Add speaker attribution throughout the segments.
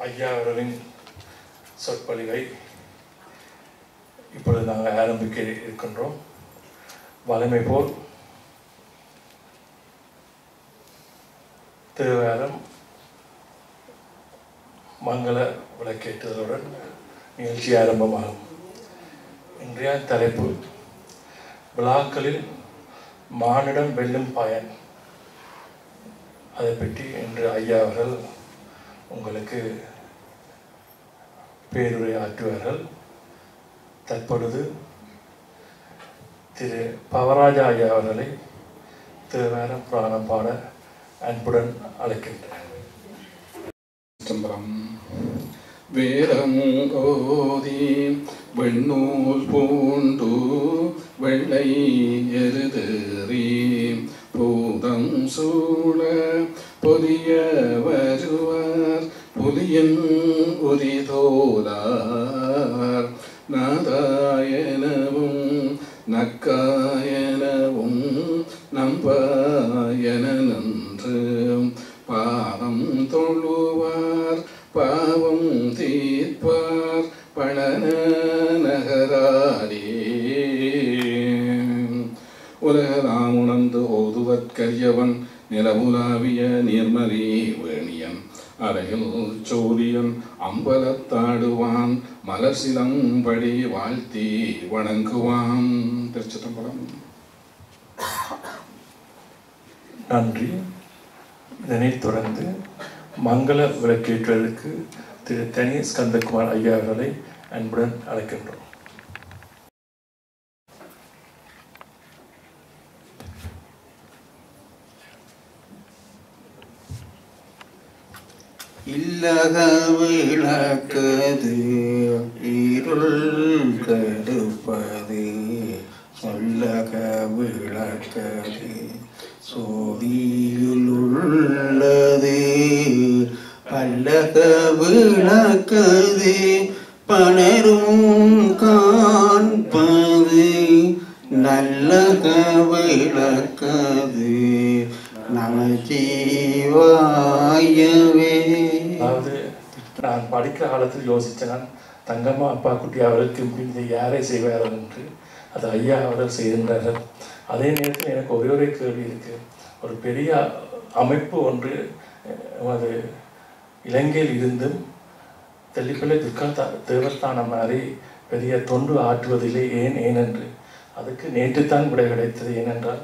Speaker 1: ஐயா அவர்களின் சொற்பொழிவை இப்பொழுது நாங்கள் ஆரம்பிக்க இருக்கின்றோம் வலிமை போல் திருவாரம் மங்கள விளக்கேற்றுதலுடன் நிகழ்ச்சி ஆரம்பமாகும் இன்றைய தலைப்பு விழாக்களில் மானிடம் வெல்லும் பயன் அதை பற்றி இன்று ஐயா அவர்கள் உங்களுக்கு பேருரை ஆற்றுவார்கள் தற்பொழுது திரு பவராஜா ஐயா அவர்களை திருவேரம் புராணம் பாட அன்புடன் அழைக்கின்றேன்
Speaker 2: சிதம்பரம் வேதம் ஓதி வெண்ணூல் பூண்டு வெள்ளை எருதேறி பூதம் சூழ பொலிய வருவார் புலியன் உரிதோலார் நாதாயனவும் நக்காயனவும் நம்பாயன நன்று பாதம் தொழுவார் பாவம் தீர்ப்பார் பழன நகராரே உலகலாம் உணர்ந்து ஓதுவற்கரியவன் நிலவுலாவிய நீர்மலி வேணியன் அறையில் சூரியன் அம்பலத்தாடுவான் மலர் சிலம்படி வாழ்த்தி வணங்குவான் திருச்சிதம்பரம்
Speaker 1: நன்றி இதனைத் தொடர்ந்து மங்கள விளக்கேற்றுவதற்கு திரு தனி ஸ்கந்தகுமார் ஐயா அவர்களை அன்புடன் அழைக்கின்றோம்
Speaker 3: இல்லக விளக்கது இருள் கெடுப்பது சொல்லக விளக்கது சோதியிலுள்ளது பல்லக விளக்கது பலரும் காண்பது நல்லக விளக்கது நமச்சிவாயவே
Speaker 1: அதாவது நான் படிக்கிற காலத்தில் யோசித்தேன் நான் தங்கம்மா அப்பா குட்டி அவர்களுக்கு இதை யாரை செய்வார்கள் என்று அது ஐயா அவர்கள் செய்கின்றார்கள் அதே நேரத்தில் எனக்கு ஒரே ஒரே கேள்வி இருக்கு ஒரு பெரிய அமைப்பு ஒன்று அஹ், அது இலங்கையில் இருந்தும் தெல்லிப்பள்ளி துர்கா தா- தேவஸ்தானம் மாதிரி பெரிய தொண்டு ஆற்றுவதில்லை ஏன் ஏனென்று அதுக்கு நேற்றுத்தான் விடை கிடைத்தது ஏனென்றால்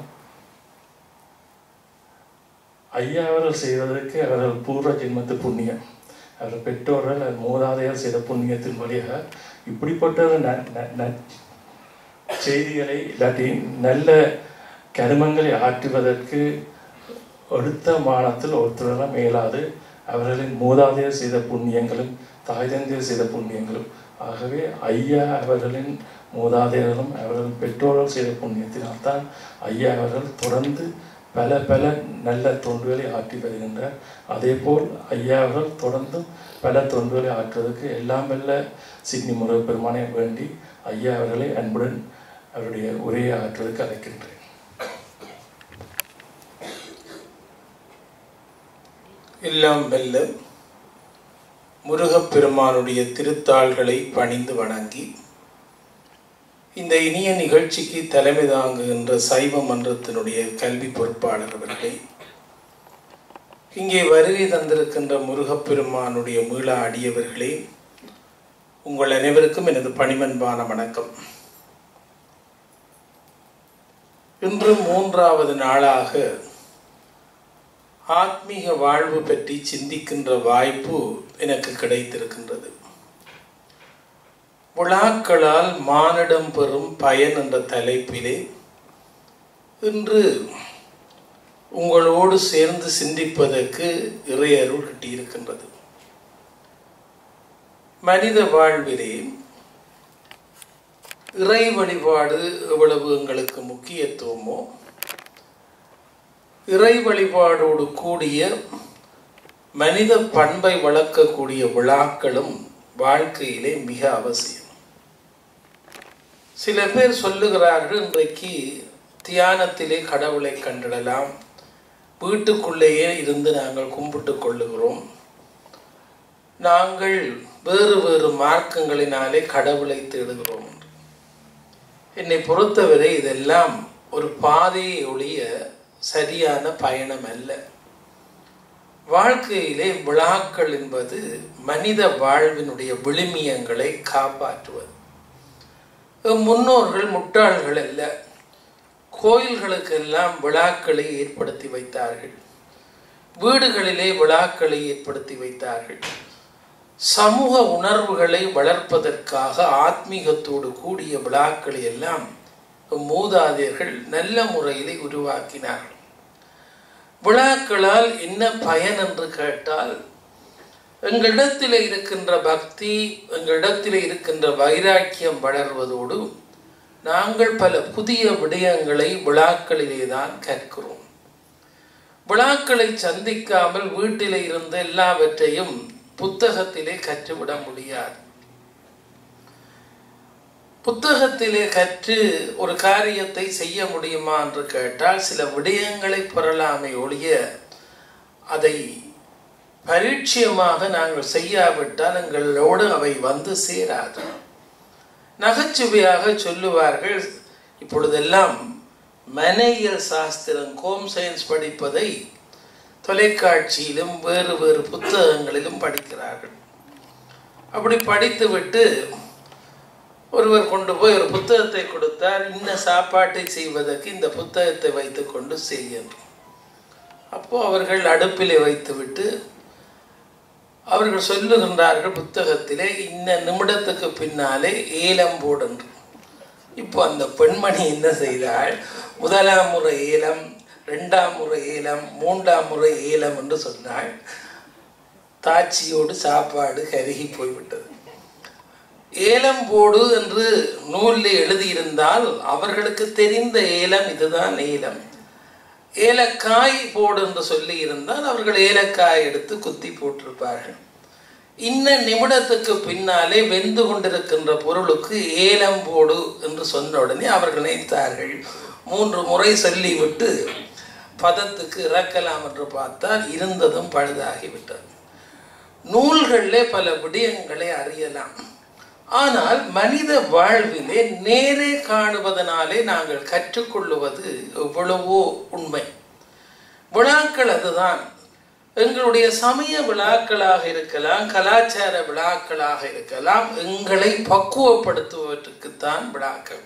Speaker 1: ஐயா அவர்கள் செய்வதற்கு அவர்கள் பூர்வ ஜென்மத்து புண்ணியம் அவர்கள் பெற்றோர்கள் அது மூதாதையர் செய்த புண்ணியத்தின் வழியாக இப்படிப்பட்ட ஒரு ந- ந- ந- செய்திகளை இல்லாட்டி நல்ல கருமங்களை ஆற்றுவதற்கு எடுத்த மானத்தில் ஒருத்தரெல்லாம் மேலாது அவர்களின் மூதாதையர் செய்த புண்ணியங்களும் தாய் தந்தையர் செய்த புண்ணியங்களும் ஆகவே ஐயா அவர்களின் மூதாதையர்களும் அவர்களின் பெற்றோர்கள் செய்த புண்ணியத்தினால்தான் ஐயா அவர்கள் தொடர்ந்து பல பல நல்ல தொண்டுகளை ஆற்றி வருகின்றார் அதேபோல் ஐயா அவர்கள் தொடர்ந்து பல தொண்டுகளை ஆற்றுவதற்கு எல்லாம் வல்ல சிட்னி முருகப்பெருமானை வேண்டி ஐயா அவர்களை அன்புடன் அவருடைய உரையை ஆற்றுவதற்கு அழைக்கின்றேன்
Speaker 4: எல்லாம் வெல்ல முருகப்பெருமானுடைய திருத்தாள்களை பணிந்து வணங்கி இந்த இனிய நிகழ்ச்சிக்கு தலைமை தாங்குகின்ற சைவ மன்றத்தினுடைய கல்வி பொறுப்பாளர் அவர்களே இங்கே வருகை தந்திருக்கின்ற முருகப்பெருமானுடைய மீளா அடியவர்களே உங்கள் அனைவருக்கும் எனது பணிமன்பான வணக்கம் இன்று மூன்றாவது நாளாக ஆத்மீக வாழ்வு பற்றி சிந்திக்கின்ற வாய்ப்பு எனக்கு கிடைத்திருக்கின்றது விழாக்களால் மானிடம் பெறும் பயன் என்ற தலைப்பிலே இன்று உங்களோடு சேர்ந்து சிந்திப்பதற்கு இறையருள் கிட்டியிருக்கின்றது மனித வாழ்விலே இறை வழிபாடு எவ்வளவு எங்களுக்கு முக்கியத்துவமோ இறை வழிபாடோடு கூடிய மனித பண்பை வளர்க்கக்கூடிய விழாக்களும் வாழ்க்கையிலே மிக அவசியம் சில பேர் சொல்லுகிறார்கள் இன்றைக்கு தியானத்திலே கடவுளை கண்டிடலாம் வீட்டுக்குள்ளேயே இருந்து நாங்கள் கும்பிட்டு கொள்ளுகிறோம் நாங்கள் வேறு வேறு மார்க்கங்களினாலே கடவுளை தேடுகிறோம் என்று. என்னை பொறுத்தவரை இதெல்லாம் ஒரு பாதையை ஒழிய சரியான பயணம் அல்ல வாழ்க்கையிலே விழாக்கள் என்பது மனித வாழ்வினுடைய விழுமியங்களை காப்பாற்றுவது எம் முன்னோர்கள் முட்டாள்கள் அல்ல கோயில்களுக்கெல்லாம் விழாக்களை ஏற்படுத்தி வைத்தார்கள் வீடுகளிலே விழாக்களை ஏற்படுத்தி வைத்தார்கள் சமூக உணர்வுகளை வளர்ப்பதற்காக ஆத்மீகத்தோடு கூடிய விழாக்களை எல்லாம் மூதாதையர்கள் நல்ல முறையிலே உருவாக்கினார்கள் விழாக்களால் என்ன பயன் என்று கேட்டால் எங்களிடத்தில் இருக்கின்ற பக்தி எங்களிடத்தில் இருக்கின்ற வைராக்கியம் வளர்வதோடு நாங்கள் பல புதிய விடயங்களை விழாக்களிலே தான் கற்கிறோம் விழாக்களை சந்திக்காமல் வீட்டிலே இருந்த எல்லாவற்றையும் புத்தகத்திலே கற்றுவிட முடியாது புத்தகத்திலே கற்று ஒரு காரியத்தை செய்ய முடியுமா என்று கேட்டால் சில விடயங்களை பெறலாமே ஒழிய அதை பரிட்சயமாக நாங்கள் செய்யாவிட்டால் எங்களோடு அவை வந்து சேராது நகைச்சுவையாக சொல்லுவார்கள் இப்பொழுதெல்லாம் மனையியல் சாஸ்திரம் ஹோம் சயின்ஸ் படிப்பதை தொலைக்காட்சியிலும் வேறு வேறு புத்தகங்களிலும் படிக்கிறார்கள் அப்படி படித்துவிட்டு ஒருவர் கொண்டு போய் ஒரு புத்தகத்தை கொடுத்தார் இன்ன சாப்பாட்டை செய்வதற்கு இந்த புத்தகத்தை வைத்துக்கொண்டு செய்யணும் அப்போ அவர்கள் அடுப்பிலே வைத்துவிட்டு அவர்கள் சொல்லுகின்றார்கள் புத்தகத்திலே இன்ன நிமிடத்துக்கு பின்னாலே ஏலம் போடன்று இப்போ அந்த பெண்மணி என்ன செய்தாள் முதலாம் முறை ஏலம் ரெண்டாம் முறை ஏலம் மூன்றாம் முறை ஏலம் என்று சொன்னாள் தாட்சியோடு சாப்பாடு கருகி போய்விட்டது ஏலம் போடு என்று நூலில் எழுதியிருந்தால் அவர்களுக்கு தெரிந்த ஏலம் இதுதான் ஏலம் ஏலக்காய் போடு என்று சொல்லி இருந்தால் அவர்கள் ஏலக்காய் எடுத்து குத்தி போட்டிருப்பார்கள் இன்ன நிமிடத்துக்கு பின்னாலே வெந்து கொண்டிருக்கின்ற பொருளுக்கு ஏலம் போடு என்று சொன்ன உடனே அவர்கள் நினைத்தார்கள் மூன்று முறை சொல்லிவிட்டு பதத்துக்கு இறக்கலாம் என்று பார்த்தால் இருந்ததும் பழுதாகிவிட்டது நூல்களிலே பல விடயங்களை அறியலாம் ஆனால் மனித வாழ்விலே நேரே காணுவதனாலே நாங்கள் கற்றுக்கொள்ளுவது எவ்வளவோ உண்மை விழாக்கள் அதுதான் எங்களுடைய சமய விழாக்களாக இருக்கலாம் கலாச்சார விழாக்களாக இருக்கலாம் எங்களை பக்குவப்படுத்துவதற்குத்தான் விழாக்கள்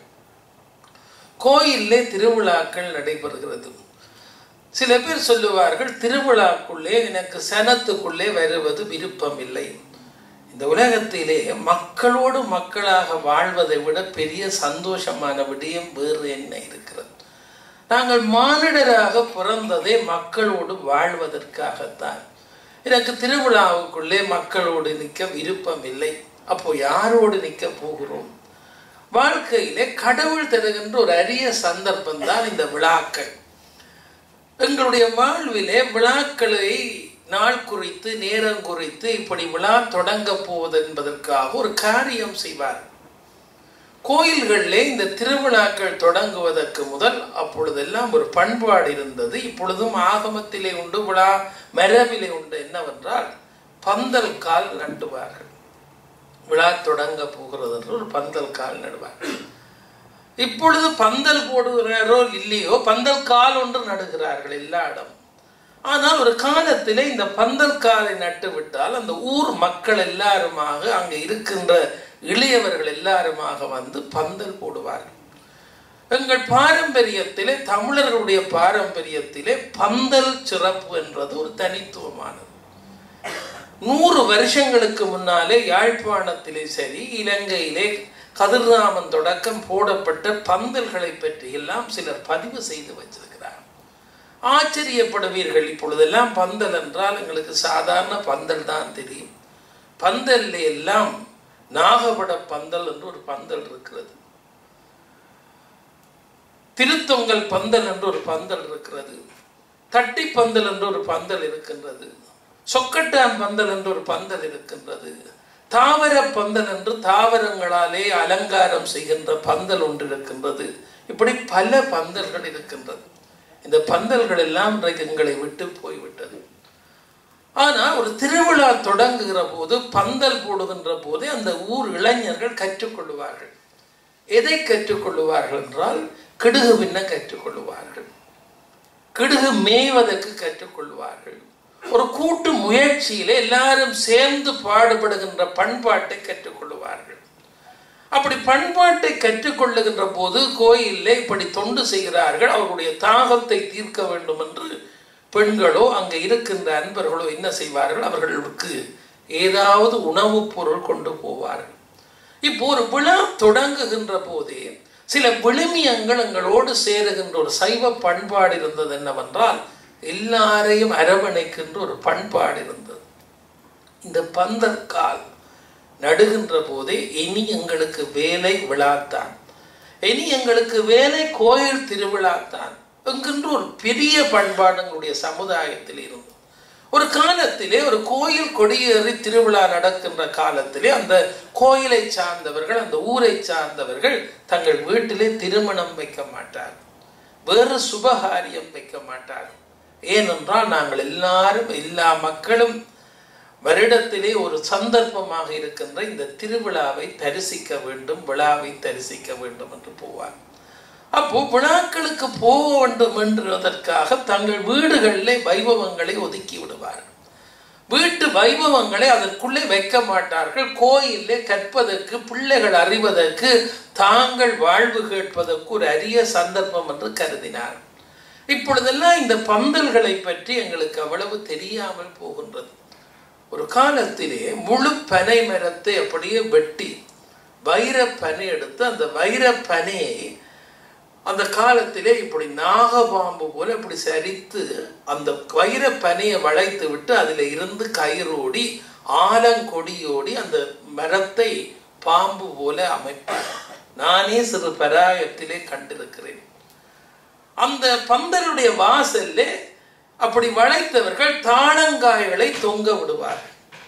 Speaker 4: கோயிலே திருவிழாக்கள் நடைபெறுகிறது சில பேர் சொல்லுவார்கள் திருவிழாக்குள்ளே எனக்கு சனத்துக்குள்ளே வருவது விருப்பம் இல்லை இந்த உலகத்திலே மக்களோடு மக்களாக வாழ்வதை விட பெரிய சந்தோஷமான விடயம் வேறு என்ன இருக்கிறது நாங்கள் மானிடராக பிறந்ததே மக்களோடு வாழ்வதற்காகத்தான் எனக்கு திருவிழாவுக்குள்ளே மக்களோடு நிற்க விருப்பம் இல்லை அப்போ யாரோடு நிற்க போகிறோம் வாழ்க்கையிலே கடவுள் தருகின்ற ஒரு அரிய சந்தர்ப்பம் தான் இந்த விழாக்கள் எங்களுடைய வாழ்விலே விழாக்களை நாள் குறித்து நேரம் குறித்து இப்படி விழா தொடங்க போவது என்பதற்காக ஒரு காரியம் செய்வார் கோயில்களிலே இந்த திருவிழாக்கள் தொடங்குவதற்கு முதல் அப்பொழுதெல்லாம் ஒரு பண்பாடு இருந்தது இப்பொழுதும் ஆகமத்திலே உண்டு விழா மரபிலே உண்டு என்னவென்றால் பந்தல் கால் நட்டுவார்கள் விழா தொடங்க போகிறது என்று ஒரு பந்தல் கால் நடுவார்கள் இப்பொழுது பந்தல் போடுகிறாரோ இல்லையோ பந்தல் கால் ஒன்று நடுகிறார்கள் எல்லா இடம் ஆனால் ஒரு காலத்திலே இந்த பந்தல் காலை நட்டு விட்டால் அந்த ஊர் மக்கள் எல்லாருமாக அங்கே இருக்கின்ற இளையவர்கள் எல்லாருமாக வந்து பந்தல் போடுவார்கள் எங்கள் பாரம்பரியத்திலே தமிழர்களுடைய பாரம்பரியத்திலே பந்தல் சிறப்பு என்றது ஒரு தனித்துவமானது நூறு வருஷங்களுக்கு முன்னாலே யாழ்ப்பாணத்திலே சரி இலங்கையிலே கதிர்ராமன் தொடக்கம் போடப்பட்ட பந்தல்களை பற்றி எல்லாம் சிலர் பதிவு செய்து வச்சிருக்கிறார் ஆச்சரியப்படுவீர்கள் இப்பொழுதெல்லாம் பந்தல் என்றால் எங்களுக்கு சாதாரண பந்தல் தான் தெரியும் பந்தல்ல எல்லாம் நாகபட பந்தல் என்று ஒரு பந்தல் இருக்கிறது திருத்தொங்கல் பந்தல் என்று ஒரு பந்தல் இருக்கிறது தட்டி பந்தல் என்று ஒரு பந்தல் இருக்கின்றது சொக்கட்டான் பந்தல் என்று ஒரு பந்தல் இருக்கின்றது தாவர பந்தல் என்று தாவரங்களாலே அலங்காரம் செய்கின்ற பந்தல் ஒன்று இருக்கின்றது இப்படி பல பந்தல்கள் இருக்கின்றது இந்த பந்தல்கள் எல்லாம் இன்றைக்கு எங்களை விட்டு போய்விட்டது ஆனா ஒரு திருவிழா தொடங்குகிற போது பந்தல் போடுகின்ற போதே அந்த ஊர் இளைஞர்கள் கற்றுக்கொள்வார்கள் எதை கற்றுக்கொள்வார்கள் என்றால் கிடுகு பின்ன கற்றுக்கொள்வார்கள் கிடுகு மேய்வதற்கு கற்றுக்கொள்வார்கள் ஒரு கூட்டு முயற்சியிலே எல்லாரும் சேர்ந்து பாடுபடுகின்ற பண்பாட்டை கற்றுக்கொள்வார்கள் அப்படி பண்பாட்டை கற்றுக்கொள்ளுகின்ற போது கோயிலில் இப்படி தொண்டு செய்கிறார்கள் அவர்களுடைய தாகத்தை தீர்க்க வேண்டும் என்று பெண்களோ அங்கே இருக்கின்ற அன்பர்களோ என்ன செய்வார்கள் அவர்களுக்கு ஏதாவது உணவுப் பொருள் கொண்டு போவார்கள் இப்போ ஒரு விழா தொடங்குகின்ற போதே சில விழுமியங்கள் எங்களோடு சேருகின்ற ஒரு சைவ பண்பாடு இருந்தது என்னவென்றால் எல்லாரையும் அரவணைக்கின்ற ஒரு பண்பாடு இருந்தது இந்த பந்தற்கால் நடுகின்ற போதே இனி எங்களுக்கு வேலை விழாத்தான் இனி எங்களுக்கு வேலை கோயில் திருவிழாத்தான் என்கின்ற ஒரு பெரிய பண்பாடு எங்களுடைய சமுதாயத்தில் இருந்தது ஒரு காலத்திலே ஒரு கோயில் கொடியேறி திருவிழா நடக்கின்ற காலத்திலே அந்த கோயிலை சார்ந்தவர்கள் அந்த ஊரை சார்ந்தவர்கள் தங்கள் வீட்டிலே திருமணம் வைக்க மாட்டார் வேறு சுபகாரியம் வைக்க மாட்டார் ஏனென்றால் நாங்கள் எல்லாரும் எல்லா மக்களும் வருடத்திலே ஒரு சந்தர்ப்பமாக இருக்கின்ற இந்த திருவிழாவை தரிசிக்க வேண்டும் விழாவை தரிசிக்க வேண்டும் என்று போவார் அப்போ விழாக்களுக்கு போக வேண்டும் என்றதற்காக தங்கள் வீடுகளிலே வைபவங்களை ஒதுக்கி விடுவார்கள் வீட்டு வைபவங்களை அதற்குள்ளே வைக்க மாட்டார்கள் கோயிலே கற்பதற்கு பிள்ளைகள் அறிவதற்கு தாங்கள் வாழ்வு கேட்பதற்கு ஒரு அரிய சந்தர்ப்பம் என்று கருதினார் இப்பொழுதெல்லாம் இந்த பந்தல்களை பற்றி எங்களுக்கு அவ்வளவு தெரியாமல் போகின்றது ஒரு காலத்திலே முழு பனை மரத்தை அப்படியே வெட்டி வைர பனை எடுத்து அந்த வைர பனையை அந்த காலத்திலே இப்படி நாகபாம்பு போல இப்படி சரித்து அந்த வைர பனையை வளைத்து விட்டு அதில் இருந்து கயிறோடி ஆலங்கொடியோடி அந்த மரத்தை பாம்பு போல அமைப்பார் நானே சிறு பராயத்திலே கண்டிருக்கிறேன் அந்த பந்தலுடைய வாசல்ல அப்படி வளைத்தவர்கள் தாளங்காய்களை தொங்க விடுவார்கள்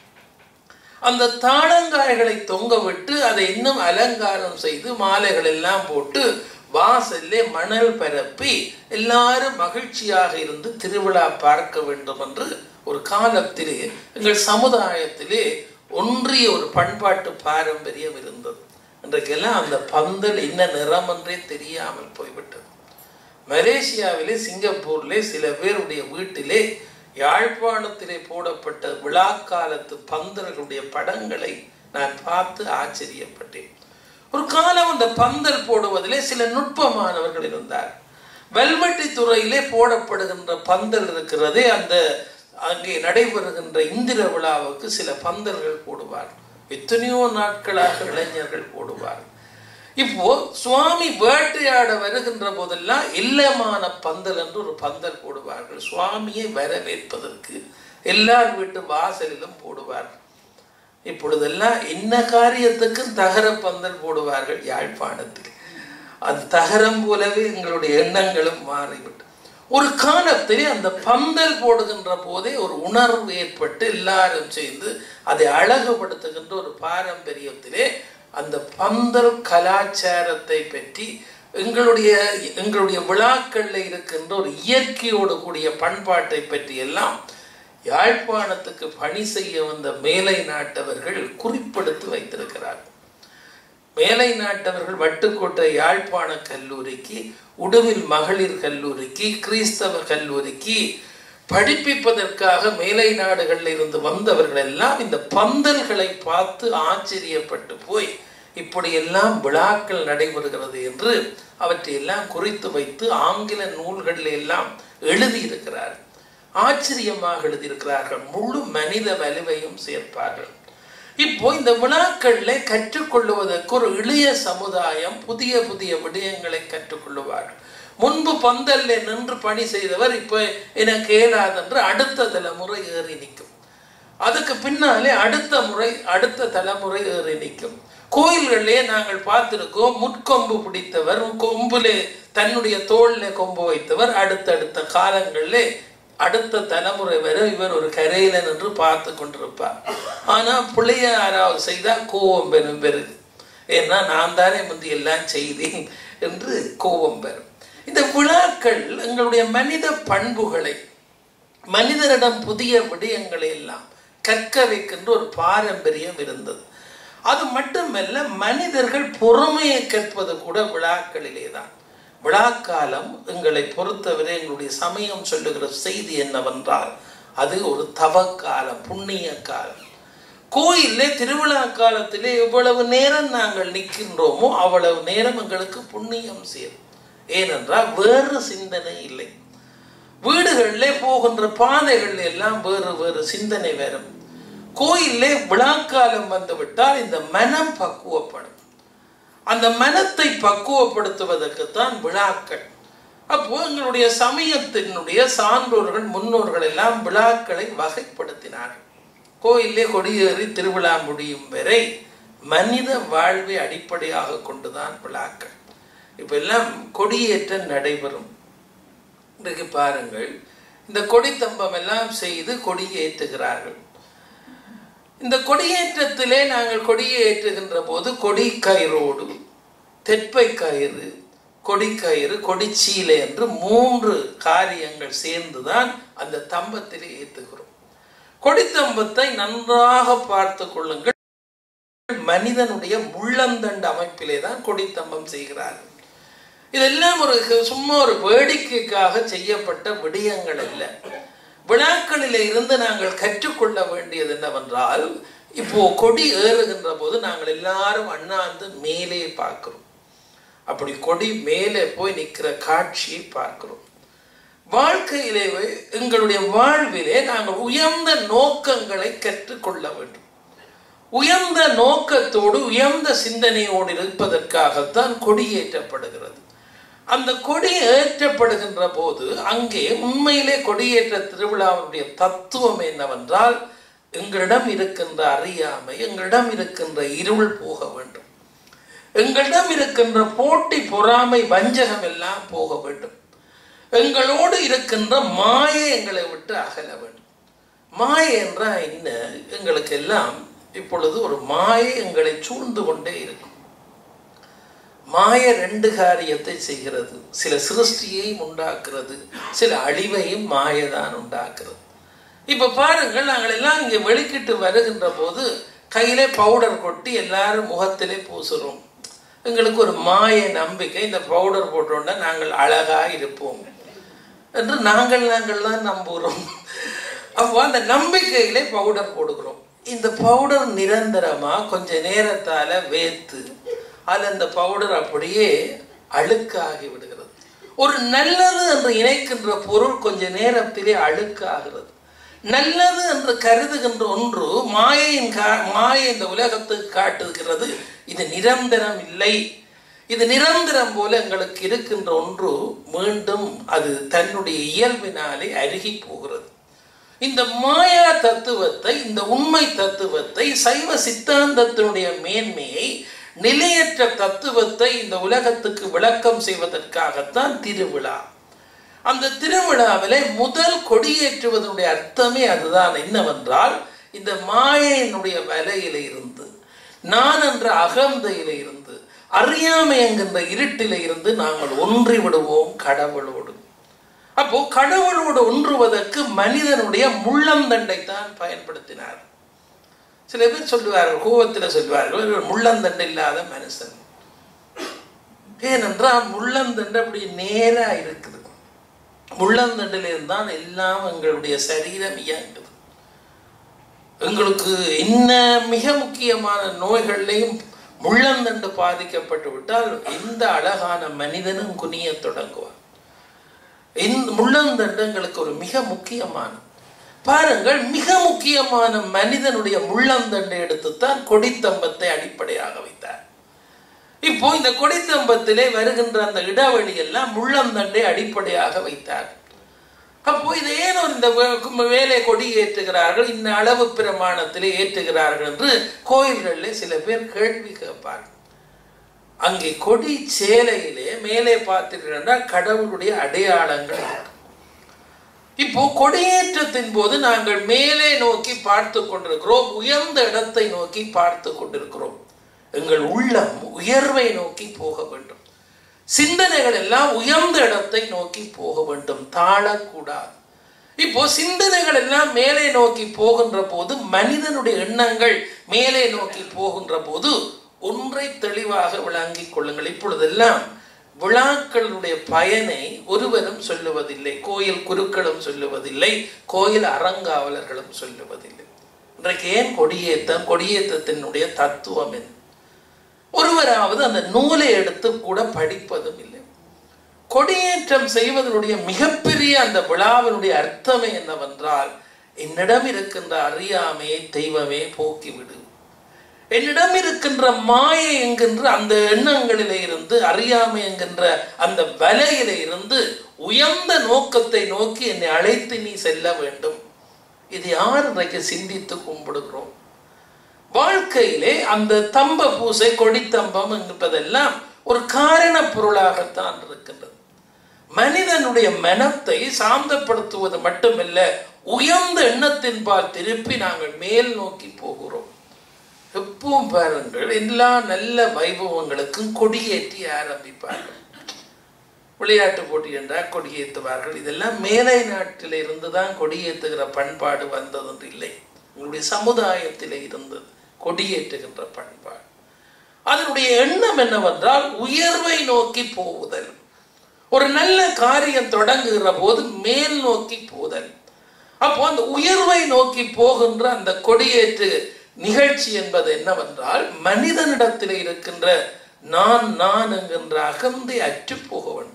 Speaker 4: அந்த தாளங்காய்களை தொங்க விட்டு அதை இன்னும் அலங்காரம் செய்து மாலைகள் எல்லாம் போட்டு வாசல்லே மணல் பரப்பி எல்லாரும் மகிழ்ச்சியாக இருந்து திருவிழா பார்க்க வேண்டும் என்று ஒரு காலத்திலே எங்கள் சமுதாயத்திலே ஒன்றிய ஒரு பண்பாட்டு பாரம்பரியம் இருந்தது இன்றைக்கெல்லாம் அந்த பந்தல் என்ன நிறம் என்றே தெரியாமல் போய்விட்டது மலேசியாவிலே சிங்கப்பூரிலே சில பேருடைய வீட்டிலே யாழ்ப்பாணத்திலே போடப்பட்ட விழா காலத்து பந்தல்களுடைய படங்களை நான் பார்த்து ஆச்சரியப்பட்டேன் ஒரு காலம் அந்த பந்தல் போடுவதிலே சில நுட்பமானவர்கள் இருந்தார் வெல்வெட்டி துறையிலே போடப்படுகின்ற பந்தல் இருக்கிறதே அந்த அங்கே நடைபெறுகின்ற இந்திர விழாவுக்கு சில பந்தல்கள் போடுவார் எத்தனையோ நாட்களாக இளைஞர்கள் போடுவார் இப்போ சுவாமி வேட்டையாட வருகின்ற போதெல்லாம் இல்லமான பந்தல் என்று ஒரு பந்தல் போடுவார்கள் சுவாமியை வரவேற்பதற்கு எல்லார் வீட்டு வாசலிலும் போடுவார்கள் இப்பொழுதெல்லாம் என்ன காரியத்துக்கும் தகர பந்தல் போடுவார்கள் யாழ்ப்பாணத்தில் அது தகரம் போலவே எங்களுடைய எண்ணங்களும் மாறிவிட்டு ஒரு காலத்திலே அந்த பந்தல் போடுகின்ற போதே ஒரு உணர்வு ஏற்பட்டு எல்லாரும் சேர்ந்து அதை அழகுபடுத்துகின்ற ஒரு பாரம்பரியத்திலே அந்த பந்தல் கலாச்சாரத்தை பற்றி எங்களுடைய எங்களுடைய விழாக்களில் இருக்கின்ற ஒரு இயற்கையோடு கூடிய பண்பாட்டை பற்றி எல்லாம் யாழ்ப்பாணத்துக்கு பணி செய்ய வந்த மேலை நாட்டவர்கள் குறிப்பெடுத்து வைத்திருக்கிறார்கள் மேலை நாட்டவர்கள் வட்டுக்கோட்டை யாழ்ப்பாண கல்லூரிக்கு உடுவில் மகளிர் கல்லூரிக்கு கிறிஸ்தவ கல்லூரிக்கு படிப்பிப்பதற்காக மேலை நாடுகளில் இருந்து வந்தவர்கள் எல்லாம் இந்த பந்தல்களை பார்த்து ஆச்சரியப்பட்டு போய் இப்படியெல்லாம் விழாக்கள் நடைபெறுகிறது என்று அவற்றையெல்லாம் குறித்து வைத்து ஆங்கில நூல்களில் எல்லாம் எழுதியிருக்கிறார் ஆச்சரியமாக எழுதியிருக்கிறார்கள் முழு மனித வலுவையும் சேர்ப்பார்கள் இப்போ இந்த விழாக்கள்ல கற்றுக்கொள்ளுவதற்கு ஒரு இளைய சமுதாயம் புதிய புதிய விடயங்களை கற்றுக்கொள்ளுவார்கள் முன்பு பந்தல்ல நின்று பணி செய்தவர் இப்ப எனக்கு ஏலாதென்று அடுத்த தலைமுறை ஏறி நிற்கும் அதுக்கு பின்னாலே அடுத்த முறை அடுத்த தலைமுறை ஏறி நிற்கும் கோயில்களிலே நாங்கள் பார்த்திருக்கோம் முட்கொம்பு பிடித்தவர் கொம்பிலே தன்னுடைய தோல்ல கொம்பு வைத்தவர் அடுத்தடுத்த காலங்களிலே அடுத்த தலைமுறை வரை இவர் ஒரு கரையில நின்று பார்த்து கொண்டிருப்பார் ஆனா பிள்ளைய யாராவது செய்தா கோபம் பெறும் பெருகு ஏன்னா நான் தானே முந்தி எல்லாம் செய்தேன் என்று கோபம் பெறும் இந்த விழாக்கள் எங்களுடைய மனித பண்புகளை மனிதனிடம் புதிய விடயங்களை எல்லாம் கற்க வைக்கின்ற ஒரு பாரம்பரியம் இருந்தது அது மட்டுமல்ல மனிதர்கள் பொறுமையை கற்பது கூட விழாக்களிலே தான் விழாக்காலம் எங்களை பொறுத்தவரை எங்களுடைய சமயம் சொல்லுகிற செய்தி என்னவென்றால் அது ஒரு தவக்காலம் புண்ணிய காலம் கோயிலே திருவிழா காலத்திலே எவ்வளவு நேரம் நாங்கள் நிற்கின்றோமோ அவ்வளவு நேரம் எங்களுக்கு புண்ணியம் சேரும் ஏனென்றால் வேறு சிந்தனை இல்லை வீடுகளிலே போகின்ற பாதைகள் எல்லாம் வேறு வேறு சிந்தனை வரும் கோயிலே விழாக்காலம் வந்துவிட்டால் இந்த மனம் பக்குவப்படும் அந்த மனத்தை பக்குவப்படுத்துவதற்குத்தான் விழாக்கள் அப்போ எங்களுடைய சமயத்தினுடைய சான்றோர்கள் முன்னோர்கள் எல்லாம் விழாக்களை வகைப்படுத்தினார்கள் கோயிலே கொடியேறி திருவிழா முடியும் வரை மனித வாழ்வை அடிப்படையாக கொண்டுதான் விழாக்கள் இப்ப எல்லாம் கொடியேற்றம் நடைபெறும் இன்றைக்கு பாருங்கள் இந்த கொடித்தம்பம் எல்லாம் செய்து கொடியேற்றுகிறார்கள் இந்த கொடியேற்றத்திலே நாங்கள் கொடியை ஏற்றுகின்ற போது கொடி கயிறோடு தெற்பை கயிறு கொடிக்கயிறு கொடிச்சீலை என்று மூன்று காரியங்கள் சேர்ந்துதான் அந்த தம்பத்திலே ஏற்றுகிறோம் கொடித்தம்பத்தை நன்றாக பார்த்து கொள்ளுங்கள் மனிதனுடைய முள்ளந்தண்டு அமைப்பிலே தான் கொடித்தம்பம் செய்கிறார்கள் இதெல்லாம் ஒரு சும்மா ஒரு வேடிக்கைக்காக செய்யப்பட்ட விடயங்கள் அல்ல விழாக்களிலே இருந்து நாங்கள் கற்றுக்கொள்ள வேண்டியது என்னவென்றால் இப்போ கொடி ஏறுகின்ற போது நாங்கள் எல்லாரும் அண்ணாந்து மேலே பார்க்கிறோம் அப்படி கொடி மேலே போய் நிற்கிற காட்சியை பார்க்கிறோம் வாழ்க்கையிலே எங்களுடைய வாழ்விலே நாங்கள் உயர்ந்த நோக்கங்களை கற்றுக்கொள்ள வேண்டும் உயர்ந்த நோக்கத்தோடு உயர்ந்த சிந்தனையோடு இருப்பதற்காகத்தான் கொடியேற்றப்படுகிறது அந்த கொடி ஏற்றப்படுகின்ற போது அங்கே உண்மையிலே கொடியேற்ற திருவிழாவுடைய தத்துவம் என்னவென்றால் எங்களிடம் இருக்கின்ற அறியாமை எங்களிடம் இருக்கின்ற இருள் போக வேண்டும் எங்களிடம் இருக்கின்ற போட்டி பொறாமை வஞ்சகம் எல்லாம் போக வேண்டும் எங்களோடு இருக்கின்ற மாயை எங்களை விட்டு அகல வேண்டும் மாயை என்றால் என்ன எங்களுக்கு எல்லாம் இப்பொழுது ஒரு மாயை எங்களை சூழ்ந்து கொண்டே இருக்கும் மாய ரெண்டு காரியத்தை செய்கிறது சில சிருஷ்டியையும் உண்டாக்குறது சில அழிவையும் மாயதான் உண்டாக்குறது இப்ப பாருங்கள் நாங்கள் எல்லாம் இங்க வெளிக்கிட்டு வருகின்ற போது கையிலே பவுடர் கொட்டி எல்லாரும் முகத்திலே பூசுறோம் எங்களுக்கு ஒரு மாய நம்பிக்கை இந்த பவுடர் போட்டோன்னா நாங்கள் அழகா இருப்போம் என்று நாங்கள் நாங்கள் தான் நம்புகிறோம் அப்போ அந்த நம்பிக்கையிலே பவுடர் போடுகிறோம் இந்த பவுடர் நிரந்தரமா கொஞ்ச நேரத்தால வேத்து அதில் அந்த பவுடர் அப்படியே அழுக்காகி விடுகிறது ஒரு நல்லது என்று இணைக்கின்ற பொருள் கொஞ்ச நேரத்திலே அழுக்காகிறது நல்லது என்று கருதுகின்ற ஒன்று மாயையின் கா மாயை இந்த உலகத்துக்கு காட்டுகிறது இது நிரந்தரம் இல்லை இது நிரந்தரம் போல எங்களுக்கு இருக்கின்ற ஒன்று மீண்டும் அது தன்னுடைய இயல்பினாலே அருகி போகிறது இந்த மாயா தத்துவத்தை இந்த உண்மை தத்துவத்தை சைவ சித்தாந்தத்தினுடைய மேன்மையை நிலையற்ற தத்துவத்தை இந்த உலகத்துக்கு விளக்கம் செய்வதற்காகத்தான் திருவிழா அந்த திருவிழாவிலே முதல் கொடியேற்றுவதனுடைய அர்த்தமே அதுதான் என்னவென்றால் இந்த மாயையினுடைய வலையில இருந்து நான் என்ற அகந்தையில இருந்து அறியாமை என்கின்ற இருட்டில இருந்து நாங்கள் ஒன்றி விடுவோம் கடவுளோடு அப்போ கடவுளோடு ஒன்றுவதற்கு மனிதனுடைய முள்ளந்தண்டை தான் பயன்படுத்தினார் சில பேர் சொல்லுவார்கள் கோவத்தில் சொல்லுவார்கள் இவர் முள்ளந்தண்டு இல்லாத மனுஷன் ஏனென்றால் முள்ளந்தண்டு அப்படி நேரா இருக்குது முள்ளந்தண்டில் இருந்தால் எல்லாம் எங்களுடைய சரீரம் இயங்குது எங்களுக்கு இன்ன மிக முக்கியமான நோய்கள்லையும் முள்ளந்தண்டு பாதிக்கப்பட்டு விட்டால் இந்த அழகான மனிதனும் குனிய தொடங்குவார் இந்த முள்ளந்தண்டு எங்களுக்கு ஒரு மிக முக்கியமான பாருங்கள் மிக முக்கியமான மனிதனுடைய முள்ளந்தண்டை எடுத்துத்தான் கொடித்தம்பத்தை அடிப்படையாக வைத்தார் இப்போ இந்த கொடித்தம்பத்திலே வருகின்ற அந்த இடைவெளி எல்லாம் முள்ளந்தண்டை அடிப்படையாக வைத்தார் அப்போ இது ஏன் ஒரு இந்த வே- வேலை கொடி ஏற்றுகிறார்கள் இந்த அளவு பிரமாணத்திலே ஏற்றுகிறார்கள் என்று கோயில்களிலே சில பேர் கேள்வி கேட்பார்கள் அங்கே கொடி சேலையிலே மேலே பார்த்தீர்கள் கடவுளுடைய அடையாளங்கள் இருக்கு. இப்போ கொடியேற்றத்தின் போது நாங்கள் மேலே நோக்கி பார்த்து கொண்டிருக்கிறோம் உயர்ந்த இடத்தை நோக்கி பார்த்து கொண்டிருக்கிறோம் எங்கள் உள்ளம் உயர்வை நோக்கி போக வேண்டும் சிந்தனைகள் எல்லாம் உயர்ந்த இடத்தை நோக்கி போக வேண்டும் தாழக்கூடாது இப்போ சிந்தனைகள் எல்லாம் மேலே நோக்கி போகின்ற போது மனிதனுடைய எண்ணங்கள் மேலே நோக்கி போகின்ற போது ஒன்றை தெளிவாக விளங்கிக் கொள்ளுங்கள் இப்பொழுதெல்லாம் விழாக்களுடைய பயனை ஒருவரும் சொல்லுவதில்லை கோயில் குருக்களும் சொல்லுவதில்லை கோயில் அறங்காவலர்களும் சொல்லுவதில்லை இன்றைக்கு ஏன் கொடியேற்றம் கொடியேற்றத்தினுடைய தத்துவம் என்ன ஒருவராவது அந்த நூலை எடுத்து கூட படிப்பதும் இல்லை கொடியேற்றம் செய்வதனுடைய மிகப்பெரிய அந்த விழாவினுடைய அர்த்தமே என்னவென்றால் என்னிடம் இருக்கின்ற அறியாமையை தெய்வமே போக்கிவிடு என்னிடம் இருக்கின்ற மாயை என்கின்ற அந்த எண்ணங்களிலே இருந்து அறியாமை என்கின்ற அந்த வலையில இருந்து உயர்ந்த நோக்கத்தை நோக்கி என்னை அழைத்து நீ செல்ல வேண்டும் இது யார் இன்றைக்கு சிந்தித்து கும்பிடுகிறோம் வாழ்க்கையிலே அந்த தம்ப பூசை கொடித்தம்பம் என்பதெல்லாம் ஒரு காரண பொருளாகத்தான் இருக்கின்றது மனிதனுடைய மனத்தை சாந்தப்படுத்துவது மட்டுமல்ல உயர்ந்த எண்ணத்தின்பால் திருப்பி நாங்கள் மேல் நோக்கி போகிறோம் எப்பவும் பாருங்கள் எல்லா நல்ல வைபவங்களுக்கும் கொடியேற்றி ஆரம்பிப்பார்கள் விளையாட்டு போட்டி என்றால் கொடியேற்றுவார்கள் இதெல்லாம் மேலை நாட்டில் இருந்து தான் கொடியேற்றுகிற பண்பாடு வந்தது இல்லை உங்களுடைய சமுதாயத்திலே இருந்தது கொடியேற்றுகின்ற பண்பாடு அதனுடைய எண்ணம் என்னவென்றால் உயர்வை நோக்கி போவுதல் ஒரு நல்ல காரியம் தொடங்குகிற போது மேல் நோக்கி போதல் அப்போ அந்த உயர்வை நோக்கி போகின்ற அந்த கொடியேற்று நிகழ்ச்சி என்பது என்னவென்றால் மனிதனிடத்தில் இருக்கின்ற நான் நான் என்கின்ற அகந்தை அற்று போக வேண்டும்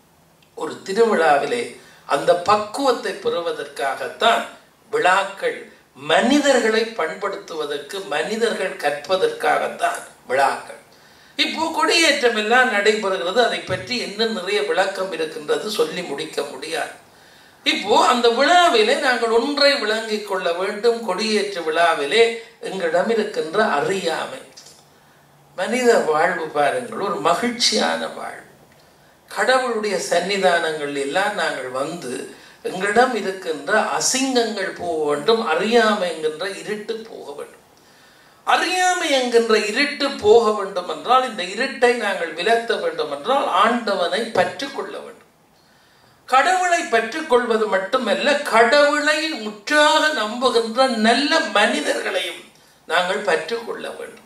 Speaker 4: ஒரு திருவிழாவிலே அந்த பக்குவத்தை பெறுவதற்காகத்தான் விழாக்கள் மனிதர்களை பண்படுத்துவதற்கு மனிதர்கள் கற்பதற்காகத்தான் விழாக்கள் இப்போ கொடியேற்றம் எல்லாம் நடைபெறுகிறது அதை பற்றி இன்னும் நிறைய விளக்கம் இருக்கின்றது சொல்லி முடிக்க முடியாது இப்போ அந்த விழாவிலே நாங்கள் ஒன்றை விளங்கிக் கொள்ள வேண்டும் கொடியேற்ற விழாவிலே எங்களிடம் இருக்கின்ற அறியாமை மனித வாழ்வு பாருங்கள் ஒரு மகிழ்ச்சியான வாழ்வு கடவுளுடைய சன்னிதானங்கள் எல்லாம் நாங்கள் வந்து எங்களிடம் இருக்கின்ற அசிங்கங்கள் போக வேண்டும் அறியாமை என்கின்ற இருட்டு போக வேண்டும் அறியாமை என்கின்ற இருட்டு போக வேண்டும் என்றால் இந்த இருட்டை நாங்கள் விலத்த வேண்டும் என்றால் ஆண்டவனை பற்றுக்கொள்ள வேண்டும் கடவுளை பற்றுக்கொள்வது மட்டுமல்ல கடவுளை முற்றாக நம்புகின்ற நல்ல மனிதர்களையும் நாங்கள் பற்றுக்கொள்ள வேண்டும்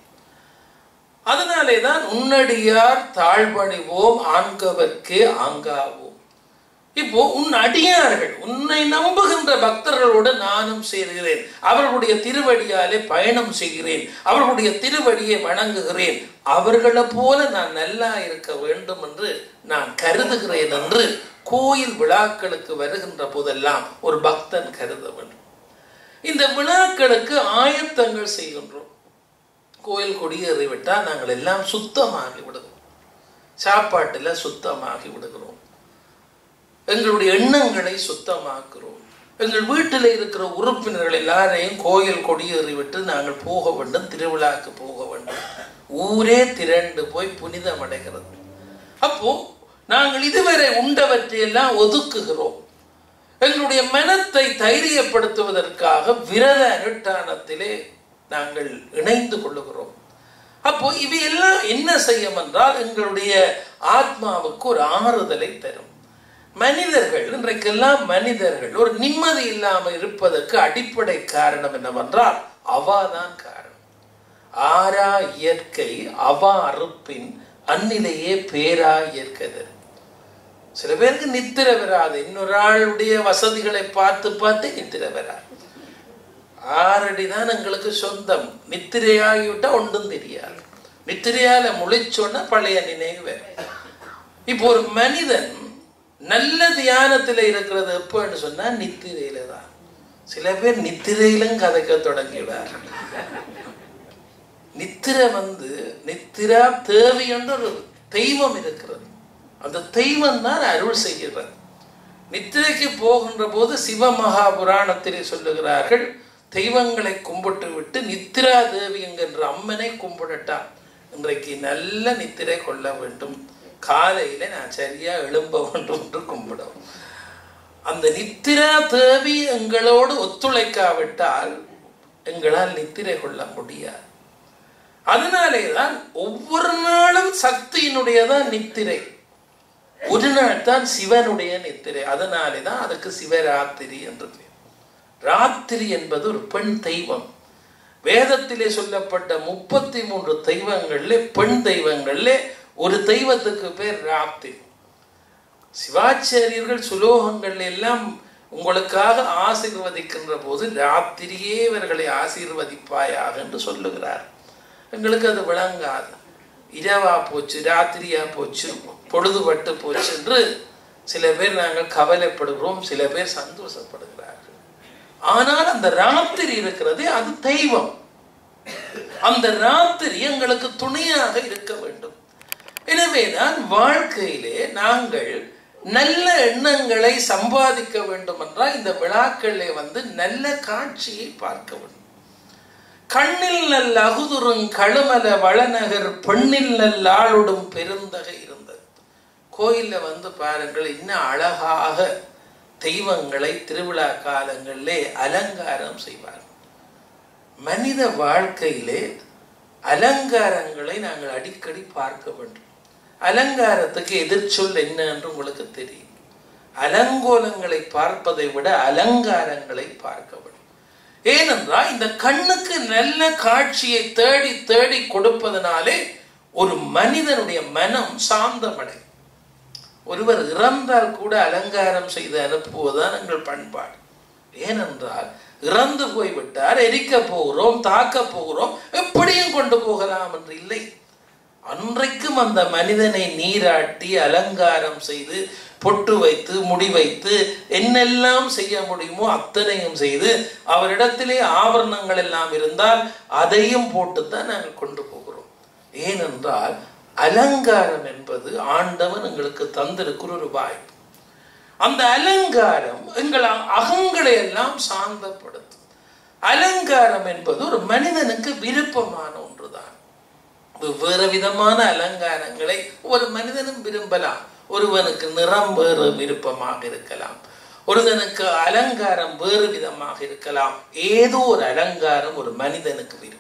Speaker 4: அதனாலே தான் உன்னடியார் தாழ்வணிவோம் ஆண்கவர்க்கே ஆங்காவோம் இப்போ உன் அடியார்கள் உன்னை நம்புகின்ற பக்தர்களோடு நானும் சேர்கிறேன் அவர்களுடைய திருவடியாலே பயணம் செய்கிறேன் அவர்களுடைய திருவடியை வணங்குகிறேன் அவர்களை போல நான் நல்லா இருக்க வேண்டும் என்று நான் கருதுகிறேன் என்று கோயில் விழாக்களுக்கு வருகின்ற போதெல்லாம் ஒரு பக்தன் கருத வேண்டும் இந்த விழாக்களுக்கு ஆயத்தங்கள் செய்கின்றோம் கோயில் கொடியேறி விட்டால் நாங்கள் எல்லாம் சுத்தமாகி விடுகிறோம் சாப்பாட்டில் சுத்தமாகி விடுகிறோம் எங்களுடைய எண்ணங்களை சுத்தமாக்குறோம் எங்கள் வீட்டில் இருக்கிற உறுப்பினர்கள் எல்லாரையும் கோயில் கொடியேறி விட்டு நாங்கள் போக வேண்டும் திருவிழாக்கு போக வேண்டும் ஊரே திரண்டு போய் புனிதம் அடைகிறது அப்போ நாங்கள் இதுவரை உண்டவற்றையெல்லாம் ஒதுக்குகிறோம் எங்களுடைய மனத்தை தைரியப்படுத்துவதற்காக விரத அனுஷ்டானத்திலே நாங்கள் இணைந்து கொள்ளுகிறோம் அப்போ இவையெல்லாம் என்ன செய்யும் என்றால் எங்களுடைய ஆத்மாவுக்கு ஒரு ஆறுதலை தரும் மனிதர்கள் இன்றைக்கெல்லாம் மனிதர்கள் ஒரு நிம்மதி இல்லாமல் இருப்பதற்கு அடிப்படை காரணம் என்னவென்றால் அவாதான் காரணம் ஆரா இயற்கை அவா அறுப்பின் அந்நிலையே பேரா இயற்கை தரும் சில பேருக்கு நித்திர வராது இன்னொரு ஆளுடைய வசதிகளை பார்த்து பார்த்து நித்திர வராது ஆறடி தான் எங்களுக்கு சொந்தம் நித்திரையாகிவிட்டா ஒன்றும் தெரியாது நித்திரையால முழிச்சோன்னா பழைய நினைவு வேற இப்போ ஒரு மனிதன் நல்ல தியானத்துல இருக்கிறது எப்போன்னு சொன்னா நித்திரையில தான் சில பேர் நித்திரையிலும் கதைக்க தொடங்கிவிடார் நித்திரை வந்து நித்திரா தேவி என்ற ஒரு தெய்வம் இருக்கிறது அந்த தெய்வம் தான் அருள் செய்கிறது நித்திரைக்கு போகின்ற போது சிவமகா புராணத்திலே சொல்லுகிறார்கள் தெய்வங்களை கும்பிட்டு விட்டு நித்திரா தேவி என்கின்ற அம்மனை கும்பிடட்டான் இன்றைக்கு நல்ல நித்திரை கொள்ள வேண்டும் காலையில நான் சரியா எழும்ப வேண்டும் என்று கும்பிடும் அந்த நித்திரா தேவி எங்களோடு ஒத்துழைக்காவிட்டால் எங்களால் நித்திரை கொள்ள முடியாது அதனாலே தான் ஒவ்வொரு நாளும் சக்தியினுடையதான் நித்திரை ஒரு நாள் தான் சிவனுடைய நித்திரை அதனாலே தான் அதுக்கு சிவராத்திரி என்று பெயர் ராத்திரி என்பது ஒரு பெண் தெய்வம் வேதத்திலே சொல்லப்பட்ட முப்பத்தி மூன்று தெய்வங்கள்ல பெண் தெய்வங்கள்ல ஒரு தெய்வத்துக்கு பேர் ராத்திரி சிவாச்சாரியர்கள் சுலோகங்கள் எல்லாம் உங்களுக்காக ஆசீர்வதிக்கின்ற போது ராத்திரியே இவர்களை ஆசீர்வதிப்பாயாக என்று சொல்லுகிறார் எங்களுக்கு அது விளங்காது இரவா போச்சு ராத்திரியா போச்சு பொழுதுபட்டு போச்சு என்று சில பேர் நாங்கள் கவலைப்படுகிறோம் சில பேர் சந்தோஷப்படுகிறார்கள் ஆனால் அந்த ராத்திரி இருக்கிறது அது தெய்வம் அந்த ராத்திரி எங்களுக்கு துணையாக இருக்க வேண்டும் எனவேதான் வாழ்க்கையிலே நாங்கள் நல்ல எண்ணங்களை சம்பாதிக்க வேண்டும் என்றால் இந்த விழாக்களிலே வந்து நல்ல காட்சியை பார்க்க வேண்டும் கண்ணில் நல் அகுதுறும் கழுமல வளநகர் பெண்ணில் நல் ஆளுடும் பெருந்தகை இருந்தது கோயில்ல வந்து பாருங்கள் இன்னும் அழகாக தெய்வங்களை திருவிழா காலங்களிலே அலங்காரம் செய்வார் மனித வாழ்க்கையிலே அலங்காரங்களை நாங்கள் அடிக்கடி பார்க்க வேண்டும் அலங்காரத்துக்கு எதிர்ச்சொல் என்ன என்று உங்களுக்கு தெரியும் அலங்கோலங்களை பார்ப்பதை விட அலங்காரங்களை பார்க்க வேண்டும் ஏனென்றால் இந்த கண்ணுக்கு நல்ல காட்சியை தேடி தேடி கொடுப்பதனாலே ஒரு மனிதனுடைய மனம் சாந்தமடை ஒருவர் இறந்தால் கூட அலங்காரம் செய்து அனுப்புவதுதான் எங்கள் பண்பாடு ஏனென்றால் இறந்து போய்விட்டார் எரிக்க போகிறோம் தாக்க போகிறோம் எப்படியும் கொண்டு போகலாம் என்று இல்லை அன்றைக்கும் அந்த மனிதனை நீராட்டி அலங்காரம் செய்து பொட்டு வைத்து முடி வைத்து என்னெல்லாம் செய்ய முடியுமோ அத்தனையும் செய்து அவரிடத்திலே ஆபரணங்கள் எல்லாம் இருந்தால் அதையும் போட்டுத்தான் நாங்கள் கொண்டு போகிறோம் ஏனென்றால் அலங்காரம் என்பது ஆண்டவன் எங்களுக்கு தந்திருக்கிற ஒரு வாய்ப்பு அந்த அலங்காரம் எங்கள் அகங்களை எல்லாம் சாந்தப்படுத்தும் அலங்காரம் என்பது ஒரு மனிதனுக்கு விருப்பமான ஒன்றுதான் வெவ்வேறு விதமான அலங்காரங்களை ஒரு மனிதனும் விரும்பலாம் ஒருவனுக்கு நிறம் வேறு விருப்பமாக இருக்கலாம் ஒருவனுக்கு அலங்காரம் வேறு விதமாக இருக்கலாம் ஏதோ ஒரு அலங்காரம் ஒரு மனிதனுக்கு விருப்பம்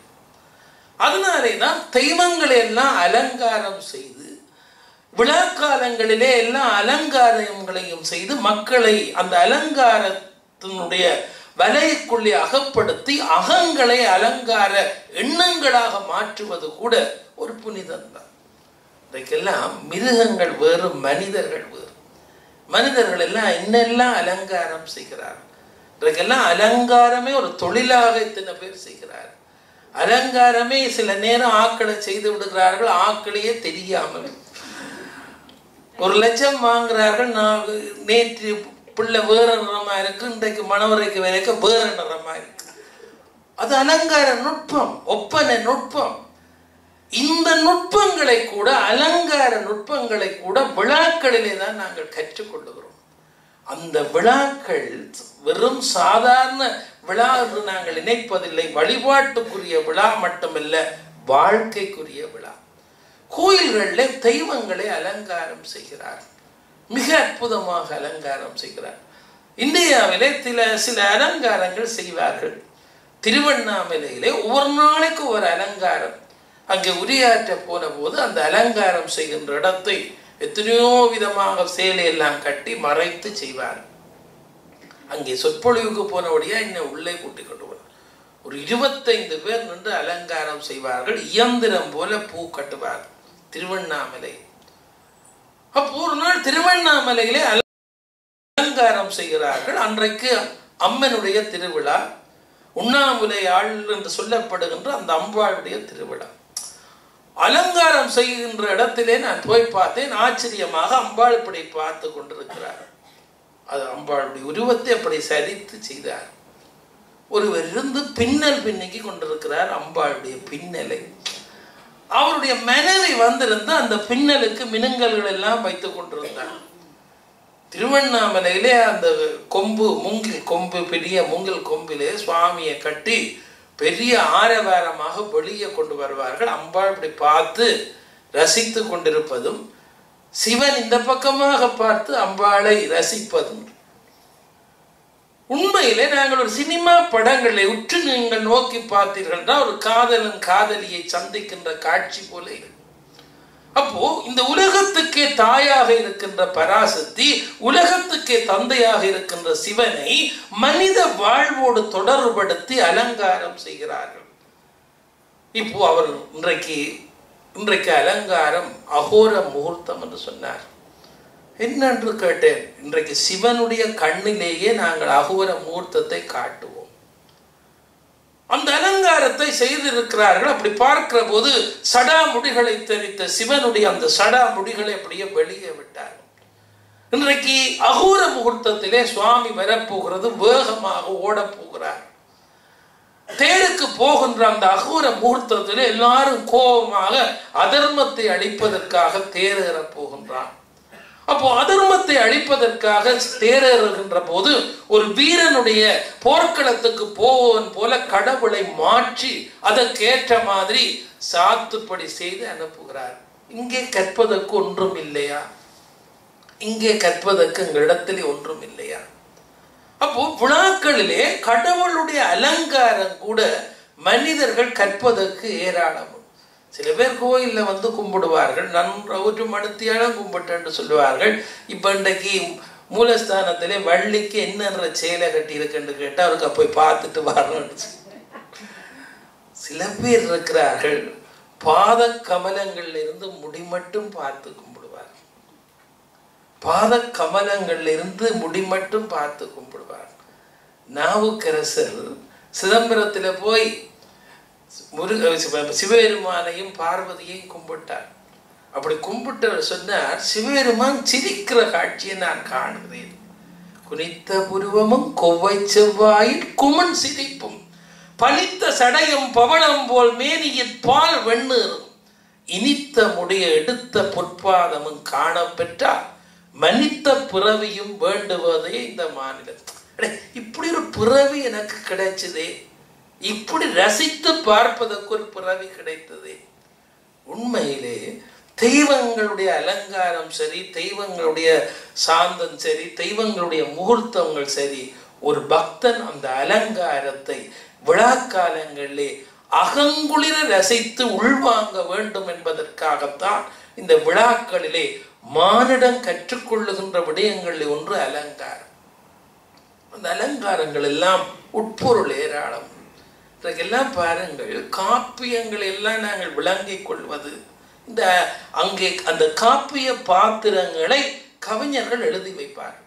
Speaker 4: அதனாலே தான் தெய்வங்களை எல்லாம் அலங்காரம் செய்து விழாக்காலங்களிலே எல்லாம் அலங்காரங்களையும் செய்து மக்களை அந்த அலங்காரத்தினுடைய வலைக்குள்ளே அகப்படுத்தி அகங்களை அலங்கார எண்ணங்களாக மாற்றுவது கூட ஒரு புனிதம் தான் இன்றைக்கெல்லாம் மிருகங்கள் வேறு மனிதர்கள் வேறு மனிதர்கள் எல்லாம் இன்னெல்லாம் அலங்காரம் செய்கிறார்கள் இன்றைக்கெல்லாம் அலங்காரமே ஒரு தொழிலாக இத்தனை பேர் செய்கிறார் அலங்காரமே சில நேரம் ஆக்களை செய்து விடுகிறார்கள் ஆக்களையே தெரியாமல் ஒரு லட்சம் வாங்குறார்கள் நான் நேற்று பிள்ளை வேற நிறமா இருக்கு இன்றைக்கு மணவரைக்கு வரைக்கும் வேற நிறமா இருக்கு அது அலங்கார நுட்பம் ஒப்பனை நுட்பம் இந்த நுட்பங்களை கூட அலங்கார நுட்பங்களை கூட விழாக்களிலே தான் நாங்கள் கற்றுக்கொள்ளுகிறோம் அந்த விழாக்கள் வெறும் சாதாரண விழா என்று நாங்கள் நினைப்பதில்லை வழிபாட்டுக்குரிய விழா மட்டுமல்ல வாழ்க்கைக்குரிய விழா கோயில்களில் தெய்வங்களை அலங்காரம் செய்கிறார் மிக அற்புதமாக அலங்காரம் செய்கிறார் இந்தியாவிலே சில சில அலங்காரங்கள் செய்வார்கள் திருவண்ணாமலையிலே ஒவ்வொரு நாளைக்கு ஒரு அலங்காரம் அங்கே உரையாற்ற போன போது அந்த அலங்காரம் செய்கின்ற இடத்தை எத்தனையோ விதமாக சேலையெல்லாம் கட்டி மறைத்து செய்வார் அங்கே சொற்பொழிவுக்கு போனபடியா இன்னும் உள்ளே கூட்டி கொண்டு போனார் ஒரு இருபத்தைந்து பேர் நின்று அலங்காரம் செய்வார்கள் இயந்திரம் போல பூ கட்டுவார் திருவண்ணாமலை அப்போ ஒரு நாள் திருவண்ணாமலையிலே அலங்காரம் செய்கிறார்கள் அன்றைக்கு அம்மனுடைய திருவிழா உண்ணாமுலை ஆள் என்று சொல்லப்படுகின்ற அந்த அம்பாளுடைய திருவிழா அலங்காரம் செய்கின்ற இடத்திலே நான் போய் பார்த்தேன் ஆச்சரியமாக அம்பாள் இப்படி பார்த்து கொண்டிருக்கிறார் அது அம்பாளுடைய உருவத்தை அப்படி சரித்து செய்தார் ஒருவர் இருந்து பின்னல் பின்னிக்கு கொண்டிருக்கிறார் அம்பாளுடைய பின்னலை அவருடைய மனைவி வந்திருந்து அந்த பின்னலுக்கு மினுங்கல்கள் எல்லாம் வைத்துக் கொண்டிருந்தார் திருவண்ணாமலையிலே அந்த கொம்பு மூங்கில் கொம்பு பெரிய மூங்கில் கொம்பிலே சுவாமியை கட்டி பெரிய ஆரவாரமாக வெளியே கொண்டு வருவார்கள் அம்பாள் இப்படி பார்த்து ரசித்து கொண்டிருப்பதும் சிவன் இந்த பக்கமாக பார்த்து அம்பாளை ரசிப்பதும் உண்மையிலே நாங்கள் ஒரு சினிமா படங்களை உற்று நீங்கள் நோக்கி பார்த்தீர்கள் ஒரு காதலன் காதலியை சந்திக்கின்ற காட்சி போல இருக்கு அப்போ இந்த உலகத்துக்கே தாயாக இருக்கின்ற பராசக்தி உலகத்துக்கே தந்தையாக இருக்கின்ற சிவனை மனித வாழ்வோடு தொடர்படுத்தி அலங்காரம் செய்கிறார்கள் இப்போ அவர் இன்றைக்கு இன்றைக்கு அலங்காரம் அகோர முகூர்த்தம் என்று சொன்னார் என்னென்று கேட்டேன் இன்றைக்கு சிவனுடைய கண்ணிலேயே நாங்கள் அகோர முகூர்த்தத்தை காட்டுவோம் அந்த அலங்காரத்தை செய்திருக்கிறார்கள் அப்படி பார்க்கிற போது சடா முடிகளை தெரித்த சிவனுடைய அந்த சடா முடிகளை அப்படியே வெளியே விட்டார் இன்றைக்கு அகூர முகூர்த்தத்திலே சுவாமி வரப்போகிறது வேகமாக ஓடப் போகிறார் தேருக்கு போகின்ற அந்த அகூர முகூர்த்தத்திலே எல்லாரும் கோபமாக அதர்மத்தை அழிப்பதற்காக தேரேற போகின்றான் அப்போ அதர்மத்தை அழிப்பதற்காக தேரேறுகின்ற போது ஒரு வீரனுடைய போர்க்களத்துக்கு போவன் போல கடவுளை மாற்றி அதற்கேற்ற மாதிரி சாத்துப்படி செய்து அனுப்புகிறார் இங்கே கற்பதற்கு ஒன்றும் இல்லையா இங்கே கற்பதற்கு எங்களிடத்திலே ஒன்றும் இல்லையா அப்போ விழாக்களிலே கடவுளுடைய அலங்காரம் கூட மனிதர்கள் கற்பதற்கு ஏராளம் சில பேர் கோயில்ல வந்து கும்பிடுவார்கள் நன்ற ஒரு மணித்தியாலும் கும்பிட்டேன்னு சொல்லுவார்கள் இப்ப இன்றைக்கு மூலஸ்தானத்திலே வள்ளிக்கு என்னென்ற சேலை கட்டி இருக்குன்னு கேட்டா அவருக்கு போய் பார்த்துட்டு வரணும்னு சொல்லி. சில பேர் இருக்கிறார்கள் பாத கமலங்கள்ல இருந்து முடி மட்டும் பார்த்து கும்பிடுவார் பாத கமலங்கள்ல இருந்து முடி மட்டும் பார்த்து கும்பிடுவார் நாவுக்கரசர் சிதம்பரத்துல போய் முருக சிவ- சிவபெருமானையும் பார்வதியையும் கும்பிட்டார் அப்படி கும்பிட்டவர் சொன்னார் சிவபெருமான் சிரிக்கிற காட்சியை நான் காணுகிறேன் குனித்த புருவமும் கொவ்வை செவ்வாயில் குமன் சிரிப்பும் பனித்த சடையும் பவளம் போல் மேனியில் பால் வெண்ணீரும் இனித்த முடிய எடுத்த பொற்பாதமும் காணப்பெற்றால் மன்னித்த பிறவியும் வேண்டுவதே இந்த மாநிலம் அடே, இப்படி ஒரு பிறவி எனக்கு கிடைச்சதே இப்படி ரசித்து பார்ப்பதற்கு ஒரு பிறவி கிடைத்ததே உண்மையிலே தெய்வங்களுடைய அலங்காரம் சரி தெய்வங்களுடைய சாந்தம் சரி தெய்வங்களுடைய முகூர்த்தங்கள் சரி ஒரு பக்தன் அந்த அலங்காரத்தை விழாக்காலங்களிலே அகங்குளிர ரசித்து உள்வாங்க வேண்டும் என்பதற்காகத்தான் இந்த விழாக்களிலே மானிடம் கற்றுக்கொள்ளுகின்ற விடயங்களில் ஒன்று அலங்காரம் அந்த அலங்காரங்கள் எல்லாம் உட்பொருள் ஏராளம் இன்றைக்கெல்லாம் பாருங்கள் காப்பியங்கள் எல்லாம் நாங்கள் விளங்கிக் கொள்வது இந்த அங்கே அந்த காப்பிய பாத்திரங்களை கவிஞர்கள் எழுதி வைப்பார்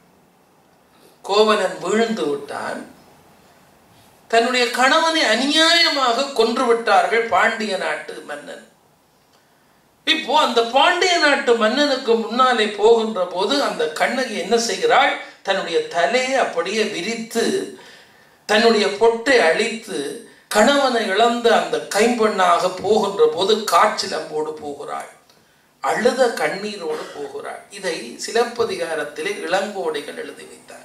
Speaker 4: கோவலன் வீழ்ந்து விட்டான் தன்னுடைய கணவனை அநியாயமாக கொன்று விட்டார்கள் பாண்டிய நாட்டு மன்னன் இப்போ அந்த பாண்டிய நாட்டு மன்னனுக்கு முன்னாலே போகின்ற போது அந்த கண்ணகி என்ன செய்கிறாள் தன்னுடைய தலையை அப்படியே விரித்து தன்னுடைய பொட்டை அழித்து கணவனை இழந்த அந்த கைம்பெண்ணாக போகின்ற போது காற்றிலம்போடு போகிறாள் அழுத கண்ணீரோடு போகிறாள் இதை சிலப்பதிகாரத்திலே இளங்கோடிகள் எழுதி வைத்தார்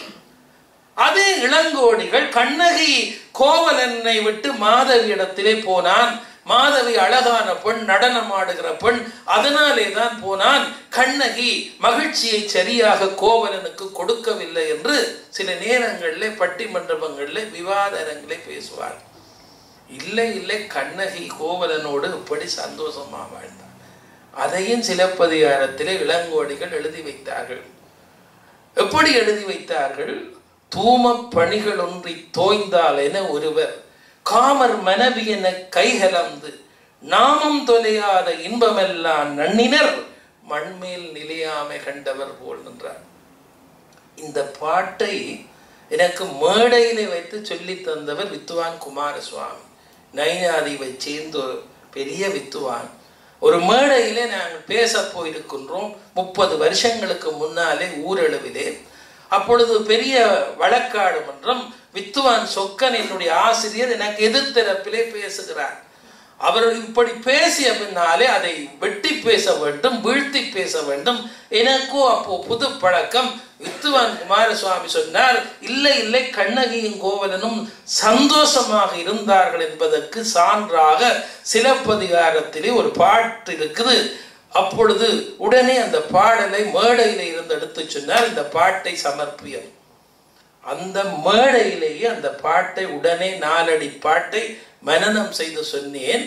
Speaker 4: அதே இளங்கோடிகள் கண்ணகி கோவலனை விட்டு மாதவி இடத்திலே போனான் மாதவி அழகான பெண் நடனமாடுகிற பெண் அதனாலே தான் போனான் கண்ணகி மகிழ்ச்சியை சரியாக கோவலனுக்கு கொடுக்கவில்லை என்று சில நேரங்களிலே பட்டிமன்றங்களிலே விவாத அரங்கிலே பேசுவார் இல்லை இல்லை கண்ணகி கோவலனோடு இப்படி சந்தோஷமா வாழ்ந்தார் அதையும் சிலப்பதிகாரத்திலே இளங்கோடிகள் எழுதி வைத்தார்கள் எப்படி எழுதி வைத்தார்கள் தூம பணிகள் ஒன்றி தோய்ந்தால் என ஒருவர் காமர் மனைவி என கைகலந்து நாமம் தொலையாத இன்பமெல்லாம் நன்னினர் மண்மேல் நிலையாமை கண்டவர் போல் நின்றார் இந்த பாட்டை எனக்கு மேடையிலே வைத்து சொல்லி தந்தவர் வித்துவான் குமாரசுவாமி நைனாதிவை சேர்ந்த ஒரு பெரிய வித்துவான் ஒரு மேடையிலே நாங்கள் பேச போயிருக்கின்றோம் முப்பது வருஷங்களுக்கு முன்னாலே ஊரளவிலே அப்பொழுது பெரிய வழக்காடு மன்றம் வித்துவான் சொக்கன் என்னுடைய ஆசிரியர் எனக்கு எதிர்த்தரப்பிலே பேசுகிறார் அவர் இப்படி பேசிய பின்னாலே அதை வெட்டி பேச வேண்டும் வீழ்த்தி பேச வேண்டும் எனக்கோ அப்போ புது பழக்கம் வித்துவான் குமாரசுவாமி சொன்னார் இல்லை இல்லை கண்ணகியும் கோவலனும் சந்தோஷமாக இருந்தார்கள் என்பதற்கு சான்றாக சிலப்பதிகாரத்திலே ஒரு பாட்டு இருக்குது அப்பொழுது உடனே அந்த பாடலை மேடையில இருந்து எடுத்து சொன்னார் இந்த பாட்டை சமர்ப்பியம் அந்த மேடையிலேயே அந்த பாட்டை உடனே நாலடி பாட்டை மனனம் செய்து சொன்னேன்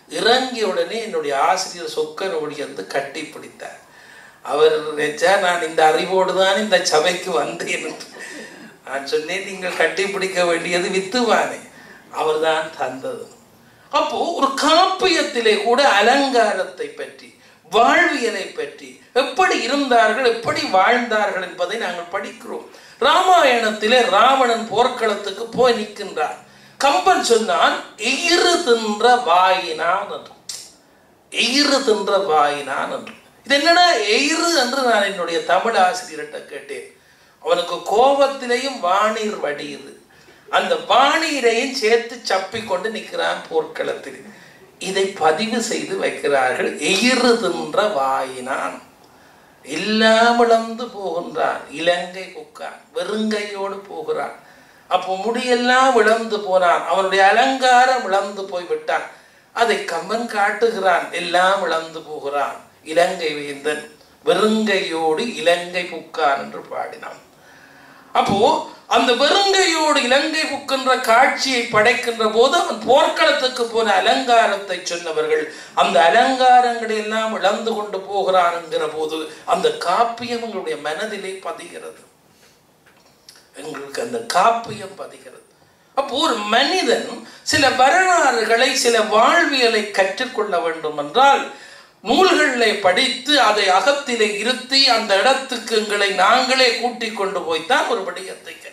Speaker 4: இறங்கிய உடனே என்னுடைய ஆசிரியர் சொக்கன் ஓடி வந்து கட்டி பிடித்தார் அவர் நினைச்சா நான் இந்த அறிவோடு தான் இந்த சபைக்கு வந்தேன் என்று. நான் சொன்னேன் நீங்கள் கட்டி பிடிக்க வேண்டியது வித்துவானே அவர்தான் தந்தது அப்போ ஒரு காப்பியத்திலே கூட அலங்காரத்தை பற்றி வாழ்வியலை பற்றி எப்படி இருந்தார்கள் எப்படி வாழ்ந்தார்கள் என்பதை நாங்கள் படிக்கிறோம் ராமாயணத்திலே ராவணன் போர்க்களத்துக்கு போய் நிற்கின்றார் கம்பன் சொன்னான் எயிறு தின்ற வாயினான் என்று எயிறு தின்ற வாயினான் என்று இது என்னடா எயிறு என்று நான் என்னுடைய தமிழ் ஆசிரியர்கிட்ட கேட்டேன் அவனுக்கு கோபத்திலேயும் வாணீர் வடியுது அந்த வாணீரையும் சேர்த்து சப்பி கொண்டு நிற்கிறான் போர்க்களத்தில் இதை பதிவு செய்து வைக்கிறார்கள் எயிறு தின்ற வாயினான் எல்லாம் இழந்து போகின்றான் இலங்கை குக்கான் வெறுங்கையோடு போகிறான் அப்போ முடியெல்லாம் இழந்து போனான் அவனுடைய அலங்காரம் இழந்து போய்விட்டான் அதை கம்பன் காட்டுகிறான் எல்லாம் இழந்து போகிறான் இலங்கை வேந்தன் வெறுங்கையோடு இலங்கை புக்கான் என்று பாடினான் அப்போ அந்த வெறுங்கையோடு இலங்கை புக்கின்ற காட்சியை படைக்கின்ற போது அவன் போர்க்களத்துக்கு போன அலங்காரத்தை சொன்னவர்கள் அந்த அலங்காரங்களை எல்லாம் இழந்து கொண்டு போகிறான் என்கிற போது அந்த காப்பியம் எங்களுடைய மனதிலே பதிகிறது எங்களுக்கு அந்த காப்பியம் பதிகிறது அப்போ ஒரு மனிதன் சில வரலாறுகளை சில வாழ்வியலை கற்றுக்கொள்ள வேண்டும் என்றால் நூல்களை படித்து அதை அகத்திலே இருத்தி அந்த இடத்துக்கு எங்களை நாங்களே கூட்டிக் கொண்டு போய்த்தான் ஒரு விடயத்தை கேட்க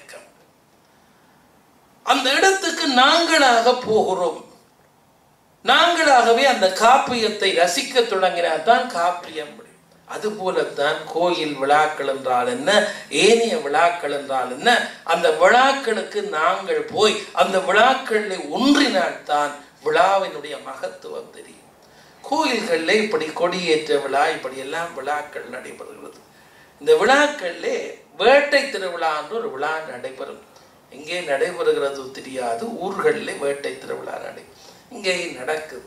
Speaker 4: அந்த இடத்துக்கு நாங்களாக போகிறோம் நாங்களாகவே அந்த காப்பியத்தை ரசிக்க தொடங்கினால்தான் காப்பியம் முடியும் அதுபோலத்தான் கோயில் விழாக்கள் என்றால் என்ன ஏனைய விழாக்கள் என்றால் என்ன அந்த விழாக்களுக்கு நாங்கள் போய் அந்த விழாக்களில் ஒன்றினால்தான் விழாவினுடைய மகத்துவம் தெரியும் கோயில்களில் இப்படி கொடியேற்ற விழா இப்படி எல்லாம் விழாக்கள் நடைபெறுகிறது இந்த விழாக்களிலே வேட்டை திருவிழா என்று ஒரு விழா நடைபெறும் இங்கே நடைபெறுகிறது தெரியாது ஊர்களில் வேட்டை திருவிழா நடை இங்கே நடக்குது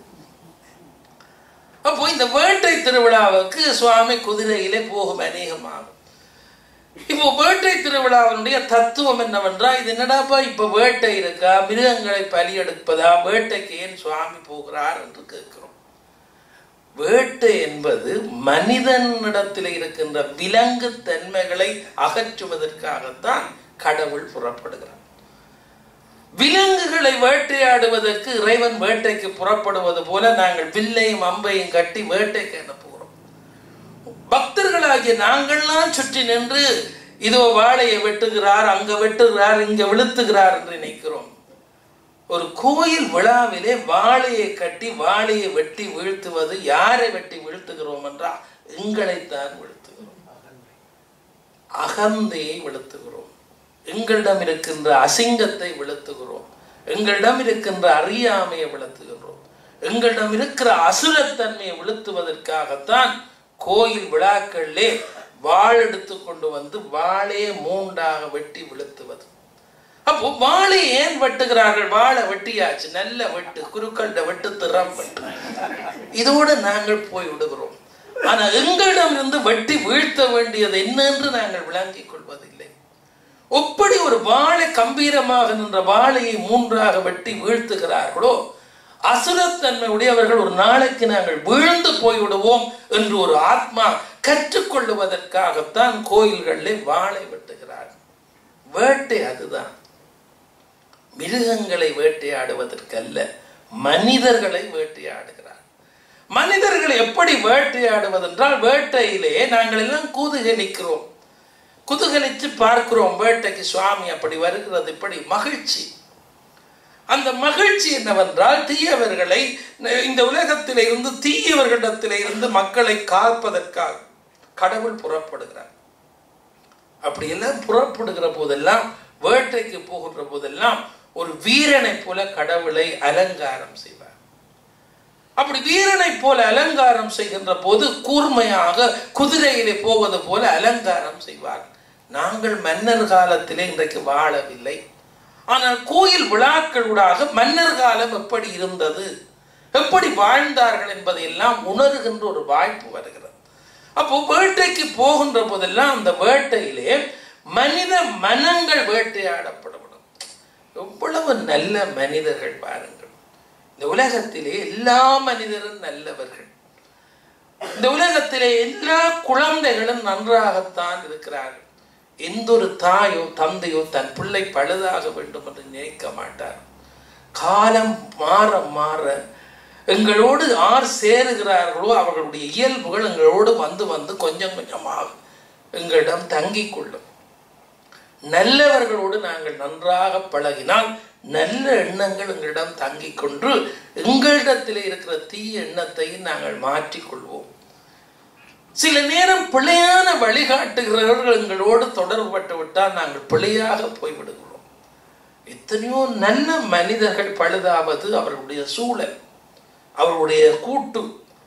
Speaker 4: அப்போ இந்த வேட்டை திருவிழாவுக்கு சுவாமி குதிரையிலே போகும் அநேகமாகும் இப்போ வேட்டை திருவிழாவினுடைய தத்துவம் என்னவென்றால் இது என்னடாப்பா இப்ப வேட்டை இருக்கா மிருகங்களை பலி எடுப்பதா வேட்டைக்கு ஏன் சுவாமி போகிறார் என்று கேட்கிறோம் வேட்டை என்பது மனிதனிடத்தில் இருக்கின்ற விலங்கு தன்மைகளை அகற்றுவதற்காகத்தான் கடவுள் புறப்படுகிறார் விலங்குகளை வேட்டையாடுவதற்கு இறைவன் வேட்டைக்கு புறப்படுவது போல நாங்கள் வில்லையும் அம்பையும் கட்டி வேட்டைக்கு அனுப்புகிறோம் பக்தர்களாகிய நாங்கள்லாம் சுற்றி நின்று இதோ வாழையை வெட்டுகிறார் அங்க வெட்டுகிறார் இங்க விழுத்துகிறார் என்று நினைக்கிறோம் ஒரு கோயில் விழாவிலே வாழையை கட்டி வாழையை வெட்டி வீழ்த்துவது யாரை வெட்டி வீழ்த்துகிறோம் என்றால் எங்களைத்தான் வீழ்த்துகிறோம் அகந்தையை விழுத்துகிறோம் எங்களிடம் இருக்கின்ற அசிங்கத்தை விழுத்துகிறோம் எங்களிடம் இருக்கின்ற அறியாமையை விழுத்துகிறோம் எங்களிடம் இருக்கிற அசுரத்தன்மையை விழுத்துவதற்காகத்தான் கோயில் விழாக்களிலே வாள் எடுத்து கொண்டு வந்து வாளே மூண்டாக வெட்டி விழுத்துவது அப்போ வாழை ஏன் வெட்டுகிறார்கள் வாழை வெட்டியாச்சு நல்ல வெட்டு குருக்கள்ட வெட்டு திறம் வெட்டு இதோடு நாங்கள் போய் விடுகிறோம் ஆனா எங்களிடம் இருந்து வெட்டி வீழ்த்த வேண்டியது என்னென்று நாங்கள் விளங்கிக் கொள்வதில்லை எப்படி ஒரு வாழை கம்பீரமாக நின்ற வாழையை மூன்றாக வெட்டி வீழ்த்துகிறார்களோ அசுரத்தன்மை உடையவர்கள் ஒரு நாளைக்கு நாங்கள் வீழ்ந்து போய்விடுவோம் என்று ஒரு ஆத்மா கற்றுக்கொள்ளுவதற்காகத்தான் கோயில்களிலே வாழை வெட்டுகிறார் வேட்டை அதுதான் மிருகங்களை வேட்டையாடுவதற்கல்ல மனிதர்களை வேட்டையாடுகிறார் மனிதர்களை எப்படி வேட்டையாடுவதென்றால் வேட்டையிலே நாங்கள் எல்லாம் கூதுகலிக்கிறோம் குதூகலித்து பார்க்கிறோம் வேட்டைக்கு சுவாமி அப்படி வருகிறது இப்படி மகிழ்ச்சி அந்த மகிழ்ச்சி என்னவென்றால் தீயவர்களை இந்த உலகத்திலே இருந்து தீயவர்களிடத்திலே இருந்து மக்களை காப்பதற்காக கடவுள் புறப்படுகிறார் அப்படியெல்லாம் புறப்படுகிற போதெல்லாம் வேட்டைக்கு போகின்ற போதெல்லாம் ஒரு வீரனை போல கடவுளை அலங்காரம் செய்வார் அப்படி வீரனை போல அலங்காரம் செய்கின்ற போது கூர்மையாக குதிரையிலே போவது போல அலங்காரம் செய்வார் நாங்கள் மன்னர் காலத்திலே இன்றைக்கு வாழவில்லை ஆனால் கோயில் விழாக்களூடாக மன்னர் காலம் எப்படி இருந்தது எப்படி வாழ்ந்தார்கள் என்பதை எல்லாம் உணர்கின்ற ஒரு வாய்ப்பு வருகிறது அப்போ வேட்டைக்கு போகின்ற போதெல்லாம் அந்த வேட்டையிலே மனித மனங்கள் வேட்டையாடப்படப்படும் எவ்வளவு நல்ல மனிதர்கள் பாருங்கள் இந்த உலகத்திலே எல்லா மனிதரும் நல்லவர்கள் இந்த உலகத்திலே எல்லா குழந்தைகளும் நன்றாகத்தான் இருக்கிறார்கள் எந்த ஒரு தாயோ தந்தையோ தன் பிள்ளை பழுதாக வேண்டும் என்று நினைக்க மாட்டார் காலம் மாற மாற எங்களோடு யார் சேருகிறார்களோ அவர்களுடைய இயல்புகள் எங்களோடு வந்து வந்து கொஞ்சம் கொஞ்சமாக எங்களிடம் தங்கிக் கொள்ளும் நல்லவர்களோடு நாங்கள் நன்றாக பழகினால் நல்ல எண்ணங்கள் எங்களிடம் தங்கிக் கொண்டு எங்களிடத்தில் இருக்கிற தீய எண்ணத்தையும் நாங்கள் மாற்றிக்கொள்வோம் சில நேரம் பிழையான வழிகாட்டுகிறவர்கள் எங்களோடு தொடர்புபட்டு விட்டால் நாங்கள் பிழையாக போய்விடுகிறோம் எத்தனையோ நல்ல மனிதர்கள் பழுதாவது அவர்களுடைய சூழல் அவருடைய கூட்டு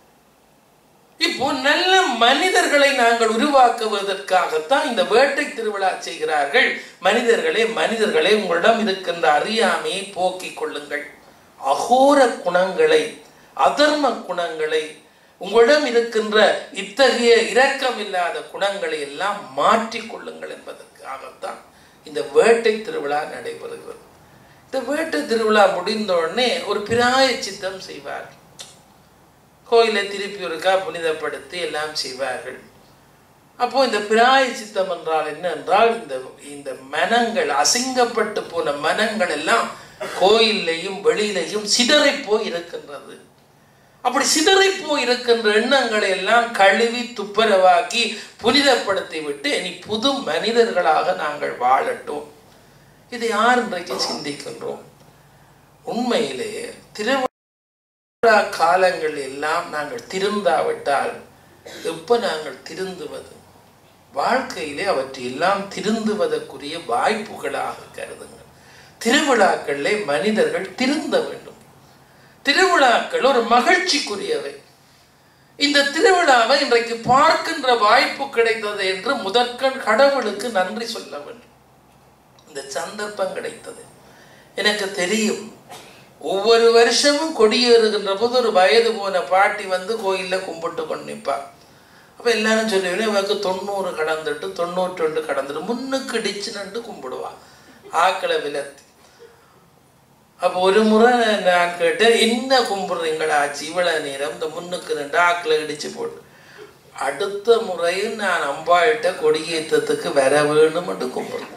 Speaker 4: இப்போ நல்ல மனிதர்களை நாங்கள் உருவாக்குவதற்காகத்தான் இந்த வேட்டை திருவிழா செய்கிறார்கள் மனிதர்களே மனிதர்களே உங்களிடம் இருக்கின்ற அறியாமையை போக்கிக் கொள்ளுங்கள் அகோர குணங்களை அதர்ம குணங்களை உங்களிடம் இருக்கின்ற இத்தகைய இரக்கம் இல்லாத குணங்களை எல்லாம் மாற்றிக் கொள்ளுங்கள் என்பதற்காகத்தான் இந்த வேட்டை திருவிழா நடைபெறுகிறது இந்த வேட்டை திருவிழா முடிந்த உடனே ஒரு பிராய சித்தம் செய்வார் கோயிலை திருப்பி ஒருக்கா புனிதப்படுத்தி எல்லாம் செய்வார்கள் அப்போ இந்த பிராய சித்தம் என்றால் என்ன என்றால் இந்த இந்த மனங்கள் அசிங்கப்பட்டு போன மனங்கள் எல்லாம் கோயிலையும் வெளியிலையும் சிதறி போய் இருக்கின்றது அப்படி சிதறி போய் இருக்கின்ற எண்ணங்களை எல்லாம் கழுவி துப்புரவாக்கி புனிதப்படுத்தி விட்டு இனி புது மனிதர்களாக நாங்கள் வாழட்டும் இதை யார் இன்றைக்கு சிந்திக்கின்றோம் உண்மையிலே திருவிழா காலங்கள் எல்லாம் நாங்கள் திருந்தாவிட்டால் எப்ப நாங்கள் திருந்துவது வாழ்க்கையிலே அவற்றையெல்லாம் திருந்துவதற்குரிய வாய்ப்புகளாக கருதுங்கள் திருவிழாக்களிலே மனிதர்கள் திருந்த வேண்டும் திருவிழாக்கள் ஒரு மகிழ்ச்சிக்குரியவை இந்த திருவிழாவை இன்றைக்கு பார்க்கின்ற வாய்ப்பு கிடைத்தது என்று முதற்கண் கடவுளுக்கு நன்றி சொல்ல வேண்டும் இந்த சந்தர்ப்பம் கிடைத்தது எனக்கு தெரியும் ஒவ்வொரு வருஷமும் கொடியேறுகின்ற போது ஒரு வயது போன பாட்டி வந்து கோயில்ல கும்பிட்டு கொண்டு நிற்பா அப்ப எல்லாரும் சொல்லுவேன் இவருக்கு தொண்ணூறு கடந்துட்டு தொண்ணூற்றி ரெண்டு கடந்துட்டு முன்னுக்கு இடிச்சுன்னு கும்பிடுவா ஆக்களை விலத்தி அப்போ ஒரு முறை நான் கேட்டேன் என்ன கும்பிடுறீங்களா ஆச்சு இவ்வளவு நேரம் இந்த முன்னுக்கு ரெண்டு ஆக்களை இடிச்சு போட்டு அடுத்த முறையும் நான் அம்பாயிட்ட கொடியேற்றத்துக்கு வர வேணும்னு கும்பிடுறேன்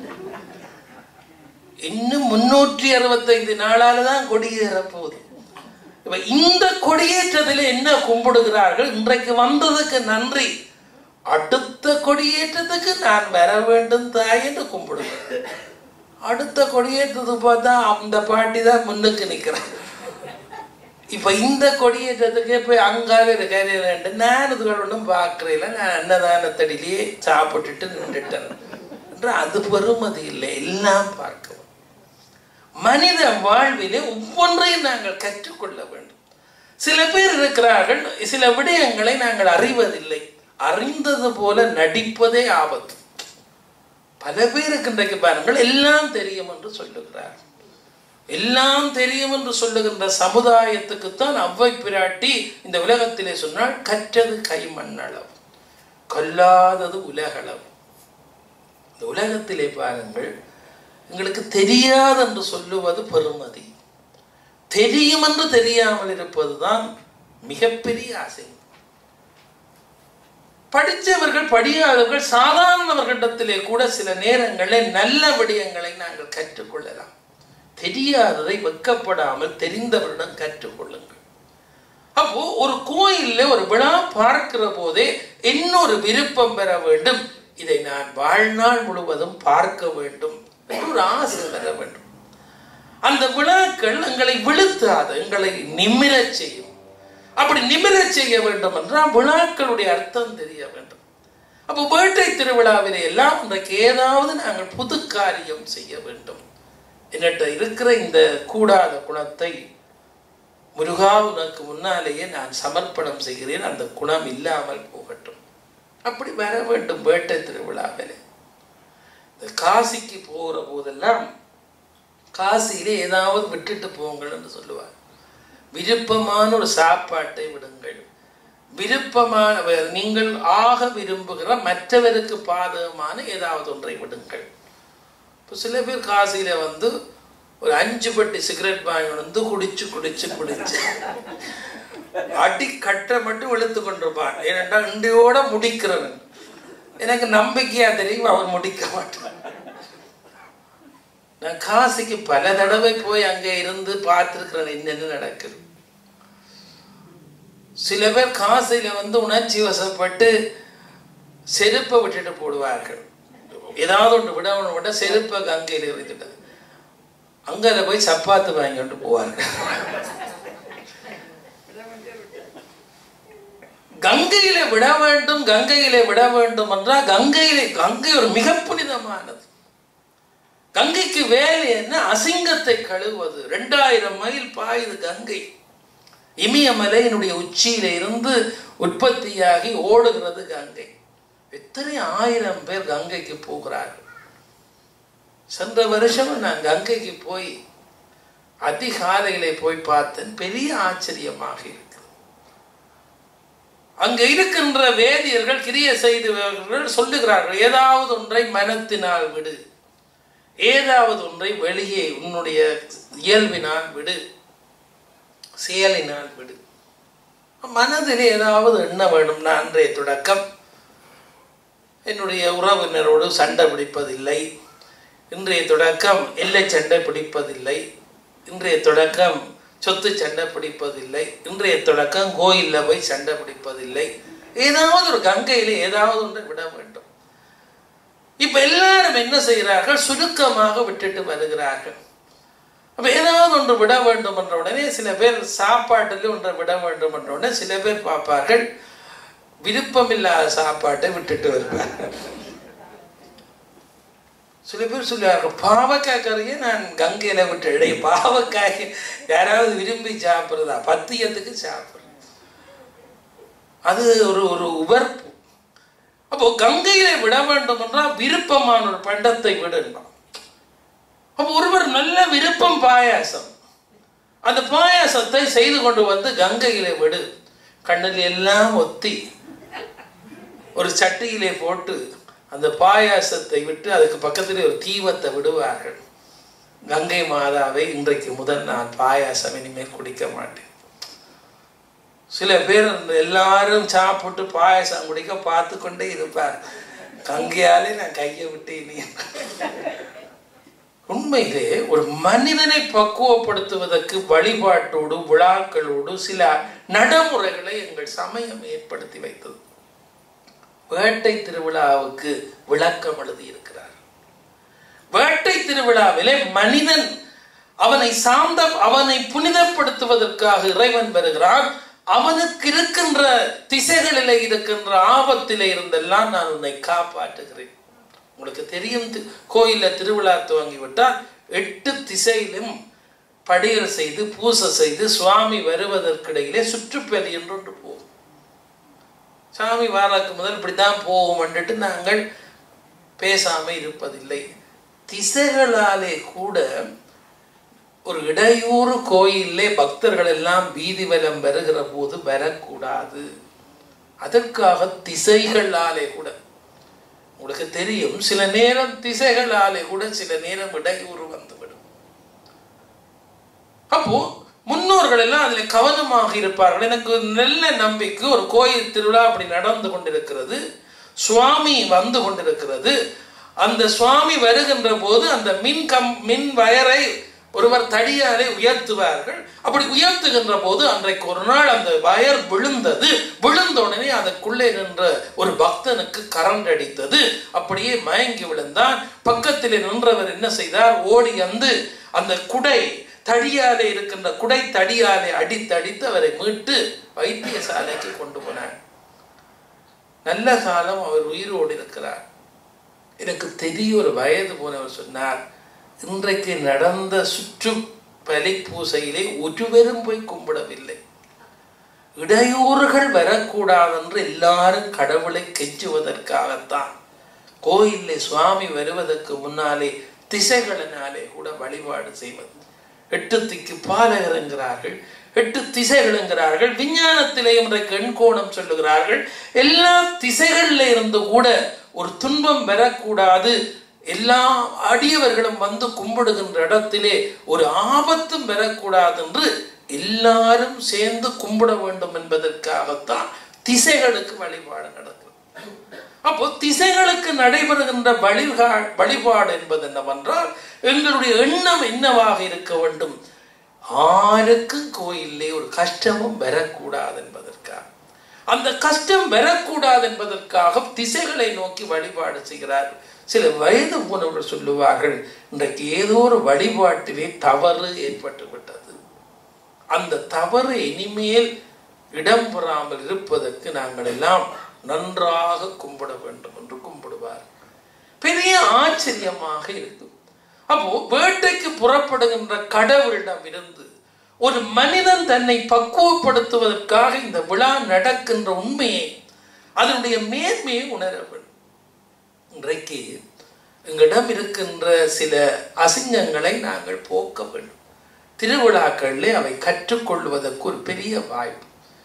Speaker 4: இன்னும் முன்னூற்றி அறுபத்தைந்து நாளால தான் கொடியேற போகுது இப்ப இந்த கொடியேற்றத்தில் என்ன கும்பிடுகிறார்கள் இன்றைக்கு வந்ததுக்கு நன்றி அடுத்த கொடியேற்றத்துக்கு நான் வர வேண்டும் தாய் என்று கும்பிடுகிறேன் அடுத்த கொடியேற்றத்துக்கு பார்த்தா அந்த பாட்டி தான் முன்னுக்கு நிற்கிறேன் இப்ப இந்த கொடியேற்றத்துக்கே போய் அங்காவே இருக்காரு நான் இதுகள் ஒன்றும் பார்க்கறேன் நான் அன்னதானத்தடியிலேயே சாப்பிட்டுட்டு நின்றுட்டேன் என்று அது பெருமதி இல்லை எல்லாம் பார்க்கவும் மனித வாழ்விலே ஒவ்வொன்றையும் நாங்கள் கற்றுக்கொள்ள வேண்டும் சில பேர் இருக்கிறார்கள் சில விடயங்களை நாங்கள் அறிவதில்லை அறிந்தது போல நடிப்பதே ஆபத்து பல பேருக்கு இன்றைக்கு பாருங்கள் எல்லாம் தெரியும் என்று சொல்லுகிறார் எல்லாம் தெரியும் என்று சொல்லுகின்ற சமுதாயத்துக்குத்தான் அவ்வை பிராட்டி இந்த உலகத்திலே சொன்னால் கற்றது கைமண்ணளவு கொல்லாதது உலகளவு இந்த உலகத்திலே பாருங்கள் எங்களுக்கு தெரியாது என்று சொல்லுவது பெருமதி தெரியும் என்று தெரியாமல் இருப்பதுதான் மிகப்பெரிய ஆசை படித்தவர்கள் படியாதவர்கள் சாதாரணவர்களிடத்திலே கூட சில நேரங்களில் நல்ல விடயங்களை நாங்கள் கற்றுக்கொள்ளலாம் தெரியாததை வெக்கப்படாமல் தெரிந்தவரிடம் கற்றுக்கொள்ளுங்கள் அப்போ ஒரு கோயில்ல ஒரு விழா பார்க்கிற போதே இன்னொரு விருப்பம் பெற வேண்டும் இதை நான் வாழ்நாள் முழுவதும் பார்க்க வேண்டும் என்று ஒரு ஆசை பெற வேண்டும் அந்த விழாக்கள் எங்களை விழுத்தாது எங்களை நிமிரச் செய்யும் அப்படி நிமிரச் செய்ய வேண்டும் என்றால் விழாக்களுடைய அர்த்தம் தெரிய வேண்டும் அப்போ வேட்டை திருவிழாவிலே எல்லாம் இன்றைக்கு ஏதாவது நாங்கள் புது காரியம் செய்ய வேண்டும் என்கிட்ட இருக்கிற இந்த கூடாத குணத்தை முருகா உனக்கு முன்னாலேயே நான் சமர்ப்பணம் செய்கிறேன் அந்த குணம் இல்லாமல் போகட்டும் அப்படி வர வேண்டும் வேட்டை திருவிழாவிலே இந்த காசிக்கு போகிற போதெல்லாம் காசியிலே ஏதாவது விட்டுட்டு போங்கள் என்று சொல்லுவார் விருப்பமான ஒரு சாப்பாட்டை விடுங்கள் விருப்பமான நீங்கள் ஆக விரும்புகிற மற்றவருக்கு பாதகமான ஏதாவது ஒன்றை விடுங்கள் இப்போ சில பேர் காசியில் வந்து ஒரு அஞ்சு பட்டி சிகரெட் வாங்கி வந்து குடிச்சு குடிச்சு குடிச்சு அடி கட்டை மட்டும் இழுத்து கொண்டிருப்பான் ஏனென்றா இண்டியோட முடிக்கிறவன் எனக்கு நம்பிக்கையா தெரியும் அவன் முடிக்க மாட்டான் நான் காசிக்கு பல தடவை போய் அங்கே இருந்து பார்த்துருக்கிறேன் என்னென்ன நடக்குது சில பேர் காசில வந்து உணர்ச்சி வசப்பட்டு செருப்பை விட்டுட்டு போடுவார்கள் ஏதாவது ஒன்று விட ஒன்று விட செருப்பை கங்கையில் இருந்துட்டு அங்கே போய் சப்பாத்து வாங்கி கொண்டு போவார்கள் கங்கையில விட வேண்டும் கங்கையிலே விட வேண்டும் என்றால் கங்கையிலே கங்கை ஒரு மிக புனிதமானது கங்கைக்கு வேலை என்ன அசிங்கத்தை கழுவது ரெண்டாயிரம் மைல் பாயுது கங்கை இமயமலையினுடைய உச்சியில இருந்து உற்பத்தியாகி ஓடுகிறது கங்கை எத்தனை ஆயிரம் பேர் கங்கைக்கு போகிறார்கள் சென்ற வருஷம் நான் கங்கைக்கு போய் அதிகாலையிலே போய் பார்த்தேன் பெரிய ஆச்சரியமாக இருக்கு அங்க இருக்கின்ற வேதியர்கள் கிரிய செய்தவர்கள் சொல்லுகிறார்கள் ஏதாவது ஒன்றை மனத்தினால் விடு ஏதாவது ஒன்றை வெளியே உன்னுடைய இயல்பினால் விடு செயலினால் விடு மனதில் ஏதாவது எண்ண வேணும்னா அன்றைய தொடக்கம் என்னுடைய உறவினரோடு சண்டை பிடிப்பதில்லை இன்றைய தொடக்கம் எல்லை சண்டை பிடிப்பதில்லை இன்றைய தொடக்கம் சொத்து சண்டை பிடிப்பதில்லை இன்றைய தொடக்கம் கோயிலில் போய் சண்டை பிடிப்பதில்லை ஏதாவது ஒரு கங்கையில் ஏதாவது ஒன்றை விட வேண்டும் இப்ப எல்லாரும் என்ன செய்கிறார்கள் சுருக்கமாக விட்டுட்டு வருகிறார்கள் அப்ப ஏதாவது ஒன்று விட வேண்டும் என்ற உடனே சில பேர் சாப்பாட்டில் ஒன்றை விட வேண்டும் என்ற உடனே சில பேர் பார்ப்பார்கள் விருப்பமில்லாத சாப்பாட்டை விட்டுட்டு வருவார்கள் சில பேர் சொல்லுவார்கள் பாவக்காய் கறியை நான் கங்கையில விட்டு இடை பாவக்காய் யாராவது விரும்பி சாப்பிட்றதா பத்தியத்துக்கு சாப்பிட்றேன் அது ஒரு ஒரு உவர்ப்பு அப்போ கங்கையில விட வேண்டும் என்றால் விருப்பமான ஒரு பண்டத்தை விடணும் அப்போ ஒருவர் நல்ல விருப்பம் பாயாசம் அந்த பாயாசத்தை செய்து கொண்டு வந்து கங்கையிலே விடு கண்ணில் எல்லாம் ஒத்தி ஒரு சட்டியிலே போட்டு அந்த பாயாசத்தை விட்டு அதுக்கு பக்கத்திலே ஒரு தீவத்தை விடுவார்கள் கங்கை மாதாவை இன்றைக்கு முதல் நான் பாயாசம் இனிமேல் குடிக்க மாட்டேன் சில பேர் எல்லாரும் சாப்பிட்டு பாயாசம் குடிக்க பார்த்து கொண்டே இருப்பார் கங்கையாலே நான் கையை விட்டு இனி உண்மையிலே ஒரு மனிதனை பக்குவப்படுத்துவதற்கு வழிபாட்டோடு விழாக்களோடு சில நடைமுறைகளை எங்கள் சமயம் ஏற்படுத்தி வைத்தது வேட்டை திருவிழாவுக்கு விளக்கம் எழுதியிருக்கிறார் வேட்டை திருவிழாவிலே மனிதன் அவனை சார்ந்த அவனை புனிதப்படுத்துவதற்காக இறைவன் வருகிறான் அவனுக்கு இருக்கின்ற திசைகளிலே இருக்கின்ற ஆபத்திலே இருந்தெல்லாம் நான் உன்னை காப்பாற்றுகிறேன் உங்களுக்கு தெரியும் தி- கோயில்ல திருவிழா துவங்கி விட்டால் எட்டு திசையிலும் படியல் செய்து பூசை செய்து சுவாமி வருவதற்கிடையிலே சுற்றுப்பலி என்று ஒன்று போகும் சாமி வாராக்கு முதல் இப்படித்தான் போகும் வந்துட்டு நாங்கள் பேசாம இருப்பதில்லை திசைகளாலே கூட ஒரு இடையூறு கோயிலே பக்தர்கள் எல்லாம் வீதி வலம் வருகிற போது வரக்கூடாது அதற்காக திசைகளாலே கூட உங்களுக்கு தெரியும் சில நேரம் திசைகளாலே கூட சில நேரம் இடையூறு வந்துவிடும் அப்போ முன்னோர்கள் எல்லாம் அதுல கவனமாக இருப்பார்கள் எனக்கு ஒரு நல்ல நம்பிக்கை ஒரு கோயில் திருவிழா அப்படி நடந்து கொண்டிருக்கிறது சுவாமி வந்து கொண்டிருக்கிறது அந்த சுவாமி வருகின்ற போது அந்த மின் கம் மின் வயரை ஒருவர் தடியாலே உயர்த்துவார்கள் அப்படி உயர்த்துகின்ற போது அன்றைக்கு ஒரு நாள் அந்த வயர் விழுந்தது விழுந்த உடனே அதற்குள்ளே நின்ற ஒரு பக்தனுக்கு கரண்ட் அடித்தது அப்படியே மயங்கி விழுந்தான் பக்கத்தில் நின்றவர் என்ன செய்தார் ஓடி வந்து அந்த குடை தடியாலே இருக்கின்ற குடை தடியாலே அடித்து அடித்து அவரை மீட்டு வைத்தியசாலைக்கு கொண்டு போனார் நல்ல காலம் அவர் உயிரோடு இருக்கிறார் எனக்கு தெரிய ஒரு வயது போனவர் சொன்னார் இன்றைக்கு நடந்த சுற்று பலி பூசையிலே ஒருவரும் போய் கும்பிடவில்லை இடையூறுகள் வரக்கூடாதென்று எல்லாரும் கடவுளை கெஞ்சுவதற்காகத்தான் கோயிலே சுவாமி வருவதற்கு முன்னாலே திசைகளினாலே கூட வழிபாடு செய்வது எட்டு திக்கு பாலகர் என்கிறார்கள் எட்டு திசைகள் என்கிறார்கள் விஞ்ஞானத்திலே இன்றைக்கு எண்கோணம் சொல்லுகிறார்கள் எல்லா திசைகளில் இருந்து கூட ஒரு துன்பம் வரக்கூடாது எல்லா அடியவர்களும் வந்து கும்பிடுகின்ற இடத்திலே ஒரு ஆபத்தும் பெறக்கூடாது என்று எல்லாரும் சேர்ந்து கும்பிட வேண்டும் என்பதற்காகத்தான் திசைகளுக்கு வழிபாடு நடக்கிறது அப்போ திசைகளுக்கு நடைபெறுகின்ற வழிகா வழிபாடு என்பது என்னவென்றால் எங்களுடைய எண்ணம் என்னவாக இருக்க வேண்டும் ஆருக்கும் கோயிலே ஒரு கஷ்டமும் வரக்கூடாது என்பதற்காக அந்த கஷ்டம் வரக்கூடாது என்பதற்காக திசைகளை நோக்கி வழிபாடு செய்கிறார் சில வயது போனவர்கள் சொல்லுவார்கள் இன்றைக்கு ஏதோ ஒரு வழிபாட்டிலே தவறு ஏற்பட்டு விட்டது அந்த தவறு இனிமேல் இடம்பெறாமல் இருப்பதற்கு நாங்கள் எல்லாம் நன்றாக கும்பிட வேண்டும் என்று கும்பிடுவார் பெரிய ஆச்சரியமாக இருக்கும் அப்போ வேட்டைக்கு புறப்படுகின்ற கடவுளிடம் இருந்து ஒரு மனிதன் தன்னை பக்குவப்படுத்துவதற்காக இந்த விழா நடக்கின்ற உண்மையை அதனுடைய மேன்மையை உணர வேண்டும் இன்றைக்கு எங்களிடம் இருக்கின்ற சில அசிங்கங்களை நாங்கள் போக்க வேண்டும் திருவிழாக்களிலே அவை கற்றுக்கொள்வதற்கு ஒரு பெரிய வாய்ப்பு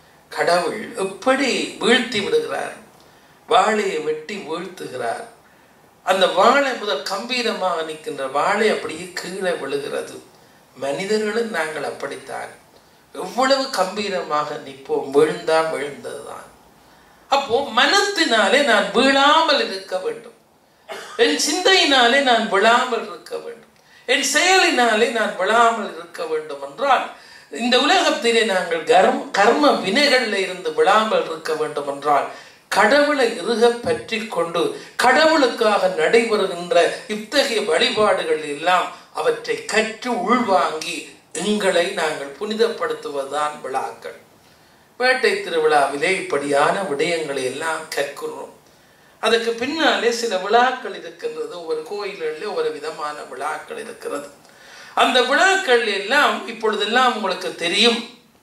Speaker 4: கடவுள் எப்படி வீழ்த்தி விடுகிறார் வாழையை வெட்டி வீழ்த்துகிறார் அந்த வாழை முதல் கம்பீரமாக நிற்கின்ற வாழை அப்படியே கீழே விழுகிறது மனிதர்களும் நாங்கள் அப்படித்தான் எவ்வளவு கம்பீரமாக நிற்போம் விழுந்தா விழுந்ததுதான் அப்போ மனத்தினாலே நான் வீழாமல் இருக்க வேண்டும் என் சிந்தையினாலே நான் விழாமல் இருக்க வேண்டும் என் செயலினாலே நான் விழாமல் இருக்க வேண்டும் என்றால் இந்த உலகத்திலே நாங்கள் கர்ம கர்ம வினைகள்ல இருந்து விழாமல் இருக்க வேண்டும் என்றால் கடவுளை இறுக பற்றி கொண்டு கடவுளுக்காக நடைபெறுகின்ற இத்தகைய வழிபாடுகள் எல்லாம் அவற்றை கற்று உள்வாங்கி எங்களை நாங்கள் புனிதப்படுத்துவதுதான் விழாக்கள் வேட்டை திருவிழாவிலே இப்படியான விடயங்களை எல்லாம் கற்கிறோம் அதுக்கு பின்னாலே சில விழாக்கள் இருக்கின்றது ஒவ்வொரு கோயில்களில் ஒவ்வொரு விதமான விழாக்கள் இருக்கிறது அந்த விழாக்கள் எல்லாம் இப்பொழுதெல்லாம் உங்களுக்கு தெரியும்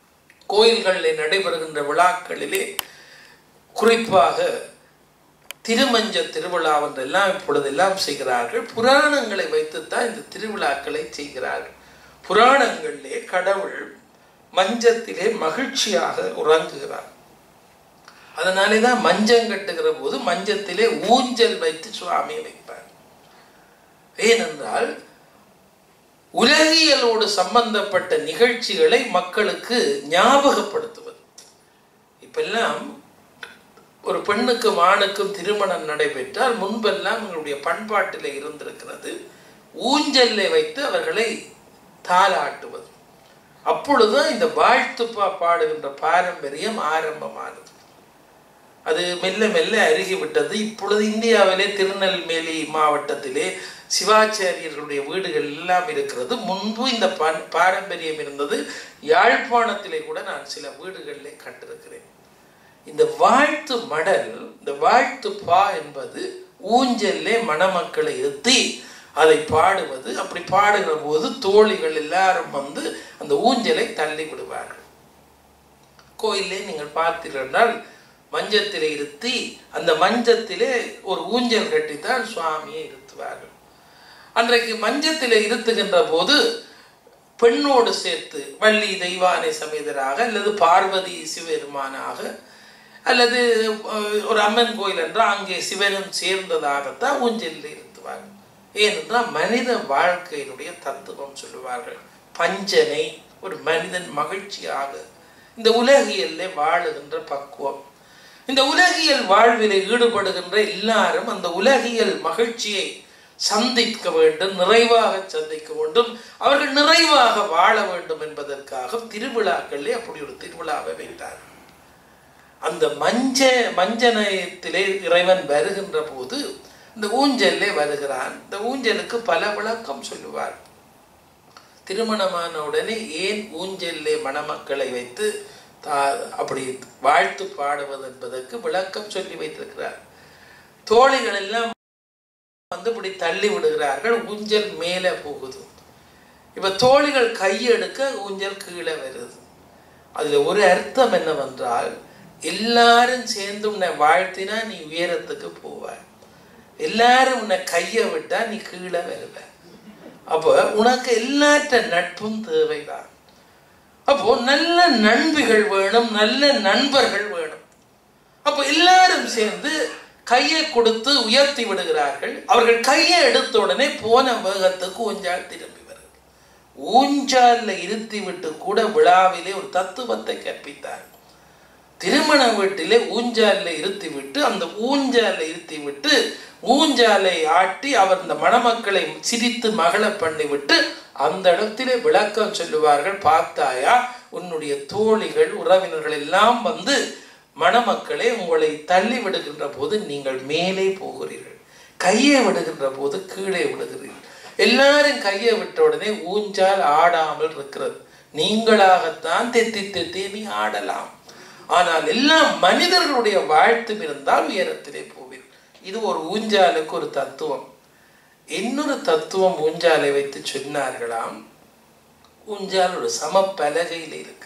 Speaker 4: கோயில்களில் நடைபெறுகின்ற விழாக்களிலே குறிப்பாக திருமஞ்ச திருவிழா என்றெல்லாம் இப்பொழுதெல்லாம் செய்கிறார்கள் புராணங்களை வைத்துத்தான் இந்த திருவிழாக்களை செய்கிறார்கள் புராணங்களிலே கடவுள் மஞ்சத்திலே மகிழ்ச்சியாக உறங்குகிறார் அதனாலே தான் மஞ்சம் கட்டுகிற போது மஞ்சத்திலே ஊஞ்சல் வைத்து சுவாமியை வைப்பார் ஏனென்றால் உலகியலோடு சம்பந்தப்பட்ட நிகழ்ச்சிகளை மக்களுக்கு ஞாபகப்படுத்துவது இப்பெல்லாம் ஒரு பெண்ணுக்கும் ஆணுக்கும் திருமணம் நடைபெற்றால் முன்பெல்லாம் எங்களுடைய பண்பாட்டில் இருந்திருக்கிறது ஊஞ்சல்லை வைத்து அவர்களை தாளாட்டுவது அப்பொழுதுதான் இந்த வாழ்த்துப்பா பாடுகின்ற பாரம்பரியம் ஆரம்பமானது அது மெல்ல மெல்ல அருகிவிட்டது இப்பொழுது இந்தியாவிலே திருநெல்வேலி மாவட்டத்திலே சிவாச்சாரியர்களுடைய வீடுகள் எல்லாம் இருக்கிறது முன்பு இந்த பன் பாரம்பரியம் இருந்தது யாழ்ப்பாணத்திலே கூட நான் சில வீடுகளிலே கண்டிருக்கிறேன் இந்த வாழ்த்து மடல் இந்த வாழ்த்து பா என்பது ஊஞ்சல்லே மணமக்களை எத்தி அதை பாடுவது அப்படி பாடுகிற போது தோழிகள் எல்லாரும் வந்து அந்த ஊஞ்சலை தள்ளி விடுவார்கள் கோயிலே நீங்கள் பார்த்தீர்கள் என்றால் மஞ்சத்திலே இருத்தி அந்த மஞ்சத்திலே ஒரு ஊஞ்சல் கட்டித்தான் சுவாமியை இருத்துவார்கள் அன்றைக்கு மஞ்சத்திலே இருத்துகின்ற போது பெண்ணோடு சேர்த்து வள்ளி தெய்வானை சமேதராக அல்லது பார்வதி சிவபெருமானாக அல்லது ஒரு அம்மன் கோயில் என்றால் அங்கே சிவனும் சேர்ந்ததாகத்தான் ஊஞ்சலில் இருத்துவார்கள் ஏனென்றால் மனித வாழ்க்கையினுடைய தத்துவம் சொல்லுவார்கள் பஞ்சனை ஒரு மனிதன் மகிழ்ச்சியாக இந்த உலகியல்ல வாழுகின்ற பக்குவம் இந்த உலகியல் வாழ்விலே ஈடுபடுகின்ற எல்லாரும் அந்த உலகியல் மகிழ்ச்சியை சந்திக்க வேண்டும் நிறைவாக சந்திக்க வேண்டும் அவர்கள் நிறைவாக வாழ வேண்டும் என்பதற்காக திருவிழாக்களே அப்படி ஒரு திருவிழாவை வைத்தார் அந்த மஞ்ச மஞ்சனயத்திலே இறைவன் வருகின்ற போது இந்த ஊஞ்சல்லே வருகிறான் இந்த ஊஞ்சலுக்கு பல விளக்கம் சொல்லுவார் திருமணமான உடனே ஏன் ஊஞ்சல்லே மணமக்களை வைத்து தா அப்படி வாழ்த்து பாடுவது என்பதற்கு விளக்கம் சொல்லி வைத்திருக்கிறார் தோழிகள் எல்லாம் வந்து இப்படி தள்ளி விடுகிறார்கள் ஊஞ்சல் மேலே போகுது இப்ப தோழிகள் கையெடுக்க ஊஞ்சல் கீழே வருது அதுல ஒரு அர்த்தம் என்னவென்றால் எல்லாரும் சேர்ந்து உன்னை வாழ்த்தினா நீ உயரத்துக்கு போவாய் எல்லாரும் உன்னை கையை விட்டா நீ கீழே வருவ அப்போ உனக்கு எல்லாற்ற நட்பும் தேவைதான் அப்போ நல்ல நண்பிகள் வேணும் நல்ல நண்பர்கள் வேணும் அப்போ எல்லாரும் சேர்ந்து கையை கொடுத்து உயர்த்தி விடுகிறார்கள் அவர்கள் கையை எடுத்த உடனே போன வேகத்துக்கு ஊஞ்சால் திரும்பி வருகிறது ஊஞ்சால்ல இருத்தி விட்டு கூட விழாவிலே ஒரு தத்துவத்தை கற்பித்தார் திருமண வீட்டிலே ஊஞ்சாலில் இருத்தி விட்டு அந்த ஊஞ்சாலை இருத்தி விட்டு ஊஞ்சாலை ஆட்டி அவர் இந்த மணமக்களை சிரித்து மகள பண்ணி விட்டு அந்த இடத்திலே விளக்கம் சொல்லுவார்கள் பார்த்தாயா உன்னுடைய தோழிகள் உறவினர்கள் எல்லாம் வந்து மணமக்களே உங்களை தள்ளி விடுகின்ற போது நீங்கள் மேலே போகிறீர்கள் கையை விடுகின்ற போது கீழே விடுகிறீர்கள் எல்லாரும் கையை விட்ட உடனே ஊஞ்சால் ஆடாமல் இருக்கிறது நீங்களாகத்தான் தெத்தி தெத்தி நீ ஆடலாம் ஆனால் எல்லாம் மனிதர்களுடைய வாழ்த்தும் இருந்தால் உயரத்திலே போவீர் இது ஒரு ஊஞ்சாலுக்கு ஒரு தத்துவம் இன்னொரு தத்துவம் ஊஞ்சாலை வைத்து சொன்னார்களாம் ஊஞ்சால் ஒரு சம பலகையில் இருக்கிறது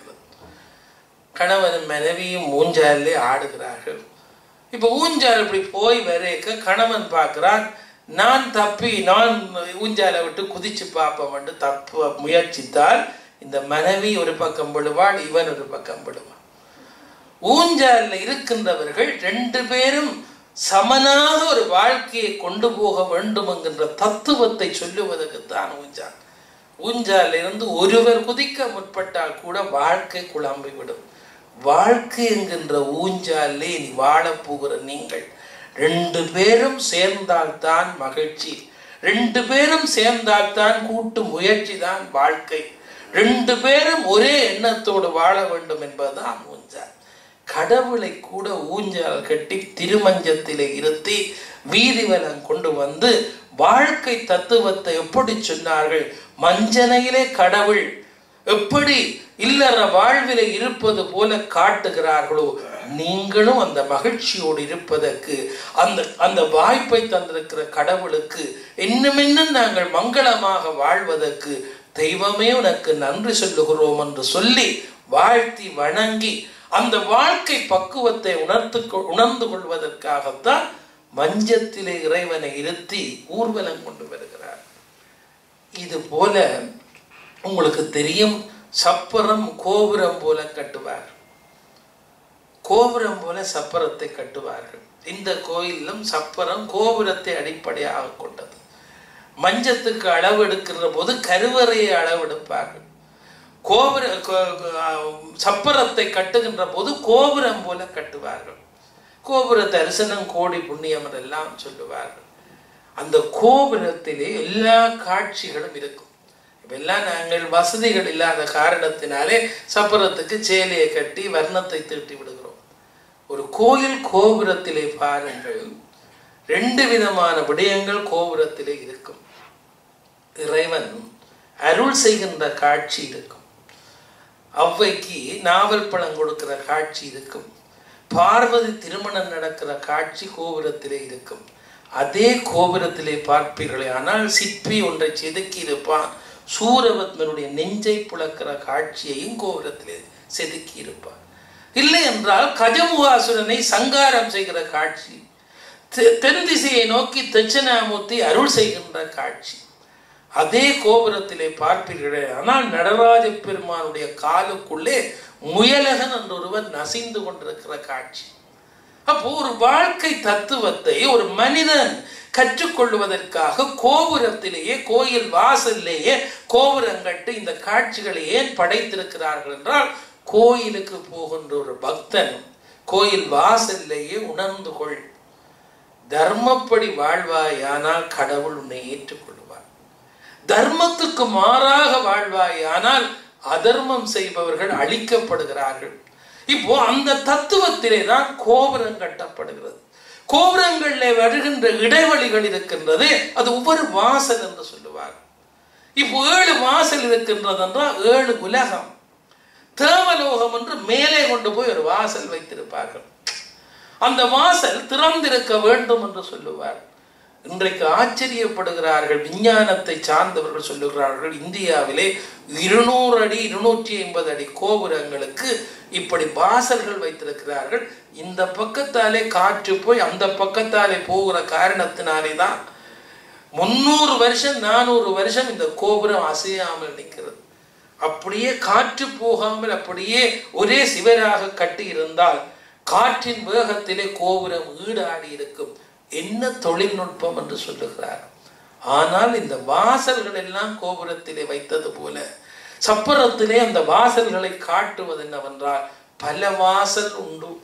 Speaker 4: கணவனும் மனைவியும் ஊஞ்சாலே ஆடுகிறார்கள் இப்ப ஊஞ்சால் இப்படி போய் வரைக்க கணவன் பார்க்கிறான் நான் தப்பி நான் ஊஞ்சாலை விட்டு குதிச்சு பார்ப்போம் தப்பு முயற்சித்தால் இந்த மனைவி ஒரு பக்கம் விழுவாள் இவன் ஒரு பக்கம் விழுவான் ஊஞ்சாலில் இருக்கின்றவர்கள் ரெண்டு பேரும் சமனாக ஒரு வாழ்க்கையை கொண்டு போக வேண்டும் என்கின்ற தத்துவத்தை சொல்லுவதற்குத்தான் ஊஞ்சால் ஊஞ்சாலில் இருந்து ஒருவர் குதிக்க முற்பட்டால் கூட வாழ்க்கை குழம்பிவிடும் வாழ்க்கை என்கின்ற ஊஞ்சாலே நீ வாழப் போகிற நீங்கள் ரெண்டு பேரும் சேர்ந்தால்தான் மகிழ்ச்சி ரெண்டு பேரும் சேர்ந்தால்தான் கூட்டு முயற்சி தான் வாழ்க்கை ரெண்டு பேரும் ஒரே எண்ணத்தோடு வாழ வேண்டும் என்பதுதான் ஊஞ்சால் கடவுளை கூட ஊஞ்சால் கட்டி திருமஞ்சத்திலே இருத்தி வீதிவலம் கொண்டு வந்து வாழ்க்கை தத்துவத்தை எப்படி சொன்னார்கள் மஞ்சனையிலே கடவுள் எப்படி இல்லற வாழ்விலே இருப்பது போல காட்டுகிறார்களோ நீங்களும் அந்த மகிழ்ச்சியோடு இருப்பதற்கு அந்த அந்த வாய்ப்பை தந்திருக்கிற கடவுளுக்கு இன்னும் இன்னும் நாங்கள் மங்களமாக வாழ்வதற்கு தெய்வமே உனக்கு நன்றி சொல்லுகிறோம் என்று சொல்லி வாழ்த்தி வணங்கி அந்த வாழ்க்கை பக்குவத்தை உணர்த்து உணர்ந்து கொள்வதற்காகத்தான் மஞ்சத்திலே இறைவனை இருத்தி ஊர்வலம் கொண்டு வருகிறார் இது போல உங்களுக்கு தெரியும் சப்பரம் கோபுரம் போல கட்டுவார் கோபுரம் போல சப்பரத்தை கட்டுவார்கள் இந்த கோயிலும் சப்பரம் கோபுரத்தை அடிப்படையாக கொண்டது மஞ்சத்துக்கு அளவு எடுக்கிற போது கருவறையை அளவெடுப்பார்கள் கோபுர சப்பரத்தை கட்டுகின்ற போது கோபுரம் போல கட்டுவார்கள் கோபுர தரிசனம் கோடி புண்ணியம் எல்லாம் சொல்லுவார்கள் அந்த கோபுரத்திலே எல்லா காட்சிகளும் இருக்கும் இப்பெல்லாம் நாங்கள் வசதிகள் இல்லாத காரணத்தினாலே சப்பரத்துக்கு சேலையை கட்டி வர்ணத்தை தீட்டி விடுகிறோம் ஒரு கோயில் கோபுரத்திலே பாருங்கள் ரெண்டு விதமான விடயங்கள் கோபுரத்திலே இருக்கும் இறைவன் அருள் செய்கின்ற காட்சி இருக்கும் அவ்வைக்கு நாவல் பழம் கொடுக்கிற காட்சி இருக்கும் பார்வதி திருமணம் நடக்கிற காட்சி கோபுரத்திலே இருக்கும் அதே கோபுரத்திலே பார்ப்பீர்களே ஆனால் சிற்பி ஒன்றை செதுக்கி இருப்பான் சூரபத்மனுடைய நெஞ்சை புழக்கிற காட்சியையும் கோபுரத்திலே செதுக்கி இருப்பான் இல்லை என்றால் கஜமுகாசுரனை சங்காரம் செய்கிற காட்சி தென் திசையை நோக்கி தட்சிணாமூர்த்தி அருள் செய்கின்ற காட்சி அதே கோபுரத்திலே பார்ப்பீர்களே ஆனால் நடராஜ பெருமானுடைய காலுக்குள்ளே முயலகன் என்ற ஒருவன் நசிந்து கொண்டிருக்கிற காட்சி அப்போ ஒரு வாழ்க்கை தத்துவத்தை ஒரு மனிதன் கற்றுக்கொள்வதற்காக கோபுரத்திலேயே கோயில் வாசல்லேயே கோபுரம் கட்டு இந்த காட்சிகளை ஏன் படைத்திருக்கிறார்கள் என்றால் கோயிலுக்கு போகின்ற ஒரு பக்தன் கோயில் வாசல்லேயே உணர்ந்து கொள் தர்மப்படி வாழ்வாயானால் கடவுள் உன்னை ஏற்றுக்கொள்வார் தர்மத்துக்கு மாறாக வாழ்வாயானால் அதர்மம் செய்பவர்கள் அழிக்கப்படுகிறார்கள் இப்போ அந்த தத்துவத்திலே தான் கோபுரம் கட்டப்படுகிறது கோபுரங்களிலே வருகின்ற இடைவெளிகள் இருக்கின்றது அது ஒவ்வொரு வாசல் என்று சொல்லுவார் இப்போ ஏழு வாசல் இருக்கின்றது என்றால் ஏழு உலகம் தேவலோகம் என்று மேலே கொண்டு போய் ஒரு வாசல் வைத்திருப்பார்கள் அந்த வாசல் திறந்திருக்க வேண்டும் என்று சொல்லுவார் இன்றைக்கு ஆச்சரியப்படுகிறார்கள் விஞ்ஞானத்தை சார்ந்தவர்கள் சொல்லுகிறார்கள் இந்தியாவிலே இருநூறு அடி இருநூற்றி ஐம்பது அடி கோபுரங்களுக்கு இப்படி வாசல்கள் வைத்திருக்கிறார்கள் இந்த பக்கத்தாலே காற்று போய் அந்த பக்கத்தாலே போகிற காரணத்தினாலே தான் முன்னூறு வருஷம் நானூறு வருஷம் இந்த கோபுரம் அசையாமல் நிற்கிறது அப்படியே காற்று போகாமல் அப்படியே ஒரே சிவராக கட்டி இருந்தால் காற்றின் வேகத்திலே கோபுரம் ஈடாடி இருக்கும் என்ன தொழில்நுட்பம் என்று சொல்லுகிறார் ஆனால் இந்த வாசல்கள் எல்லாம் கோபுரத்திலே வைத்தது போல சப்பரத்திலே அந்த வாசல்களை காட்டுவது என்னவென்றால் பல வாசல் உண்டு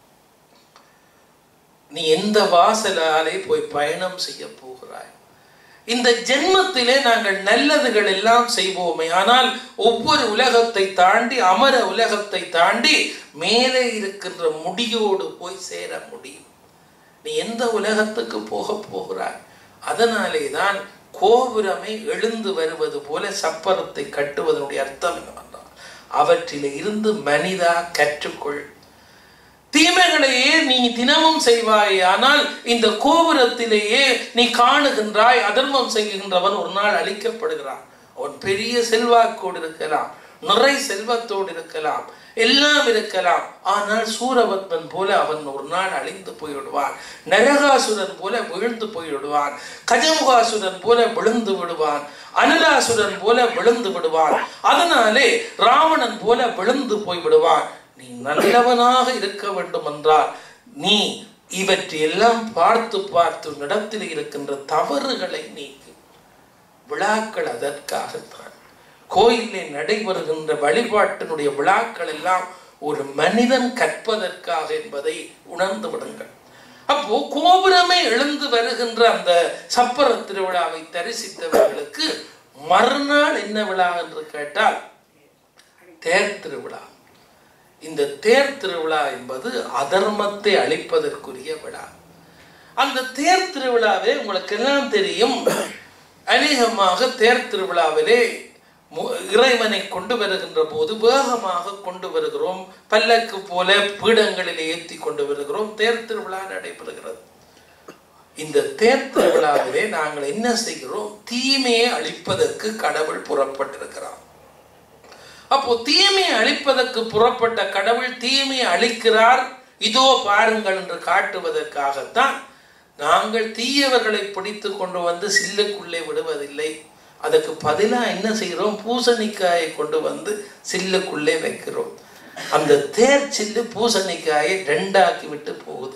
Speaker 4: நீ எந்த வாசலாலே போய் பயணம் செய்ய போகிறாய் இந்த ஜென்மத்திலே நாங்கள் நல்லதுகள் எல்லாம் செய்வோமே ஆனால் ஒவ்வொரு உலகத்தை தாண்டி அமர உலகத்தை தாண்டி மேலே இருக்கின்ற முடியோடு போய் சேர முடியும் நீ எந்த உலகத்துக்கு போக போகிறாய் அதனாலே தான் கோபுரமே எழுந்து வருவது போல சப்பரத்தை கட்டுவதனுடைய அர்த்தம் என்னவென்றால் அவற்றிலே இருந்து மனிதா கற்றுக்கொள் தீமைகளையே நீ தினமும் செய்வாய் ஆனால் இந்த கோபுரத்திலேயே நீ காணுகின்றாய் அதர்மம் செய்கின்றவன் ஒரு நாள் அழிக்கப்படுகிறான் அவன் பெரிய செல்வாக்கோடு இருக்கலாம் நிறை செல்வத்தோடு இருக்கலாம் எல்லாம் இருக்கலாம் ஆனால் சூரபத்மன் போல அவன் ஒரு நாள் அழிந்து போய்விடுவான் நரகாசுரன் போல விழுந்து போய்விடுவான் கஜமுகாசுரன் போல விழுந்து விடுவான் அனலாசுரன் போல விழுந்து விடுவான் அதனாலே ராவணன் போல விழுந்து போய் விடுவான் நீ நல்லவனாக இருக்க வேண்டும் என்றால் நீ இவற்றையெல்லாம் பார்த்து பார்த்து இடத்தில் இருக்கின்ற தவறுகளை நீக்கு விழாக்கள் அதற்காகத்தான் கோயிலில் நடைபெறுகின்ற வழிபாட்டினுடைய விழாக்கள் எல்லாம் ஒரு மனிதன் கற்பதற்காக என்பதை உணர்ந்து விடுங்கள் அப்போ கோபுரமே எழுந்து வருகின்ற அந்த சப்பர திருவிழாவை தரிசித்தவர்களுக்கு மறுநாள் என்ன விழா என்று கேட்டால் தேர் திருவிழா இந்த தேர் திருவிழா என்பது அதர்மத்தை அழிப்பதற்குரிய விழா அந்த தேர் திருவிழாவே உங்களுக்கு எல்லாம் தெரியும் அநேகமாக தேர் திருவிழாவிலே மு- இறைவனை கொண்டு வருகின்ற போது வேகமாக கொண்டு வருகிறோம் பல்லக்கு போல பீடங்களில் ஏற்றி கொண்டு வருகிறோம் தேர் திருவிழா நடைபெறுகிறது இந்த தேர் திருவிழாவிலே நாங்கள் என்ன செய்கிறோம் தீமையை அழிப்பதற்கு கடவுள் புறப்பட்டிருக்கிறார் அப்போ தீமையை அழிப்பதற்கு புறப்பட்ட கடவுள் தீமையை அழிக்கிறார் இதோ பாருங்கள் என்று காட்டுவதற்காகத்தான் நாங்கள் தீயவர்களை பிடித்து கொண்டு வந்து சில்லுக்குள்ளே விடுவதில்லை அதுக்கு பதிலா என்ன செய்கிறோம் பூசணிக்காயை கொண்டு வந்து சில்லுக்குள்ளே வைக்கிறோம் அந்த தேர் சில்லு பூசணிக்காயை ரெண்டாக்கி விட்டு போகுது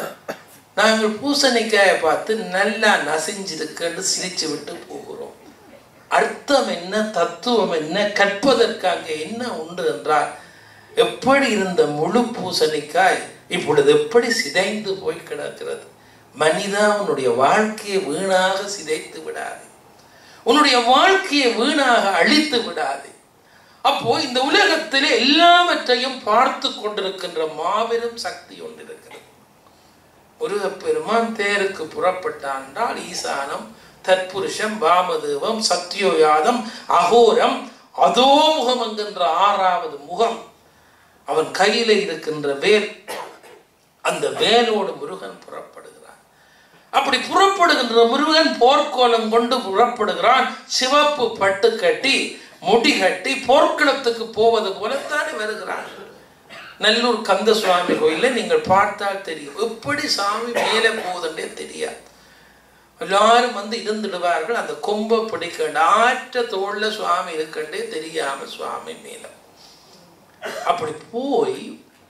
Speaker 4: நாங்கள் பூசணிக்காயை பார்த்து நல்லா நசிஞ்சிருக்குன்னு சிரிச்சு விட்டு போகிறோம் அர்த்தம் என்ன தத்துவம் என்ன கற்பதற்காக என்ன உண்டு என்றால் எப்படி இருந்த முழு பூசணிக்காய் இப்பொழுது எப்படி சிதைந்து போய் கிடக்கிறது மனிதா உன்னுடைய வாழ்க்கையை வீணாக சிதைத்து விடாது உன்னுடைய வாழ்க்கையை வீணாக அழித்து விடாது அப்போ இந்த உலகத்திலே எல்லாவற்றையும் பார்த்து கொண்டிருக்கின்ற மாபெரும் சக்தி ஒன்று இருக்கிறது முருகப்பெருமான் தேருக்கு புறப்பட்டான் என்றால் ஈசானம் தற்புருஷம் வாமதேவம் சத்யோயாதம் அகோரம் அதோமுகம் என்கின்ற ஆறாவது முகம் அவன் கையில இருக்கின்ற வேல் அந்த வேலோடு முருகன் புறப்படுகிறான் அப்படி புறப்படுகின்ற முருகன் போர்க்கோலம் கொண்டு புறப்படுகிறான் சிவப்பு பட்டு கட்டி முடி கட்டி போர்க்களத்துக்கு போவது போலத்தானே வருகிறான் நல்லூர் கந்த சுவாமி கோயில நீங்கள் பார்த்தால் தெரியும் எப்படி சாமி மேலே போகுதுன்றே தெரியாது எல்லாரும் வந்து இருந்துடுவார்கள் அந்த கொம்பை பிடிக்கண்ட ஆற்ற தோல்ல சுவாமி இருக்கண்டே தெரியாம சுவாமி மேல அப்படி போய்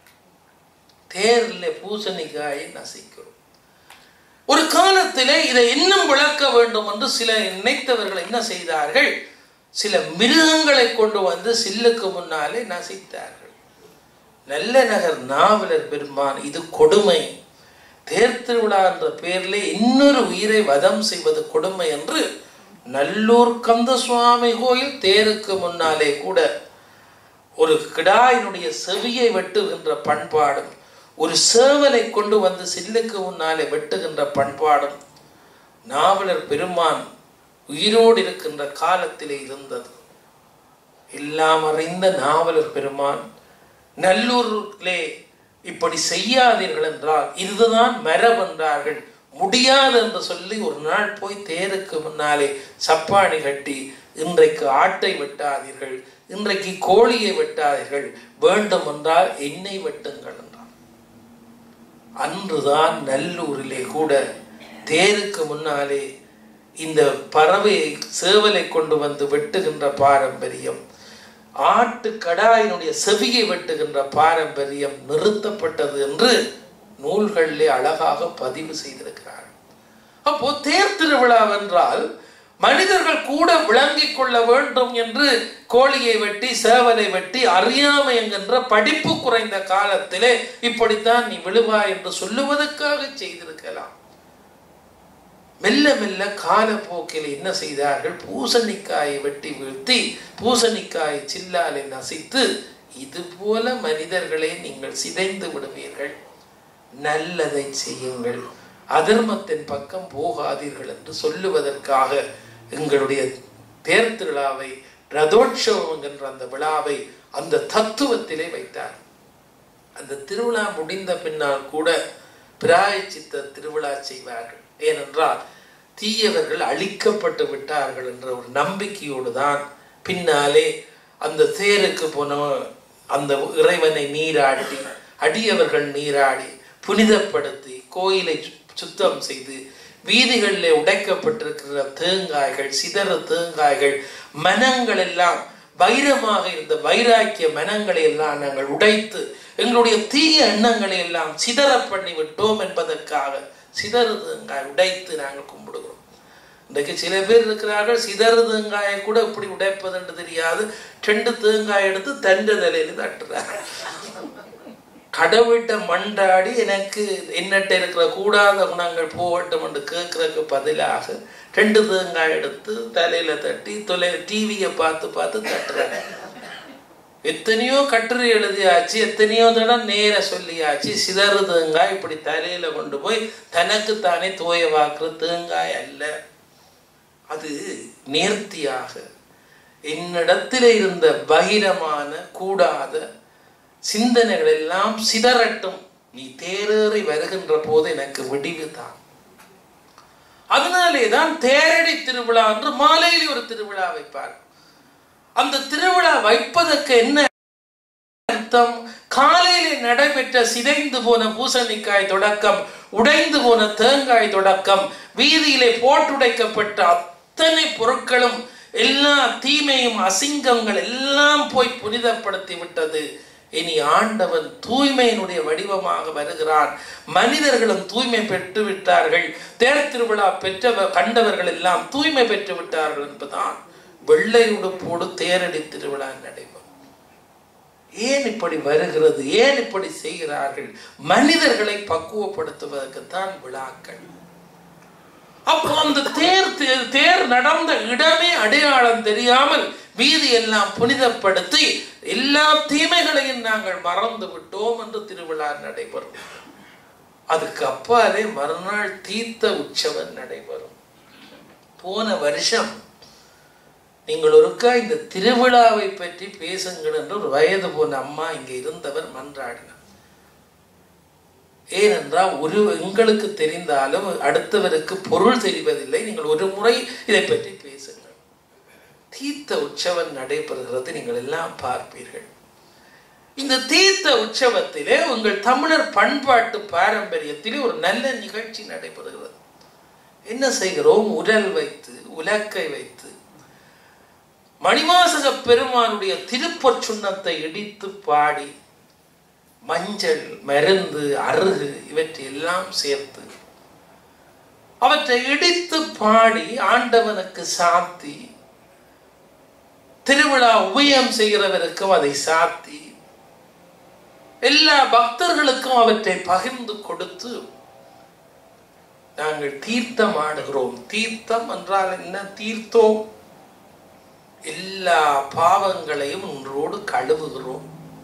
Speaker 4: தேர்ல பூசணிக்காயை நசிக்கிறோம் ஒரு காலத்திலே இதை இன்னும் விளக்க வேண்டும் என்று சில நினைத்தவர்கள் என்ன செய்தார்கள் சில மிருகங்களை கொண்டு வந்து சில்லுக்கு முன்னாலே நசித்தார்கள் நல்ல நகர் நாவலர் பெருமான் இது கொடுமை தேர் திருவிழா என்ற பெயரிலே இன்னொரு உயிரை வதம் செய்வது கொடுமை என்று நல்லூர் கந்த சுவாமி கோயில் தேருக்கு முன்னாலே கூட ஒரு கிடாயினுடைய செவியை வெட்டுகின்ற பண்பாடும் ஒரு சேவலை கொண்டு வந்து சில்லுக்கு முன்னாலே வெட்டுகின்ற பண்பாடும் நாவலர் பெருமான் உயிரோடு இருக்கின்ற காலத்திலே இருந்தது எல்லாம் அறிந்த நாவலர் பெருமான் நல்லூரிலே இப்படி செய்யாதீர்கள் என்றால் இதுதான் மரபு என்றார்கள் முடியாது என்று சொல்லி ஒரு நாள் போய் தேருக்கு முன்னாலே சப்பாணி கட்டி இன்றைக்கு ஆட்டை வெட்டாதீர்கள் இன்றைக்கு கோழியை வெட்டாதீர்கள் வேண்டும் என்றால் என்னை வெட்டுங்கள் என்றார் அன்றுதான் நல்லூரிலே கூட தேருக்கு முன்னாலே இந்த பறவையை சேவலை கொண்டு வந்து வெட்டுகின்ற பாரம்பரியம் ஆட்டு கடாயினுடைய செவியை வெட்டுகின்ற பாரம்பரியம் நிறுத்தப்பட்டது என்று நூல்களிலே அழகாக பதிவு செய்திருக்கிறார் அப்போ தேர் திருவிழா என்றால் மனிதர்கள் கூட விளங்கிக் கொள்ள வேண்டும் என்று கோழியை வெட்டி சேவலை வெட்டி அறியாமை என்கின்ற படிப்பு குறைந்த காலத்திலே இப்படித்தான் நீ விழுவா என்று சொல்லுவதற்காக செய்திருக்கலாம் மெல்ல மெல்ல காலப்போக்கில் என்ன செய்தார்கள் பூசணிக்காயை வெட்டி வீழ்த்தி பூசணிக்காயை சில்லாலை நசித்து இது போல மனிதர்களை நீங்கள் சிதைந்து விடுவீர்கள் நல்லதை செய்யுங்கள் அதர்மத்தின் பக்கம் போகாதீர்கள் என்று சொல்லுவதற்காக எங்களுடைய தேர் திருவிழாவை ரதோற்சவம் என்கின்ற அந்த விழாவை அந்த தத்துவத்திலே வைத்தார் அந்த திருவிழா முடிந்த பின்னால் கூட பிராயச்சித்த திருவிழா செய்வார்கள் ஏனென்றால் தீயவர்கள் அழிக்கப்பட்டு விட்டார்கள் என்ற ஒரு நம்பிக்கையோடு தான் பின்னாலே அந்த தேருக்கு போன அந்த இறைவனை நீராட்டி அடியவர்கள் நீராடி புனிதப்படுத்தி கோயிலை சு- சுத்தம் செய்து வீதிகளிலே உடைக்கப்பட்டிருக்கிற தேங்காய்கள் சிதற தேங்காய்கள் மனங்கள் எல்லாம் வைரமாக இருந்த வைராக்கிய மனங்களை எல்லாம் நாங்கள் உடைத்து எங்களுடைய தீய எண்ணங்களை எல்லாம் சிதற பண்ணி விட்டோம் என்பதற்காக சிதறு தேங்காய் உடைத்து நாங்கள் கும்பிடுகிறோம் இன்றைக்கு சில பேர் இருக்கிறார்கள் சிதறு தேங்காயை கூட எப்படி உடைப்பது என்று தெரியாது ரெண்டு தேங்காய் எடுத்து தண்டு தலையில தட்டுறாங்க கடவுள்கிட்ட மண்டாடி எனக்கு என்னட்ட இருக்கிற கூடாத குணங்கள் போகட்டும் என்று கேட்கறதுக்கு பதிலாக ரெண்டு தேங்காய் எடுத்து தலையில தட்டி தொலை டிவியை பார்த்து பார்த்து தட்டுறாங்க எத்தனையோ கட்டுரை எழுதியாச்சு எத்தனையோ தடவை நேர சொல்லியாச்சு சிதறு தேங்காய் இப்படி தலையில கொண்டு போய் தனக்கு தானே தோய வாக்குற தேங்காய் அல்ல அது நேர்த்தியாக என்னிடத்தில் இருந்த பகிரமான கூடாத சிந்தனைகள் எல்லாம் சிதறட்டும் நீ தேரேறி வருகின்ற போது எனக்கு விடிவு தான் அதனாலே தான் தேரடி திருவிழா என்று மாலையில் ஒரு திருவிழா வைப்பார் அந்த திருவிழா வைப்பதற்கு என்ன அர்த்தம் காலையிலே நடைபெற்ற சிதைந்து போன பூசணிக்காய் தொடக்கம் உடைந்து போன தேங்காய் தொடக்கம் வீதியிலே போட்டுடைக்கப்பட்ட அத்தனை பொருட்களும் எல்லா தீமையும் அசிங்கங்கள் எல்லாம் போய் புனிதப்படுத்தி விட்டது இனி ஆண்டவன் தூய்மையினுடைய வடிவமாக வருகிறான் மனிதர்களும் தூய்மை பெற்று விட்டார்கள் தேர் திருவிழா பெற்றவர் கண்டவர்கள் எல்லாம் தூய்மை பெற்று விட்டார்கள் என்பதுதான் வெள்ளை உடுப்போடு தேரடி திருவிழா நடைபெறும் ஏன் இப்படி வருகிறது ஏன் இப்படி செய்கிறார்கள் மனிதர்களை பக்குவப்படுத்துவதற்குத்தான் விழாக்கள் அப்போ அந்த தேர் தே- தேர் நடந்த இடமே அடையாளம் தெரியாமல் வீதி எல்லாம் புனிதப்படுத்தி எல்லா தீமைகளையும் நாங்கள் மறந்து விட்டோம் என்று திருவிழா நடைபெறும் அதுக்கு அப்பாலே மறுநாள் தீர்த்த உற்சவம் நடைபெறும் போன வருஷம் நீங்கள் ஒருக்கா இந்த திருவிழாவை பற்றி பேசுங்கள் என்று ஒரு வயது போன அம்மா இங்கே இருந்தவர் மன்றாடினார் ஏனென்றால் ஒரு எங்களுக்கு தெரிந்தாலும் அடுத்தவருக்கு பொருள் தெரிவதில்லை நீங்கள் ஒரு முறை இதை பற்றி பேசுங்கள் தீர்த்த உற்சவம் நடைபெறுகிறது நீங்கள் எல்லாம் பார்ப்பீர்கள் இந்த தீர்த்த உற்சவத்திலே உங்கள் தமிழர் பண்பாட்டு பாரம்பரியத்திலே ஒரு நல்ல நிகழ்ச்சி நடைபெறுகிறது என்ன செய்கிறோம் உரல் வைத்து உலக்கை வைத்து மணிவாசக பெருமானுடைய திருப்பொற் சுண்ணத்தை இடித்து பாடி மஞ்சள் மருந்து அருகு இவற்றை எல்லாம் சேர்த்து அவற்றை இடித்து பாடி ஆண்டவனுக்கு சாத்தி திருவிழா உபயம் செய்கிறவருக்கும் அதை சாத்தி எல்லா பக்தர்களுக்கும் அவற்றை பகிர்ந்து கொடுத்து நாங்கள் தீர்த்தம் ஆடுகிறோம் தீர்த்தம் என்றால் என்ன தீர்த்தோம் எல்லா பாவங்களையும் ஒன்றோடு கழுவுகிறோம்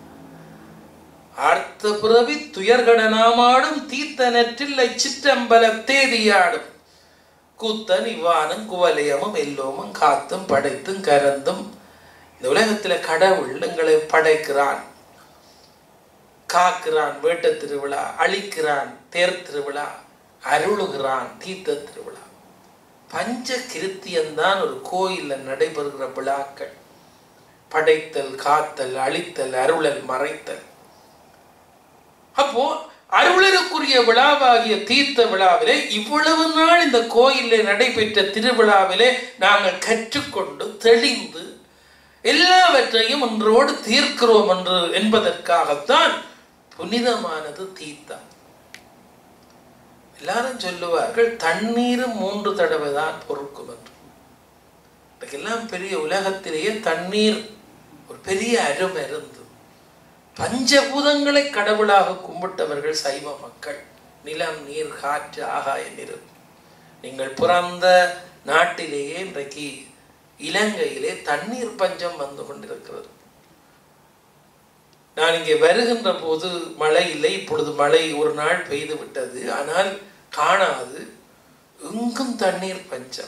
Speaker 4: ஆர்த்த பிறவி துயர்கடனாமாடும் தீர்த்தனற்றில்லை சிற்றம்பல தேதியாடும் கூத்தன் இவ்வானும் குவலயமும் எல்லோமும் காத்தும் படைத்தும் கரந்தும் இந்த உலகத்துல கடவுள் எங்களை படைக்கிறான் காக்கிறான் வேட்ட திருவிழா அழிக்கிறான் தேர் திருவிழா அருளுகிறான் தீர்த்த திருவிழா பஞ்ச கிருத்தியம்தான் ஒரு கோயில்ல நடைபெறுகிற விழாக்கள் படைத்தல் காத்தல் அழித்தல் அருளல் மறைத்தல் அப்போ அருளருக்குரிய விழாவாகிய தீர்த்த விழாவிலே இவ்வளவு நாள் இந்த கோயிலில் நடைபெற்ற திருவிழாவிலே நாங்கள் கற்றுக்கொண்டு தெளிந்து எல்லாவற்றையும் ஒன்றோடு தீர்க்கிறோம் என்று என்பதற்காகத்தான் புனிதமானது தீர்த்தம் எல்லாரும் சொல்லுவார்கள் தண்ணீர் மூன்று தடவை தான் பொறுக்கும் என்று இதுக்கெல்லாம் பெரிய உலகத்திலேயே தண்ணீர் ஒரு பெரிய அருமை இருந்து பஞ்சபூதங்களை கடவுளாக கும்பிட்டவர்கள் சைவ மக்கள் நிலம் நீர் காற்று ஆகாய நிறம் நீங்கள் பிறந்த நாட்டிலேயே இன்றைக்கு இலங்கையிலே தண்ணீர் பஞ்சம் வந்து கொண்டிருக்கிறது நான் இங்கே வருகின்ற போது மழை இல்லை இப்பொழுது மழை ஒரு நாள் பெய்து விட்டது ஆனால் காணாது எங்கும் தண்ணீர் பஞ்சம்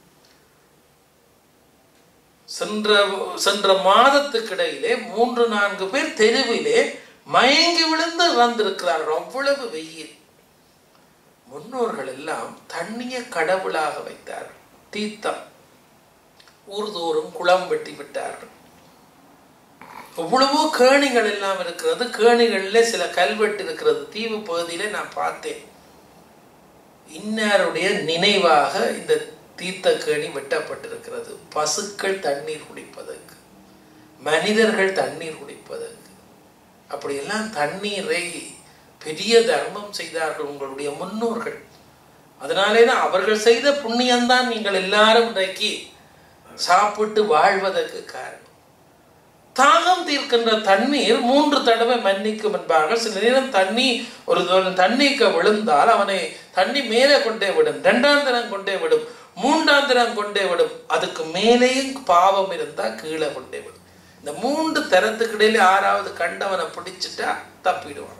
Speaker 4: சென்ற சென்ற மாதத்துக்கிடையிலே மூன்று நான்கு பேர் தெருவிலே மயங்கி விழுந்து இறந்திருக்கிறார்கள் அவ்வளவு வெயில் முன்னோர்கள் எல்லாம் தண்ணிய கடவுளாக வைத்தார்கள் தீர்த்தம் ஊர்தோறும் குளம் வெட்டி விட்டார்கள் எவ்வளவோ கேணிகள் எல்லாம் இருக்கிறது கேணிகளிலே சில கல்வெட்டு இருக்கிறது தீவு பகுதியிலே நான் பார்த்தேன் இன்னாருடைய நினைவாக இந்த தீர்த்த கேணி வெட்டப்பட்டிருக்கிறது பசுக்கள் தண்ணீர் குடிப்பதற்கு மனிதர்கள் தண்ணீர் குடிப்பதற்கு அப்படியெல்லாம் தண்ணீரை பெரிய தர்மம் செய்தார்கள் உங்களுடைய முன்னோர்கள் அதனாலே தான் அவர்கள் செய்த புண்ணியம்தான் நீங்கள் எல்லாரும் இன்றைக்கு சாப்பிட்டு வாழ்வதற்கு காரணம் தாகம் தீர்க்கின்ற தண்ணீர் மூன்று தடவை மன்னிக்கும் என்பார்கள் சில நேரம் தண்ணி ஒரு தண்ணிக்கு விழுந்தால் அவனை தண்ணி மேலே கொண்டே விடும் இரண்டாம் தினம் கொண்டே விடும் மூன்றாம் தினம் கொண்டே விடும் அதுக்கு மேலேயும் பாவம் இருந்தா கீழே கொண்டே விடும் இந்த மூன்று தரத்துக்கு இடையில ஆறாவது கண்டவனை பிடிச்சிட்டா தப்பிடுவான்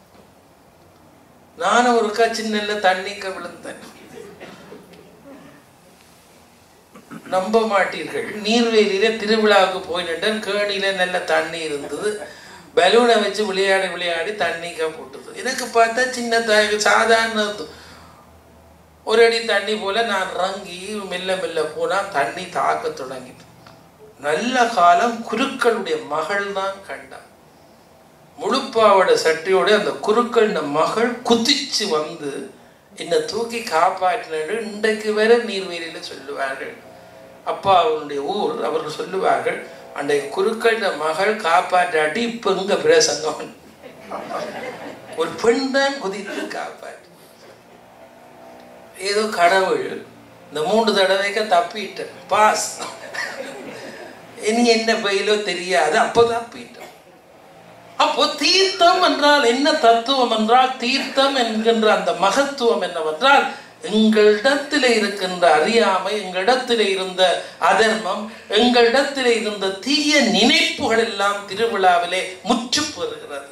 Speaker 4: நானும் ஒருக்கா சின்ன தண்ணிக்க விழுந்தேன் நம்ப மாட்டீர்கள் நீர்வேலியில திருவிழாவுக்கு போய் நின்றேன் கேணியில நல்ல தண்ணி இருந்தது பலூனை வச்சு விளையாடி விளையாடி தண்ணிக்க போட்டுது எனக்கு பார்த்தா சின்ன தாய் சாதாரண ஒரு அடி தண்ணி போல நான் இறங்கி மெல்ல மெல்ல போனா தண்ணி தாக்க தொடங்கிட்டு நல்ல காலம் குருக்களுடைய மகள் தான் கண்டான் முழுப்பாவோட சட்டியோட அந்த குருக்கள் மகள் குதிச்சு வந்து என்னை தூக்கி காப்பாற்றினு இன்றைக்கு வரை நீர்வேலியில சொல்லுவார்கள் அப்பா அவனுடைய ஊர் அவர்கள் சொல்லுவார்கள் அன்றைய குருக்கள் மகள் காப்பாற்றாட்டி இப்ப இங்க பிரசங்கம் ஒரு பெண் தான் குதித்து காப்பாற்று ஏதோ கடவுள் இந்த மூன்று தடவைக்க தப்பிட்டேன் பாஸ் இனி என்ன பயிலோ தெரியாது அப்போ தப்பிட்டோம் அப்போ தீர்த்தம் என்றால் என்ன தத்துவம் என்றால் தீர்த்தம் என்கின்ற அந்த மகத்துவம் என்னவென்றால் எங்களிடத்தில் இருக்கின்ற அறியாமை எங்களிடத்தில் இருந்த அதர்மம் எங்களிடத்தில் இருந்த தீய நினைப்புகள் எல்லாம் திருவிழாவிலே முற்று பெறுகிறது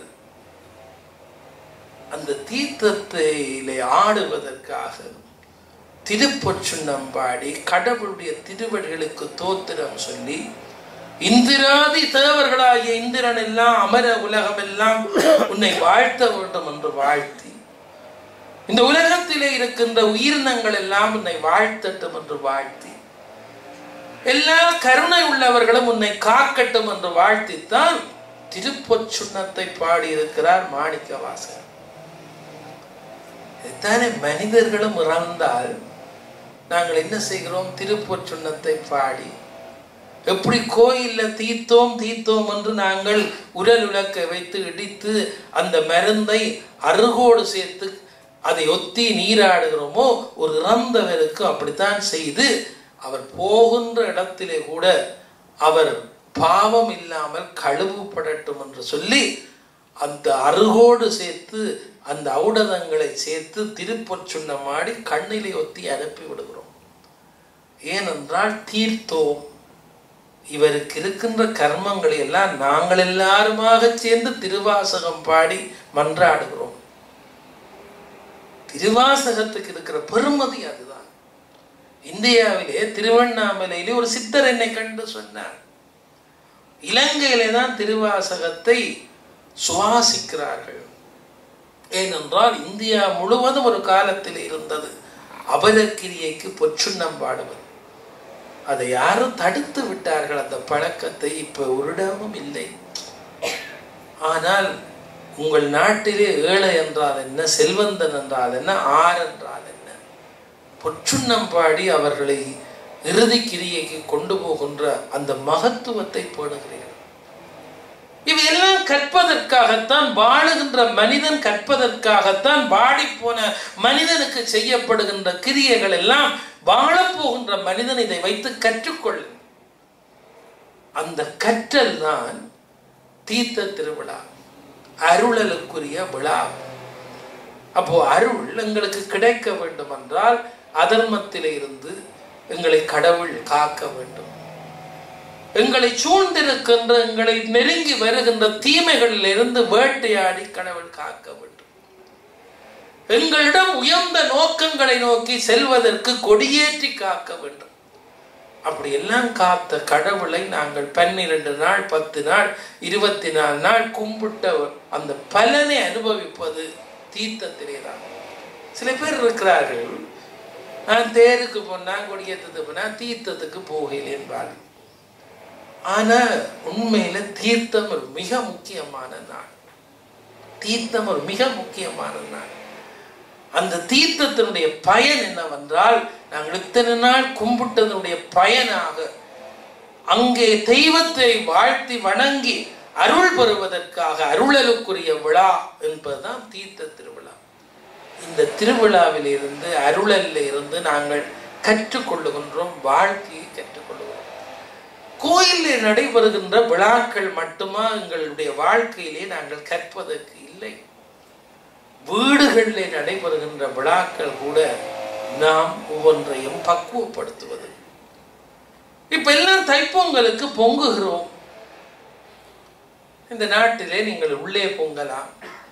Speaker 4: அந்த தீர்த்தத்திலே ஆடுவதற்காக திருப்பொச்சுண்ணம் பாடி கடவுளுடைய திருவடிகளுக்கு தோத்திரம் சொல்லி இந்திராதி தேவர்களாகிய இந்திரன் எல்லாம் அமர உலகம் எல்லாம் உன்னை வாழ்த்த வேண்டும் என்று வாழ்த்தி இந்த உலகத்திலே இருக்கின்ற உயிரினங்கள் எல்லாம் உன்னை வாழ்த்தட்டும் என்று வாழ்த்தி எல்லா கருணை உள்ளவர்களும் உன்னை காக்கட்டும் என்று வாழ்த்தித்தான் திருப்பொச்சுண்ணத்தை பாடியிருக்கிறார் மாணிக்க வாசகர் இதைத்தானே மனிதர்களும் இறந்தால் நாங்கள் என்ன செய்கிறோம் திருப்பொச்சுண்ணத்தை பாடி எப்படி கோயில்ல தீர்த்தோம் தீர்த்தோம் என்று நாங்கள் உரல் உலக்க வைத்து இடித்து அந்த மருந்தை அருகோடு சேர்த்து அதை ஒத்தி நீராடுகிறோமோ ஒரு இறந்தவருக்கு அப்படித்தான் செய்து அவர் போகின்ற இடத்திலே கூட அவர் பாவம் இல்லாமல் கழுவுப்படட்டும் என்று சொல்லி அந்த அருகோடு சேர்த்து அந்த ஔடதங்களை சேர்த்து திருப்பொச்சுண்ணமாடி கண்ணிலே ஒத்தி அனுப்பி விடுகிறோம் ஏனென்றால் தீர்த்தோம் இவருக்கு இருக்கின்ற கர்மங்களை எல்லாம் நாங்கள் எல்லாருமாக சேர்ந்து திருவாசகம் பாடி மன்றாடுகிறோம் திருவாசகத்துக்கு இருக்கிற பெருமதி அதுதான் இந்தியாவிலே திருவண்ணாமலையிலே ஒரு சித்தர் என்னை கண்டு சொன்னார் இலங்கையிலே தான் திருவாசகத்தை சுவாசிக்கிறார்கள் ஏனென்றால் இந்தியா முழுவதும் ஒரு காலத்தில் இருந்தது அபரக்கிரியைக்கு பொற்றுண்ணம் பாடுவது அதை யாரும் தடுத்து விட்டார்கள் அந்த பழக்கத்தை இப்ப ஒரு இடமும் இல்லை ஆனால் உங்கள் நாட்டிலே ஏழை என்றால் என்ன செல்வந்தன் என்றால் என்ன ஆர் என்றால் என்ன பொற்றுண்ணம் பாடி அவர்களை இறுதி கிரியைக்கு கொண்டு போகின்ற அந்த மகத்துவத்தை பேணுகிறீர்கள் இவையெல்லாம் கற்பதற்காகத்தான் வாழுகின்ற மனிதன் கற்பதற்காகத்தான் வாடிப்போன மனிதனுக்கு செய்யப்படுகின்ற கிரியைகள் எல்லாம் வாழப்போகின்ற மனிதன் இதை வைத்து கற்றுக்கொள்ள அந்த கற்றல் தான் தீர்த்த திருவிழா அருளலுக்குரிய விழா அப்போ அருள் எங்களுக்கு கிடைக்க வேண்டும் என்றால் அதர்மத்திலே இருந்து எங்களை கடவுள் காக்க வேண்டும் எங்களை சூழ்ந்திருக்கின்ற எங்களை நெருங்கி வருகின்ற தீமைகளில் இருந்து வேட்டையாடி கடவுள் காக்க வேண்டும் எங்களிடம் உயர்ந்த நோக்கங்களை நோக்கி செல்வதற்கு கொடியேற்றி காக்க வேண்டும் அப்படி எல்லாம் காத்த கடவுளை நாங்கள் பன்னிரண்டு நாள் பத்து நாள் இருபத்தி நாலு நாள் கும்பிட்ட அந்த பலனை அனுபவிப்பது தீர்த்தத்திலே தான் சில பேர் இருக்கிறார்கள் நான் தேருக்கு போனா கொடியேற்றத்துக்கு போனா தீர்த்தத்துக்கு போகல என்பார் ஆனா உண்மையில தீர்த்தம் ஒரு மிக முக்கியமான நாள் தீர்த்தம் ஒரு மிக முக்கியமான நாள் அந்த தீர்த்தத்தினுடைய பயன் என்னவென்றால் நாங்கள் இத்தனை நாள் கும்பிட்டதனுடைய பயனாக அங்கே தெய்வத்தை வாழ்த்தி வணங்கி அருள் பெறுவதற்காக அருளலுக்குரிய விழா என்பதுதான் தீர்த்த திருவிழா இந்த திருவிழாவில் இருந்து அருளல்ல இருந்து நாங்கள் கற்றுக்கொள்ளுகின்றோம் வாழ்க்கையை கற்றுக்கொள்ளுகிறோம் கோயிலில் நடைபெறுகின்ற விழாக்கள் மட்டுமா எங்களுடைய வாழ்க்கையிலே நாங்கள் கற்பதற்கு இல்லை வீடுகளிலே நடைபெறுகின்ற விழாக்கள் கூட நாம் ஒவ்வொன்றையும் பக்குவப்படுத்துவது இப்ப எல்லாம் தைப்பொங்கலுக்கு பொங்குகிறோம் இந்த நாட்டிலே நீங்கள் உள்ளே பொங்கலாம்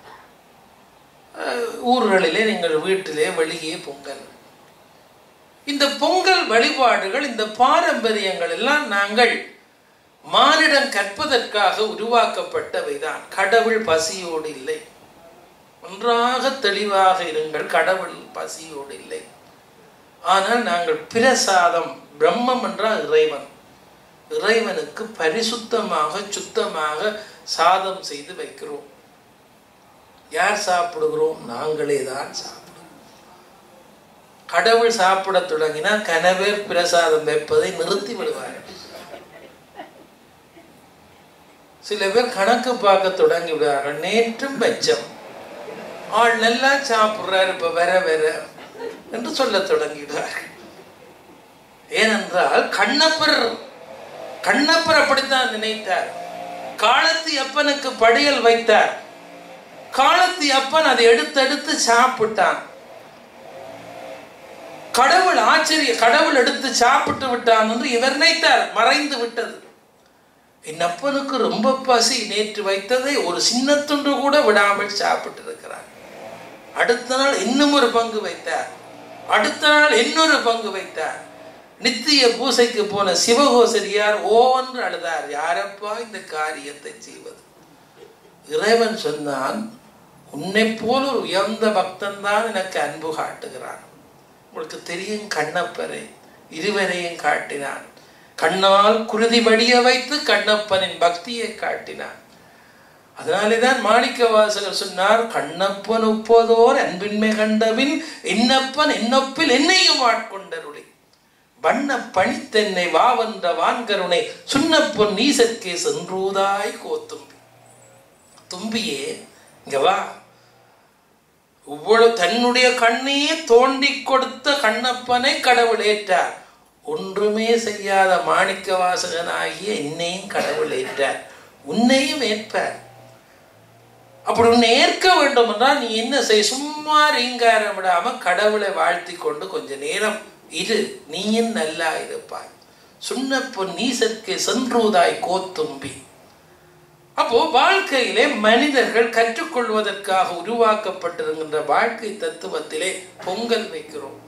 Speaker 4: அஹ், ஊர்களிலே நீங்கள் வீட்டிலே வெளியே பொங்கல் இந்த பொங்கல் வழிபாடுகள் இந்த பாரம்பரியங்கள் எல்லாம் நாங்கள் மானிடம் கற்பதற்காக உருவாக்கப்பட்டவைதான் கடவுள் பசியோடு இல்லை ஒன்றாக தெளிவாக இருங்கள் கடவுள் பசியோடு இல்லை ஆனால் நாங்கள் பிரசாதம் பிரம்மம் என்றால் இறைவன் இறைவனுக்கு பரிசுத்தமாக சுத்தமாக சாதம் செய்து வைக்கிறோம் யார் சாப்பிடுகிறோம் நாங்களே தான் சாப்பிடுகிறோம் கடவுள் சாப்பிட தொடங்கினா கனவேர் பிரசாதம் வைப்பதை நிறுத்தி விடுவார்கள் சில பேர் கணக்கு பார்க்க தொடங்கி விடுவார்கள் நேற்றும் வெச்சம் ஆள் நல்லா சாப்பிடுறாரு இப்ப வர வர என்று சொல்ல தொடங்கிடுவார்கள் ஏனென்றால் கண்ணப்பர் கண்ணப்பர் அப்படித்தான் நினைத்தார் காலத்தி அப்பனுக்கு படியல் வைத்தார் காலத்தி அப்பன் அதை எடுத்து எடுத்து சாப்பிட்டான் கடவுள் ஆச்சரிய கடவுள் எடுத்து சாப்பிட்டு விட்டான் என்று இவர் நினைத்தார் மறைந்து விட்டது என் அப்பனுக்கு ரொம்ப பசி நேற்று வைத்ததை ஒரு சின்ன துண்டு கூட விடாமல் சாப்பிட்டு இருக்கிறார் அடுத்த நாள் இன்னும் ஒரு பங்கு வைத்தார் அடுத்த நாள் இன்னொரு பங்கு வைத்தார் நித்திய பூசைக்கு போன சிவகோசரியார் ஓவென்று அழுதார் யாரப்பா இந்த காரியத்தை செய்வது இறைவன் சொன்னான் உன்னை போல் ஒரு உயர்ந்த பக்தன் தான் எனக்கு அன்பு காட்டுகிறான் உங்களுக்கு தெரியும் கண்ணப்பரை இருவரையும் காட்டினான் கண்ணால் குருதி வடிய வைத்து கண்ணப்பனின் பக்தியை காட்டினான் அதனாலே தான் மாணிக்க வாசகர் சொன்னார் கண்ணப்பன் ஒப்போதோர் அன்பின்மை கண்டபின் என்னப்பன் என்னொப்பில் என்னையும் ஆட்கொண்டருளை வண்ண பணித்தென்னை வாவென்ற வான்கருணை சுண்ணப்பொன் நீசற்கே சென்றூதாய் கோத்தும்பி தும்பியே இங்க வா இவ்வளவு தன்னுடைய கண்ணையே தோண்டி கொடுத்த கண்ணப்பனை கடவுள் ஏற்றார் ஒன்றுமே செய்யாத மாணிக்க வாசகனாகிய என்னையும் கடவுள் ஏற்றார் உன்னையும் ஏற்பார் அப்படி உன்னை ஏற்க வேண்டும் என்றால் நீ என்ன செய் சும்மா ரீங்காரம் விடாம கடவுளை வாழ்த்தி கொண்டு கொஞ்ச நேரம் இரு நீயும் நல்லா இருப்பாய் சுண்ணப்பொன் நீசற்கு சென்றுதாய் கோத்தும்பி அப்போ வாழ்க்கையிலே மனிதர்கள் கற்றுக்கொள்வதற்காக உருவாக்கப்பட்டிருக்கின்ற வாழ்க்கை தத்துவத்திலே பொங்கல் வைக்கிறோம்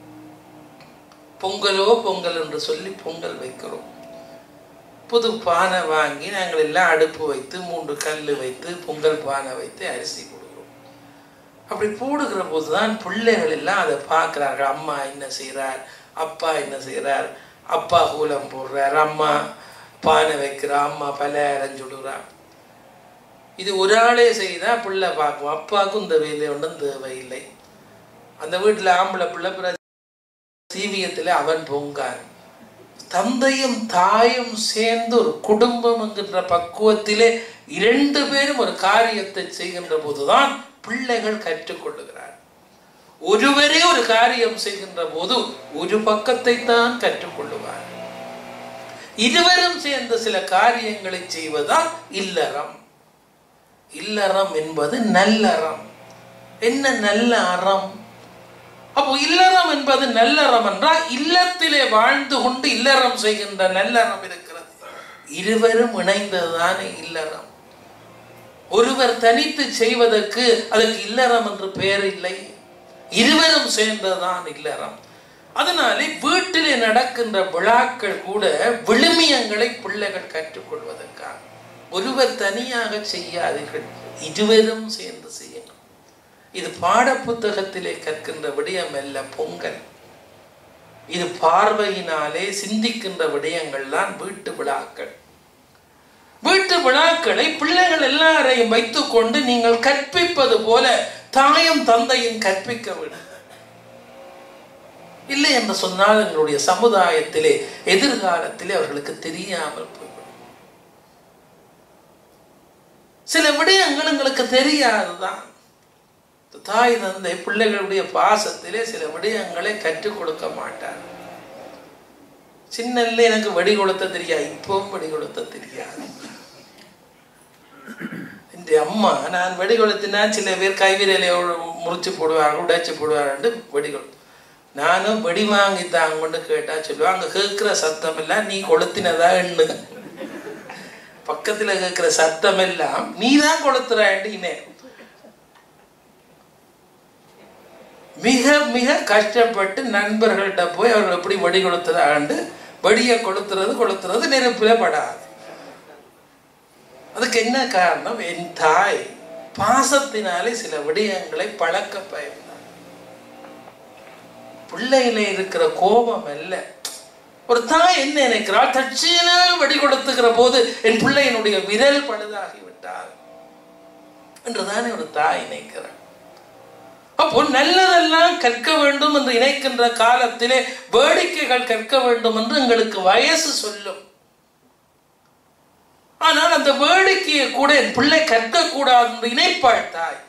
Speaker 4: பொங்கலோ பொங்கல் என்று சொல்லி பொங்கல் வைக்கிறோம் புது பானை வாங்கி நாங்கள் எல்லாம் அடுப்பு வைத்து மூன்று கல் வைத்து பொங்கல் பானை வைத்து அரிசி போடுகிறோம் அப்படி போடுகிற போது தான் பிள்ளைகள் எல்லாம் அதை பார்க்குறார்கள் அம்மா என்ன செய்கிறார் அப்பா என்ன செய்கிறார் அப்பா கூலம் போடுறார் அம்மா பானை வைக்கிறா அம்மா பல அரைஞ்சுடுறா இது ஒரு ஆளே செய்தா பிள்ளை பார்க்கும் அப்பாவுக்கும் இந்த வேலை ஒன்றும் தேவையில்லை அந்த வீட்டில் ஆம்பளை பிள்ளை பிற சீவியத்தில் அவன் பொங்கான் தந்தையும் தாயும் சேர்ந்து ஒரு குடும்பம் என்கின்ற பக்குவத்திலே இரண்டு பேரும் ஒரு காரியத்தை செய்கின்ற போதுதான் பிள்ளைகள் கற்றுக்கொள்ளுகிறார் ஒருவரே ஒரு காரியம் செய்கின்ற போது ஒரு பக்கத்தை தான் கற்றுக்கொள்ளுவார் இருவரும் சேர்ந்து சில காரியங்களை செய்வதுதான் இல்லறம் இல்லறம் என்பது நல்லறம் என்ன நல்ல அறம் அப்போ இல்லறம் என்பது நல்லறம் என்றால் இல்லத்திலே வாழ்ந்து கொண்டு இல்லறம் செய்கின்ற நல்லறம் இருக்கிறது இருவரும் இணைந்ததுதானே இல்லறம் ஒருவர் தனித்து செய்வதற்கு அதற்கு இல்லறம் என்று பெயர் இல்லை இருவரும் சேர்ந்ததுதான் இல்லறம் அதனாலே வீட்டிலே நடக்கின்ற விழாக்கள் கூட விழுமியங்களை பிள்ளைகள் கற்றுக்கொள்வதற்காக ஒருவர் தனியாக செய்யாதீர்கள் இருவரும் சேர்ந்து செய்யுங்கள் இது பாடப்புத்தகத்திலே கற்கின்ற விடயம் அல்ல பொங்கல் இது பார்வையினாலே சிந்திக்கின்ற விடயங்கள் தான் வீட்டு விழாக்கள் வீட்டு விழாக்களை பிள்ளைகள் எல்லாரையும் வைத்துக்கொண்டு நீங்கள் கற்பிப்பது போல தாயும் தந்தையும் கற்பிக்க வேண்டும் இல்லை என்று சொன்னால் எங்களுடைய சமுதாயத்திலே எதிர்காலத்திலே அவர்களுக்கு தெரியாமல் போய்விடும் சில விடயங்கள் எங்களுக்கு தெரியாதுதான் தாய் தந்தை பிள்ளைகளுடைய பாசத்திலே சில விடயங்களை கற்றுக் கொடுக்க மாட்டார் சின்னல்ல எனக்கு வெடி கொளுத்த தெரியாது இப்பவும் வெடி கொளுத்த தெரியாது இந்த அம்மா நான் வெடி கொளுத்தினா சில பேர் கைவிரலை முறிச்சு போடுவாங்க உடைச்சு போடுவாங்க வெடி கொளுத்து நானும் வெடி வாங்கி தாங்கன்னு கேட்டா சொல்லுவாங்க அங்க கேட்கிற சத்தம் எல்லாம் நீ கொளுத்தினதா எண்ணு பக்கத்துல கேட்கிற சத்தம் எல்லாம் நீ தான் கொளுத்துறாண்டினே மிக மிக கஷ்டப்பட்டு நண்பர்கள்ட்ட போய் அவர்கள் எப்படி வெடி கொளுத்துறாண்டு வெடியை கொளுத்துறது கொளுத்துறது நெருப்பில படாது அதுக்கு என்ன காரணம் என் தாய் பாசத்தினாலே சில விடயங்களை பழக்க பயந்தார் பிள்ளையில இருக்கிற கோபம் அல்ல ஒரு தாய் என்ன நினைக்கிறாள் தட்சியனாக வெடி கொடுத்துக்கிற போது என் பிள்ளையினுடைய விரல் பழுதாகி விட்டார் என்றுதானே ஒரு தாய் நினைக்கிறாள் அப்போ நல்லதெல்லாம் கற்க வேண்டும் என்று இணைக்கின்ற காலத்திலே வேடிக்கைகள் கற்க வேண்டும் என்று எங்களுக்கு வயசு சொல்லும் ஆனால் அந்த வேடிக்கையை கூட என் பிள்ளை கற்க கூடாது என்று இணைப்பாள் தாய்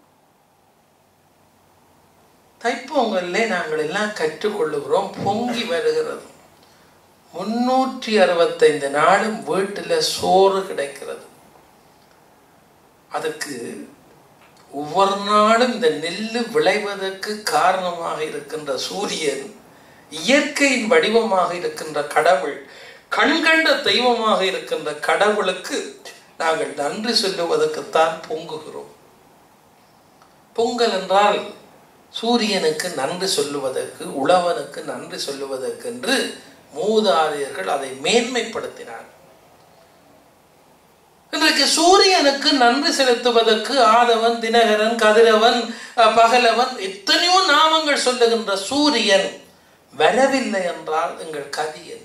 Speaker 4: தைப்பொங்கல்ல நாங்கள் எல்லாம் கற்றுக்கொள்ளுகிறோம் பொங்கி வருகிறது முன்னூற்றி அறுபத்தைந்து நாளும் வீட்டில் சோறு கிடைக்கிறது அதுக்கு ஒவ்வொரு நாளும் இந்த நெல்லு விளைவதற்கு காரணமாக இருக்கின்ற சூரியன் இயற்கையின் வடிவமாக இருக்கின்ற கடவுள் கண்கண்ட தெய்வமாக இருக்கின்ற கடவுளுக்கு நாங்கள் நன்றி சொல்லுவதற்குத்தான் பொங்குகிறோம் பொங்கல் என்றால் சூரியனுக்கு நன்றி சொல்லுவதற்கு உழவனுக்கு நன்றி சொல்லுவதற்கு என்று மூதாதையர்கள் அதை மேன்மைப்படுத்தினார் இன்றைக்கு சூரியனுக்கு நன்றி செலுத்துவதற்கு ஆதவன் தினகரன் கதிரவன் பகலவன் எத்தனையோ நாமங்கள் சொல்லுகின்ற சூரியன் வரவில்லை என்றால் எங்கள் கதி என்ன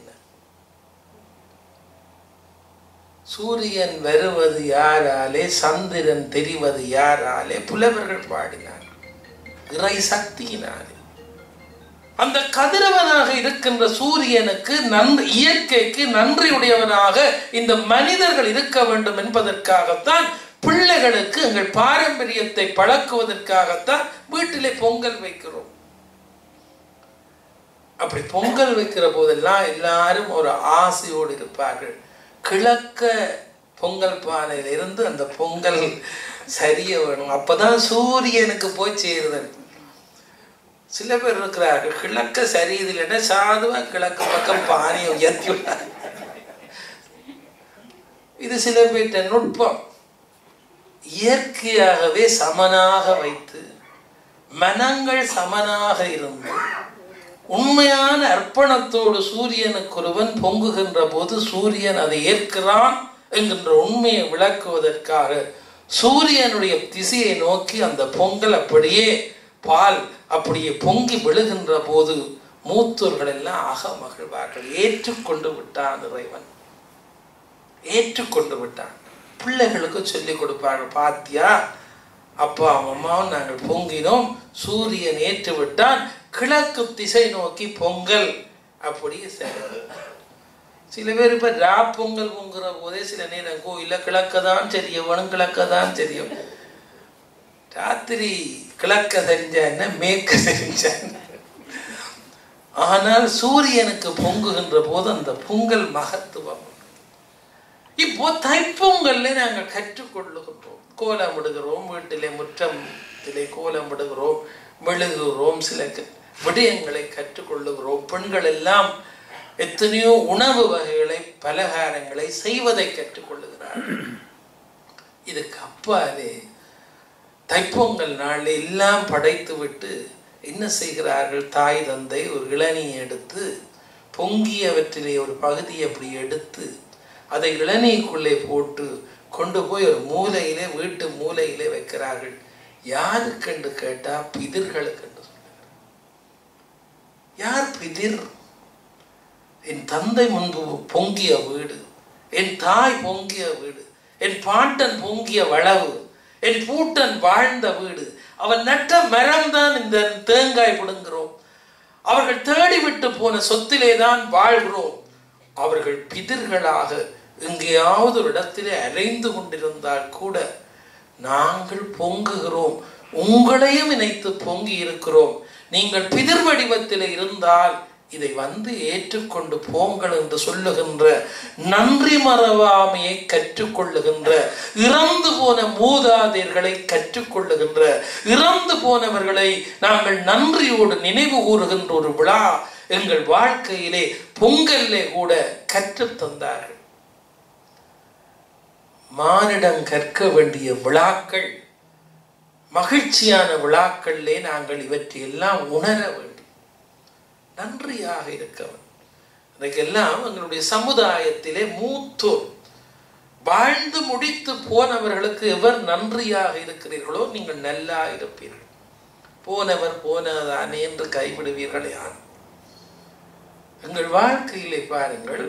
Speaker 4: சூரியன் வருவது யாராலே சந்திரன் தெரிவது யாராலே புலவர்கள் பாடினார் இறை சக்தியினாலே அந்த கதிரவனாக இருக்கின்ற சூரியனுக்கு நன்றி இயற்கைக்கு நன்றியுடையவனாக இந்த மனிதர்கள் இருக்க வேண்டும் என்பதற்காகத்தான் பிள்ளைகளுக்கு எங்கள் பாரம்பரியத்தை பழக்குவதற்காகத்தான் வீட்டிலே பொங்கல் வைக்கிறோம் அப்படி பொங்கல் வைக்கிற போதெல்லாம் எல்லாரும் ஒரு ஆசையோடு இருப்பார்கள் கிழக்க பொங்கல் பானையில இருந்து அந்த பொங்கல் சரிய வேணும் அப்பதான் சூரியனுக்கு போய் சேருதல் சில பேர் இருக்கிறார்கள் கிழக்க சரியில்லைன்னா சாதுவா கிழக்கு பக்கம் பானையை உயர்த்தி விட்டார் இது சில பேர்ட்ட நுட்பம் இயற்கையாகவே சமனாக வைத்து மனங்கள் சமனாக இருந்து உண்மையான அர்ப்பணத்தோடு சூரியனுக்கு ஒருவன் பொங்குகின்ற போது சூரியன் அதை ஏற்கிறான் என்கின்ற உண்மையை விளக்குவதற்காக சூரியனுடைய திசையை நோக்கி அந்த பொங்கல் அப்படியே பால் அப்படியே பொங்கி விழுகின்ற போது மூத்தோர்கள் எல்லாம் அக மகிழ்வார்கள் ஏற்றுக்கொண்டு விட்டான் இறைவன் ஏற்றுக்கொண்டு விட்டான் பிள்ளைகளுக்கு சொல்லிக் கொடுப்பார்கள் பாத்தியா அப்பா அம்மாவும் நாங்கள் பொங்கினோம் சூரியன் ஏற்று விட்டான் கிழக்கு திசை நோக்கி பொங்கல் அப்படியே சரி சில பேர் இப்ப ரா பொங்கல் பொங்குற போதே சில நேரம் கோயில கிழக்க தான் தெரிய வேணும் கிழக்க தான் தெரியும் ராத்திரி கிழக்க தெரிஞ்சா என்ன மேற்க தெரிஞ்சா என்ன ஆனால் சூரியனுக்கு பொங்குகின்ற போது அந்த பொங்கல் மகத்துவம் இப்போ தைப்பொங்கல்ல நாங்கள் கற்றுக்கொள்ளுகின்றோம் கோலமிடுகிறோம் வீட்டிலே முற்றத்திலே கோலமிடுகிறோம் மெழுகுகிறோம் சில க- விடயங்களை கற்றுக்கொள்ளுகிறோம் பெண்கள் எல்லாம் எத்தனையோ உணவு வகைகளை பலகாரங்களை செய்வதை கற்றுக்கொள்ளுகிறார்கள் இதுக்கு அப்பாலே தைப்பொங்கல் நாளில் எல்லாம் படைத்து விட்டு என்ன செய்கிறார்கள் தாய் தந்தை ஒரு இளநியை எடுத்து பொங்கியவற்றிலே ஒரு பகுதியை அப்படி எடுத்து அதை இளநீக்குள்ளே போட்டு கொண்டு போய் ஒரு மூலையிலே வீட்டு மூலையிலே வைக்கிறார்கள் யாருக்கென்று கேட்டா பிதிர்களுக்கென்று சொல்லுகிறார் யார் பிதிர் என் தந்தை முன்பு பொங்கிய வீடு என் தாய் பொங்கிய வீடு என் பாட்டன் பொங்கிய வளவு என் பூட்டன் வாழ்ந்த வீடு அவன் நட்ட மரம்தான் இந்த தேங்காய் பிடுங்குகிறோம் அவர்கள் தேடிவிட்டு போன சொத்திலே தான் வாழ்கிறோம் அவர்கள் பிதிர்களாக எங்கேயாவது ஒரு இடத்திலே அலைந்து கொண்டிருந்தால் கூட நாங்கள் பொங்குகிறோம் உங்களையும் இணைத்து பொங்கி இருக்கிறோம் நீங்கள் பிதிர் வடிவத்தில் இருந்தால் இதை வந்து ஏற்றுக்கொண்டு போங்கள் என்று சொல்லுகின்ற நன்றி மறவாமையை கற்றுக்கொள்ளுகின்ற இறந்து போன மூதாதையர்களை கற்றுக்கொள்ளுகின்ற இறந்து போனவர்களை நாங்கள் நன்றியோடு நினைவு கூறுகின்ற ஒரு விழா எங்கள் வாழ்க்கையிலே பொங்கல்லே கூட கற்றுத் தந்தார்கள் மானிடம் கற்க வேண்டிய விழாக்கள் மகிழ்ச்சியான விழாக்களிலே நாங்கள் இவற்றையெல்லாம் உணர வேண்டும் நன்றியாக இருக்க வேண்டும் இன்றைக்கெல்லாம் எங்களுடைய சமுதாயத்திலே மூத்தோர் வாழ்ந்து முடித்து போனவர்களுக்கு எவர் நன்றியாக இருக்கிறீர்களோ நீங்கள் நல்லா இருப்பீர்கள் போனவர் போனதானே என்று கைவிடுவீர்கள் யார் எங்கள் வாழ்க்கையிலே பாருங்கள்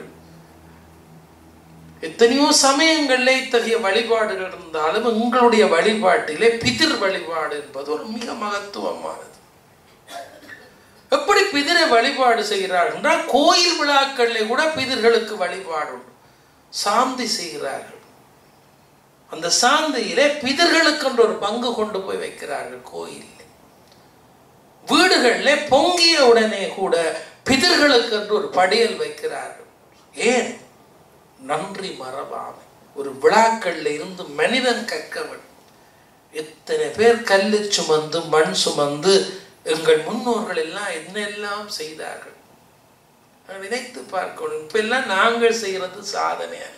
Speaker 4: எத்தனையோ சமயங்களிலே இத்தகைய வழிபாடுகள் இருந்தாலும் எங்களுடைய வழிபாட்டிலே பிதிர் வழிபாடு என்பது ஒரு மிக மகத்துவமானது எப்படி பிதிரை வழிபாடு செய்கிறார்கள் என்றால் கோயில் விழாக்களிலே கூட பிதிர்களுக்கு வழிபாடு உண்டு சாந்தி செய்கிறார்கள் அந்த சாந்தியிலே பிதர்களுக்கு என்று ஒரு பங்கு கொண்டு போய் வைக்கிறார்கள் கோயிலில் வீடுகளிலே பொங்கிய உடனே கூட பிதர்களுக்கு என்று ஒரு படியல் வைக்கிறார்கள் ஏன் நன்றி மறவாமை ஒரு விழாக்கள்ல இருந்து மனிதன் கற்கவன் எத்தனை பேர் கல்லு சுமந்து மண் சுமந்து எங்கள் முன்னோர்கள் எல்லாம் என்னெல்லாம் செய்தார்கள் நான் நினைத்து பார்க்கணும் இப்ப எல்லாம் நாங்கள் செய்யறது சாதனை அல்ல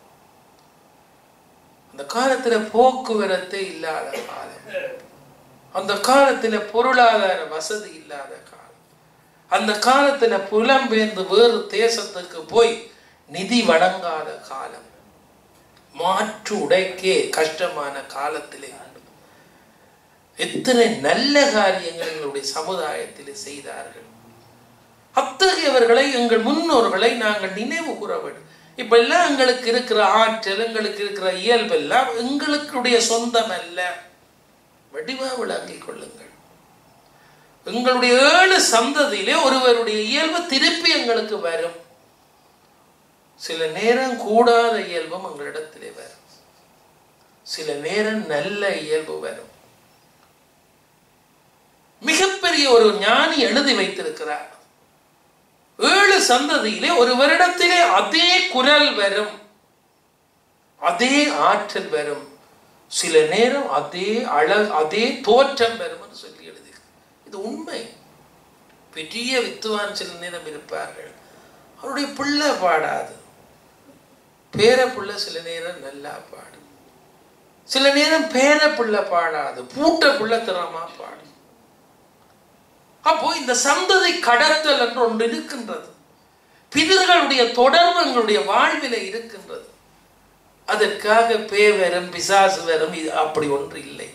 Speaker 4: அந்த காலத்துல போக்குவரத்தே இல்லாத காலம் அந்த காலத்துல பொருளாதார வசதி இல்லாத காலம் அந்த காலத்துல புலம்பெயர்ந்து வேறு தேசத்துக்கு போய் நிதி வழங்காத காலம் மாற்று உடைக்கே கஷ்டமான காலத்திலே எத்தனை நல்ல காரியங்கள் எங்களுடைய சமுதாயத்திலே செய்தார்கள் அத்தகையவர்களை எங்கள் முன்னோர்களை நாங்கள் நினைவு கூற வேண்டும் இப்ப எல்லாம் எங்களுக்கு இருக்கிற ஆற்றல் எங்களுக்கு இருக்கிற இயல்பெல்லாம் எங்களுடைய சொந்தம் அல்ல வடிவா விளங்கிக் கொள்ளுங்கள் எங்களுடைய ஏழு சந்ததியிலே ஒருவருடைய இயல்பு திருப்பி எங்களுக்கு வரும் சில நேரம் கூடாத இயல்பும் எங்களிடத்திலே வரும் சில நேரம் நல்ல இயல்பு வரும் மிகப்பெரிய ஒரு ஞானி எழுதி வைத்திருக்கிறார் ஏழு சந்ததியிலே ஒரு வருடத்திலே அதே குரல் வரும் அதே ஆற்றல் வரும் சில நேரம் அதே அழ அதே தோற்றம் வரும் என்று சொல்லி எழுதி இது உண்மை பெரிய வித்துவான் சில நேரம் இருப்பார்கள் அவருடைய பிள்ளை பாடாது பேர பிள்ளை சில நேரம் நல்லா பாடும் சில நேரம் பேர பிள்ளை பாடாது பூட்ட பிள்ளை திறமா பாடும் அப்போ இந்த சந்ததி கடத்தல் என்று ஒன்று இருக்கின்றது பிதர்களுடைய தொடர்பு எங்களுடைய வாழ்வில இருக்கின்றது அதற்காக பே வரும் பிசாசு வரும் இது அப்படி ஒன்று இல்லை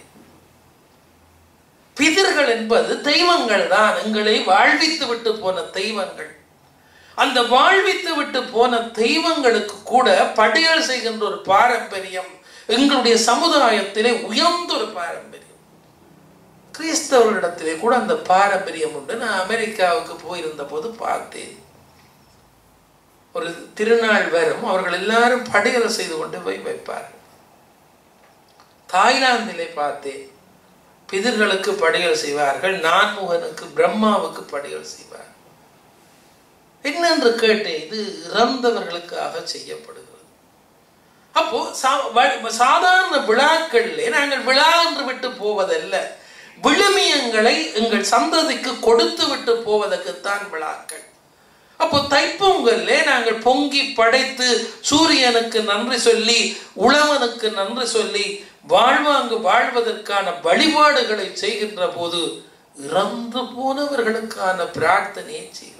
Speaker 4: பிதர்கள் என்பது தெய்வங்கள் தான் எங்களை வாழ்வித்து விட்டு போன தெய்வங்கள் அந்த வாழ்வித்து விட்டு போன தெய்வங்களுக்கு கூட படியல் செய்கின்ற ஒரு பாரம்பரியம் எங்களுடைய சமுதாயத்திலே உயர்ந்த ஒரு பாரம்பரியம் கிறிஸ்தவர்களிடத்திலே கூட அந்த பாரம்பரியம் உண்டு நான் அமெரிக்காவுக்கு போயிருந்த போது பார்த்தேன் ஒரு திருநாள் வரும் அவர்கள் எல்லாரும் படையல் செய்து கொண்டு போய் வைப்பார்கள் தாய்லாந்திலே பார்த்தேன் பிதர்களுக்கு படையல் செய்வார்கள் நான்முகனுக்கு பிரம்மாவுக்கு படையல் செய்வார் என்னென்று கேட்டேன் இது இறந்தவர்களுக்காக செய்யப்படுகிறது அப்போ சா- வ- சாதாரண விழாக்களிலே நாங்கள் விழா என்று விட்டு போவதல்ல விழுமியங்களை எங்கள் சந்ததிக்கு கொடுத்து விட்டு போவதற்குத்தான் விழாக்கள் அப்போ தைப்பொங்கல்ல நாங்கள் பொங்கி படைத்து சூரியனுக்கு நன்றி சொல்லி உழவனுக்கு நன்றி சொல்லி வாழ்வாங்கு வாழ்வதற்கான வழிபாடுகளை செய்கின்ற போது இறந்து போனவர்களுக்கான பிரார்த்தனையை செய்கிறோம்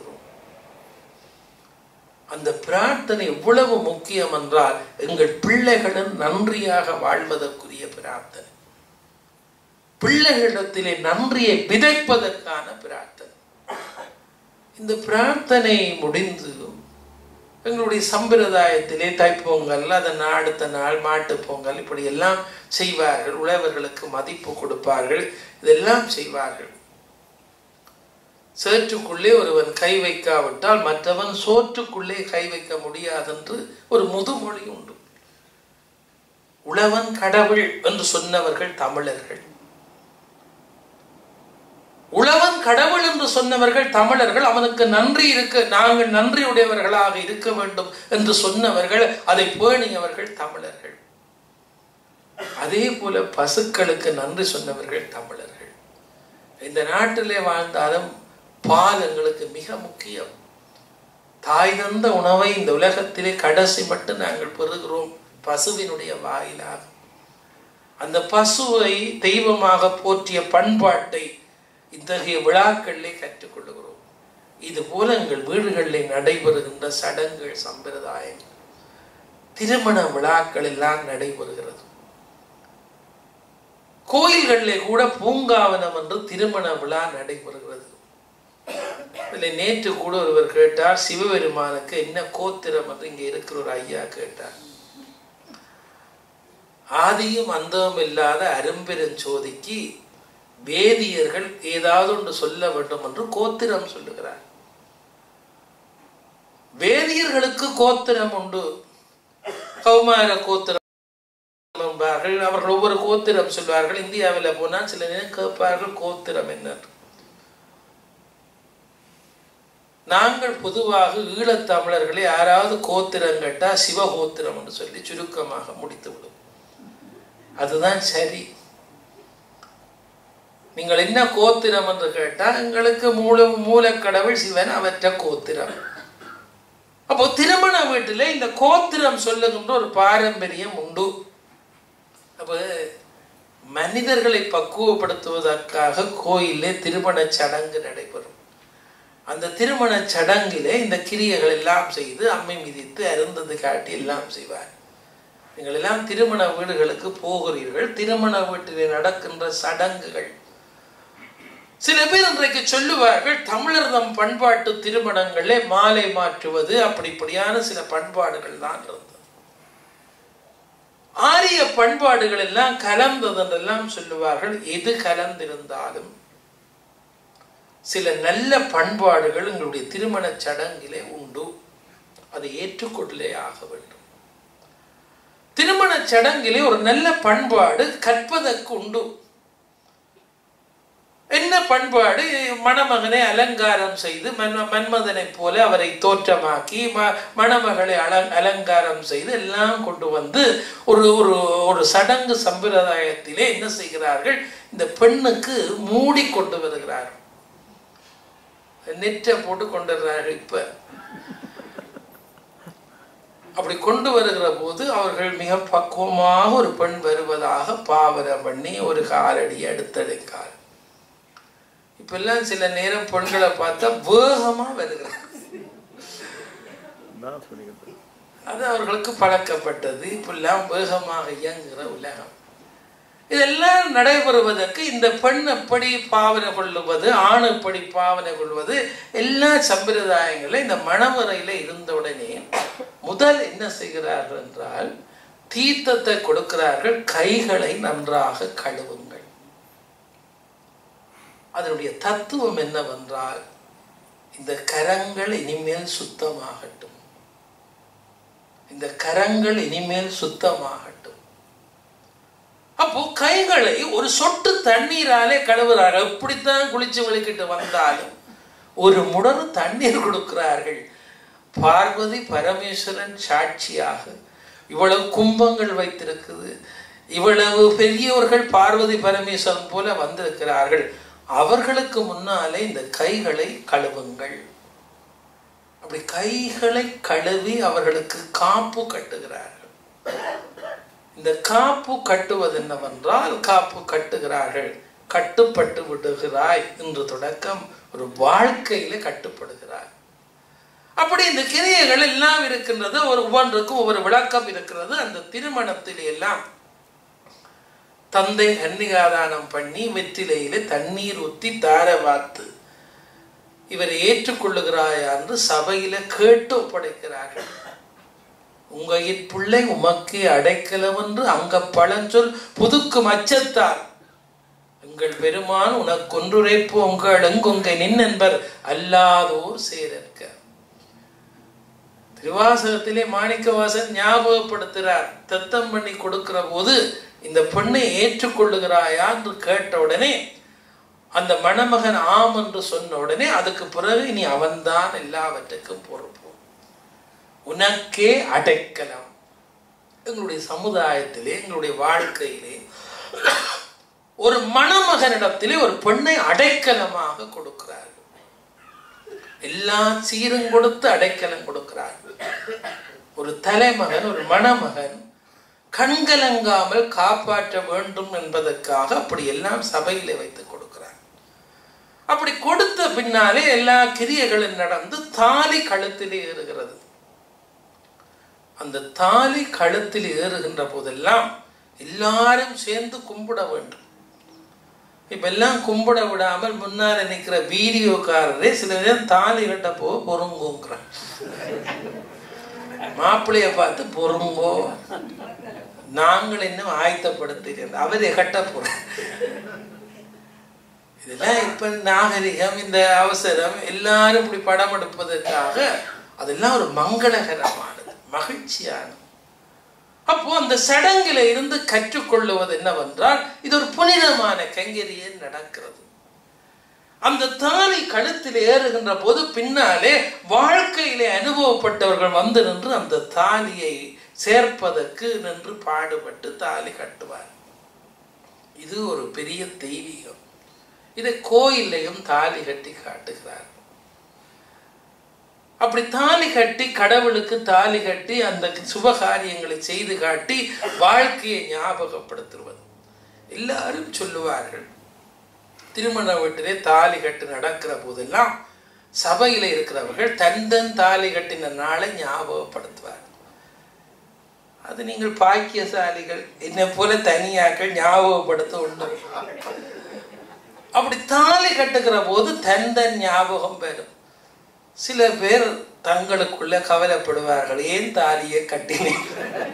Speaker 4: அந்த பிரார்த்தனை எவ்வளவு முக்கியம் என்றால் எங்கள் பிள்ளைகளும் நன்றியாக வாழ்வதற்குரிய பிரார்த்தனை பிள்ளைகளிடத்திலே நன்றியை விதைப்பதற்கான பிரார்த்தனை இந்த பிரார்த்தனை முடிந்து எங்களுடைய சம்பிரதாயத்திலே தைப்பொங்கல் அதன் அடுத்த நாள் மாட்டுப் பொங்கல் இப்படி எல்லாம் செய்வார்கள் உழவர்களுக்கு மதிப்பு கொடுப்பார்கள் இதெல்லாம் செய்வார்கள் சேற்றுக்குள்ளே ஒருவன் கை வைக்காவிட்டால் மற்றவன் சோற்றுக்குள்ளே கை வைக்க முடியாதென்று ஒரு முதுமொழி உண்டு உழவன் கடவுள் என்று சொன்னவர்கள் தமிழர்கள் உழவன் கடவுள் என்று சொன்னவர்கள் தமிழர்கள் அவனுக்கு நன்றி இருக்க நாங்கள் நன்றியுடையவர்களாக இருக்க வேண்டும் என்று சொன்னவர்கள் அதை பேணியவர்கள் தமிழர்கள் அதே போல பசுக்களுக்கு நன்றி சொன்னவர்கள் தமிழர்கள் இந்த நாட்டிலே வாழ்ந்தாலும் பால் எங்களுக்கு மிக முக்கியம் தாய் தந்த உணவை இந்த உலகத்திலே கடைசி மட்டும் நாங்கள் பெறுகிறோம் பசுவினுடைய வாயிலாக அந்த பசுவை தெய்வமாக போற்றிய பண்பாட்டை இத்தகைய விழாக்களிலே கற்றுக்கொள்ளுகிறோம் இது போல எங்கள் வீடுகளிலே நடைபெறுகின்ற சடங்குகள் சம்பிரதாயங்கள் திருமண விழாக்கள் எல்லாம் நடைபெறுகிறது கோயில்களிலே கூட பூங்காவனம் என்று திருமண விழா நடைபெறுகிறது இதில் நேற்று கூட ஒருவர் கேட்டார் சிவபெருமானுக்கு என்ன கோத்திரம் என்று இங்கே இருக்கிற ஒரு ஐயா கேட்டார் ஆதியும் அந்தமும் இல்லாத அரும்பெருஞ்சோதிக்கு வேதியர்கள் ஏதாவது ஒன்று சொல்ல வேண்டும் என்று கோத்திரம் சொல்லுகிறார் வேதியர்களுக்கு கோத்திரம் உண்டு கௌமார கோத்திரம் என்பார்கள் அவர்கள் ஒவ்வொரு கோத்திரம் சொல்வார்கள் இந்தியாவில் போனால் சில நேரம் கேட்பார்கள் கோத்திரம் என்ன நாங்கள் பொதுவாக ஈழத்தமிழர்களை யாராவது கோத்திரம் கேட்டா சிவகோத்திரம் என்று சொல்லி சுருக்கமாக முடித்து விடும் அதுதான் சரி நீங்கள் என்ன கோத்திரம் என்று கேட்டால் எங்களுக்கு மூல மூலக்கடவுள் சிவன் அவற்ற கோத்திரம் அப்போ திருமண வீட்டில் இந்த கோத்திரம் சொல்லுகின்ற ஒரு பாரம்பரியம் உண்டு அப்போ மனிதர்களை பக்குவப்படுத்துவதற்காக கோயிலே திருமண சடங்கு நடைபெறும் அந்த திருமண சடங்கிலே இந்த கிரியைகள் எல்லாம் செய்து அம்மை மிதித்து அருந்தது காட்டி எல்லாம் செய்வார் நீங்கள் எல்லாம் திருமண வீடுகளுக்கு போகிறீர்கள் திருமண வீட்டிலே நடக்கின்ற சடங்குகள் சில பேர் இன்றைக்கு சொல்லுவார்கள் தமிழர் தம் பண்பாட்டு திருமணங்களே மாலை மாற்றுவது அப்படி இப்படியான சில பண்பாடுகள் தான் இருந்தது ஆரிய பண்பாடுகள் எல்லாம் கலந்தது என்றெல்லாம் சொல்லுவார்கள் எது கலந்திருந்தாலும் சில நல்ல பண்பாடுகள் எங்களுடைய திருமண சடங்கிலே உண்டு அதை ஏற்றுக்கொள்ளே ஆக வேண்டும் திருமண சடங்கிலே ஒரு நல்ல பண்பாடு கற்பதற்கு உண்டு என்ன பண்பாடு மணமகனை அலங்காரம் செய்து மன்ம மன்மதனை போல அவரை தோற்றமாக்கி ம மணமகளை அல அலங்காரம் செய்து எல்லாம் கொண்டு வந்து ஒரு ஒரு ஒரு சடங்கு சம்பிரதாயத்திலே என்ன செய்கிறார்கள் இந்த பெண்ணுக்கு மூடி கொண்டு வருகிறார்கள் நெற்றை போட்டு கொண்டு வர்றார்கள் இப்ப அப்படி கொண்டு வருகிற போது அவர்கள் மிக பக்குவமாக ஒரு பெண் வருவதாக பாவனை பண்ணி ஒரு காலடி அடுத்தடைக்கால் இப்பெல்லாம் சில நேரம் பெண்களை பார்த்தா வேகமா வருகிறாங்க அது அவர்களுக்கு பழக்கப்பட்டது இப்பெல்லாம் வேகமாக இயங்குகிற உலகம் இதெல்லாம் நடைபெறுவதற்கு இந்த பெண் எப்படி பாவனை கொள்ளுவது ஆண் எப்படி பாவனை கொள்வது எல்லா சம்பிரதாயங்களும் இந்த மணவரையில இருந்தவுடனே முதல் என்ன செய்கிறார்கள் என்றால் தீர்த்தத்தை கொடுக்கிறார்கள் கைகளை நன்றாக கழுவுங்கள் அதனுடைய தத்துவம் என்னவென்றால் இந்த கரங்கள் இனிமேல் சுத்தமாகட்டும் இந்த கரங்கள் இனிமேல் சுத்தமாகட்டும் அப்போ கைகளை ஒரு சொட்டு தண்ணீராலே கழுவுறார்கள் எப்படித்தான் குளிச்சு விளக்கிட்டு வந்தாலும் ஒரு முடரு தண்ணீர் கொடுக்கிறார்கள் பார்வதி பரமேஸ்வரன் சாட்சியாக இவ்வளவு கும்பங்கள் வைத்திருக்குது இவ்வளவு பெரியவர்கள் பார்வதி பரமேஸ்வரன் போல வந்திருக்கிறார்கள் அவர்களுக்கு முன்னாலே இந்த கைகளை கழுவுங்கள் அப்படி கைகளை கழுவி அவர்களுக்கு காப்பு கட்டுகிறார்கள் இந்த காப்பு கட்டுவது என்னவென்றால் காப்பு கட்டுகிறார்கள் கட்டுப்பட்டு விடுகிறாய் என்று தொடக்கம் ஒரு வாழ்க்கையில கட்டுப்படுகிறார் அப்படி இந்த கிரியைகள் எல்லாம் இருக்கின்றது ஒரு ஒவ்வொன்றுக்கும் ஒவ்வொரு விளக்கம் இருக்கிறது அந்த திருமணத்தில் எல்லாம் தந்தை கன்னிகாதானம் பண்ணி வெற்றிலையில தண்ணீர் ஊத்தி தார வாத்து இவரை ஏற்றுக்கொள்ளுகிறாயா என்று சபையில கேட்டு ஒப்படைக்கிறார்கள் உங்க பிள்ளை உமக்கே அடைக்கலம் என்று அங்க பழஞ்சொல் புதுக்கும் அச்சத்தால் எங்கள் பெருமான் உனக்கொன்றுரைப்பு உங்கள் எங்குங்கை நின்னென்பர் அல்லாதோர் சேரற்க திருவாசகத்திலே மாணிக்கவாசன் ஞாபகப்படுத்துகிறார் தத்தம் பண்ணி கொடுக்கிற போது இந்த பெண்ணை ஏற்றுக்கொள்ளுகிறாயா என்று கேட்ட உடனே அந்த மணமகன் ஆம் என்று சொன்ன உடனே அதுக்கு பிறகு இனி அவன்தான் எல்லாவற்றுக்கும் பொறுப்பு உனக்கே அடைக்கலம் எங்களுடைய சமுதாயத்திலே எங்களுடைய வாழ்க்கையிலே ஒரு மணமகனிடத்திலே ஒரு பெண்ணை அடைக்கலமாக கொடுக்கிறார்கள் எல்லா சீரும் கொடுத்து அடைக்கலம் கொடுக்கிறார்கள் ஒரு தலைமகன் ஒரு மணமகன் கண்கலங்காமல் காப்பாற்ற வேண்டும் என்பதற்காக அப்படி எல்லாம் சபையிலே வைத்து கொடுக்கிறார் அப்படி கொடுத்த பின்னாலே எல்லா கிரியைகளும் நடந்து தாலி கழுத்திலே ஏறுகிறது அந்த தாலி கழுத்தில் ஏறுகின்ற போதெல்லாம் எல்லாரும் சேர்ந்து கும்பிட வேண்டும் இப்ப எல்லாம் கும்பிட விடாமல் முன்னால நிக்கிற வீடியோக்காரரே சில நேரம் தாலி கட்ட போ பொறுங்கோங்கிறான் மாப்பிள்ளைய பார்த்து பொறுங்கோ நாங்கள் இன்னும் ஆயத்தப்படுத்துகிறோம் அவரை கட்ட போறோம் இதெல்லாம் இப்ப நாகரிகம் இந்த அவசரம் எல்லாரும் இப்படி படம் எடுப்பதற்காக அதெல்லாம் ஒரு மங்களகரமானது மகிழ்ச்சியானது அப்போ அந்த சடங்குல இருந்து கற்றுக்கொள்ளுவது என்னவென்றால் இது ஒரு புனிதமான கைங்கரியே நடக்கிறது அந்த தாலி கழுத்தில் ஏறுகின்ற போது பின்னாலே வாழ்க்கையிலே அனுபவப்பட்டவர்கள் வந்து நின்று அந்த தாலியை சேர்ப்பதற்கு நின்று பாடுபட்டு தாலி கட்டுவார் இது ஒரு பெரிய தெய்வீகம் இதை கோயிலையும் தாலி கட்டி காட்டுகிறார் அப்படி தாலி கட்டி கடவுளுக்கு தாலி கட்டி அந்த சுபகாரியங்களை செய்து காட்டி வாழ்க்கையை ஞாபகப்படுத்துவது எல்லாரும் சொல்லுவார்கள் திருமண வீட்டிலே தாலி கட்டு நடக்கிற போதெல்லாம் சபையில இருக்கிறவர்கள் தன் தன் தாலி கட்டின நாளை ஞாபகப்படுத்துவார் அது நீங்கள் பாக்கியசாலிகள் என்னை போல தனியாக்கள் ஞாபகப்படுத்த உண்டு அப்படி தாலி கட்டுகிற போது தன் தன் ஞாபகம் பெறும் சில பேர் தங்களுக்குள்ள கவலைப்படுவார்கள் ஏன் தாலியை கட்டினேன்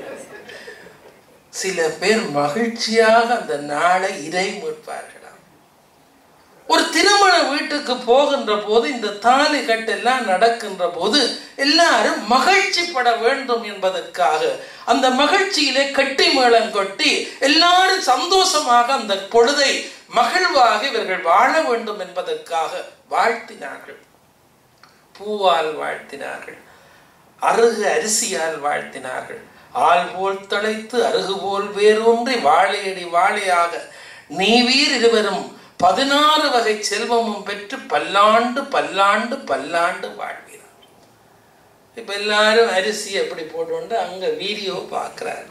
Speaker 4: சில பேர் மகிழ்ச்சியாக அந்த நாளை இறை மீட்பார்களாம் ஒரு திருமண வீட்டுக்கு போகின்ற போது இந்த தாலி கட்டெல்லாம் நடக்கின்ற போது எல்லாரும் மகிழ்ச்சி பட வேண்டும் என்பதற்காக அந்த மகிழ்ச்சியிலே கட்டி மேளம் கொட்டி எல்லாரும் சந்தோஷமாக அந்த பொழுதை மகிழ்வாக இவர்கள் வாழ வேண்டும் என்பதற்காக வாழ்த்தினார்கள் பூவால் வாழ்த்தினார்கள் அருகு அரிசியால் வாழ்த்தினார்கள் ஆள் போல் தழைத்து அருகு போல் வேரூன்றி வாழையடி வாழையாக நீவீர் இருவரும் பதினாறு வகை செல்வமும் பெற்று பல்லாண்டு பல்லாண்டு பல்லாண்டு வாழ்கிறார் இப்ப எல்லாரும் அரிசி எப்படி போட்டு அங்க வீடியோ பார்க்கிறார்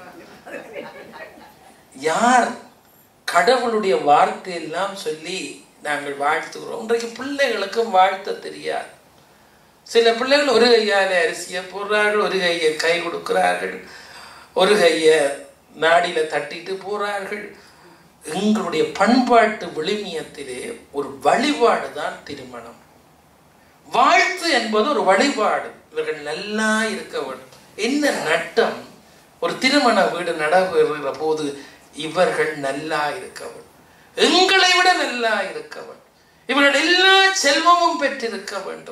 Speaker 4: யார் கடவுளுடைய வார்த்தையெல்லாம் சொல்லி நாங்கள் வாழ்த்துகிறோம் இன்றைக்கு பிள்ளைகளுக்கும் வாழ்த்த தெரியாது சில பிள்ளைகள் ஒரு கையால அரிசியை போடுறார்கள் ஒரு கையை கை கொடுக்கிறார்கள் ஒரு கையை நாடியில தட்டிட்டு போறார்கள் எங்களுடைய பண்பாட்டு விழுமியத்திலே ஒரு வழிபாடு தான் திருமணம் வாழ்த்து என்பது ஒரு வழிபாடு இவர்கள் நல்லா இருக்க வேண்டும் என்ன நட்டம் ஒரு திருமண வீடு நடைபெறுகிற போது இவர்கள் நல்லா இருக்க வேண்டும் எங்களை விட நல்லா இருக்க வேண்டும் இவர்கள் எல்லா செல்வமும் பெற்றிருக்க வேண்டும்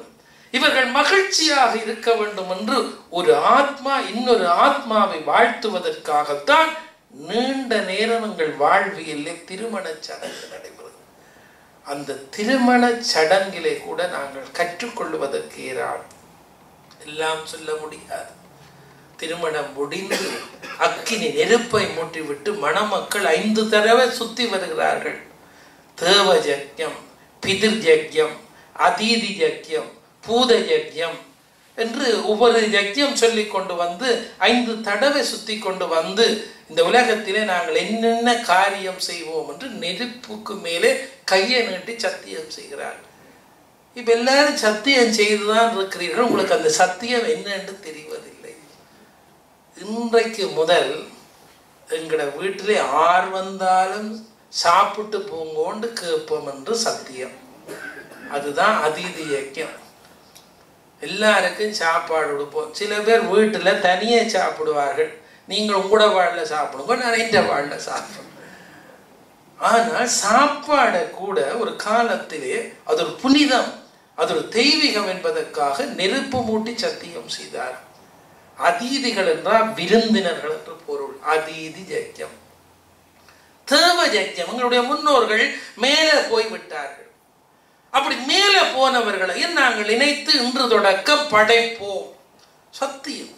Speaker 4: இவர்கள் மகிழ்ச்சியாக இருக்க வேண்டும் என்று ஒரு ஆத்மா இன்னொரு ஆத்மாவை வாழ்த்துவதற்காகத்தான் நீண்ட நேரம் எங்கள் வாழ்வியலே திருமண சடங்கு நடைபெறும் அந்த திருமண சடங்கிலே கூட நாங்கள் கற்றுக்கொள்வதற்கு ஏராளம் எல்லாம் சொல்ல முடியாது திருமணம் முடிந்து அக்கினி நெருப்பை மூட்டிவிட்டு மணமக்கள் ஐந்து தடவை சுத்தி வருகிறார்கள் தேவ ஜக்யம் பிதிர் ஜக்யம் அதீதி ஜக்யம் பூத ஜக்யம் என்று ஒவ்வொரு ஜக்யம் சொல்லி கொண்டு வந்து ஐந்து தடவை சுத்தி கொண்டு வந்து இந்த உலகத்திலே நாங்கள் என்னென்ன காரியம் செய்வோம் என்று நெருப்புக்கு மேலே கையை நீட்டி சத்தியம் செய்கிறார்கள் இப்ப எல்லாரும் சத்தியம் செய்துதான் இருக்கிறீர்கள் உங்களுக்கு அந்த சத்தியம் என்னன்னு தெரிவதில்லை இன்றைக்கு முதல் எங்களோட வீட்டிலே ஆர் வந்தாலும் சாப்பிட்டு போங்கோண்டு கேட்போம் என்று சத்தியம் அதுதான் அதீதி இயக்கம் எல்லாருக்கும் சாப்பாடு கொடுப்போம் சில பேர் வீட்டில் தனியே சாப்பிடுவார்கள் நீங்கள் உங்களோட வாழில் சாப்பிடுங்க நான் என்ற வாழில் சாப்பிடுவேன் ஆனால் சாப்பாடை கூட ஒரு காலத்திலே அது ஒரு புனிதம் அது ஒரு தெய்வீகம் என்பதற்காக நெருப்பு மூட்டி சத்தியம் செய்தார் அதீதிகள் என்றால் விருந்தினர்கள் என்று பொருள் அதீதி ஜக்கியம் தேவ ஜக்கியம் எங்களுடைய முன்னோர்கள் மேலே போய் விட்டார்கள் அப்படி மேலே போனவர்களை நாங்கள் இணைத்து இன்று தொடக்க படைப்போம் சத்தியம்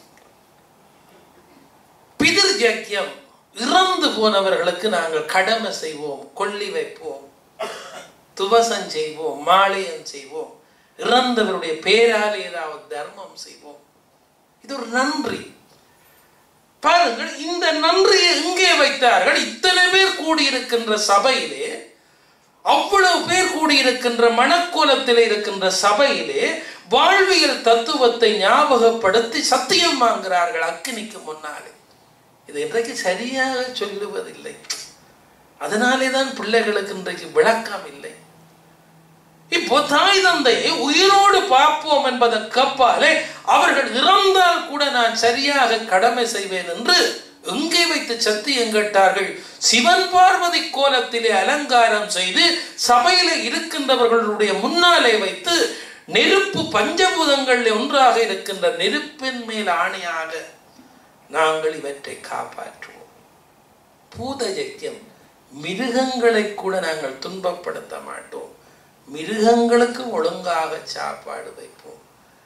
Speaker 4: பிதிர் ஜக்கியம் இறந்து போனவர்களுக்கு நாங்கள் கடமை செய்வோம் கொல்லி வைப்போம் துவசம் செய்வோம் மாலையம் செய்வோம் இறந்தவருடைய பேரால் ஏதாவது தர்மம் செய்வோம் இது ஒரு நன்றி பாருங்கள் இந்த நன்றியை எங்கே வைத்தார்கள் இத்தனை பேர் கூடியிருக்கின்ற சபையிலே அவ்வளவு பேர் கூடியிருக்கின்ற மணக்கோலத்தில் இருக்கின்ற சபையிலே வாழ்வியல் தத்துவத்தை ஞாபகப்படுத்தி சத்தியம் வாங்குகிறார்கள் அக்கினிக்கு முன்னாலே இது இன்றைக்கு சரியாக சொல்லுவதில்லை அதனாலே தான் பிள்ளைகளுக்கு இன்றைக்கு விளக்கம் இல்லை இப்போ தாய் தந்தையை உயிரோடு பார்ப்போம் என்பதற்கு அப்பாலே அவர்கள் இறந்தால் கூட நான் சரியாக கடமை செய்வேன் என்று எங்கே வைத்து சத்தியம் கேட்டார்கள் சிவன் பார்வதி கோலத்திலே அலங்காரம் செய்து சபையில இருக்கின்றவர்களுடைய முன்னாலே வைத்து நெருப்பு பஞ்சபூதங்கள் ஒன்றாக இருக்கின்ற நெருப்பின் மேல் ஆணையாக நாங்கள் இவற்றை காப்பாற்றுவோம் பூத ஜக்கியம் மிருகங்களை கூட நாங்கள் துன்பப்படுத்த மாட்டோம் மிருகங்களுக்கு ஒழுங்காக சாப்பாடு வைப்போம்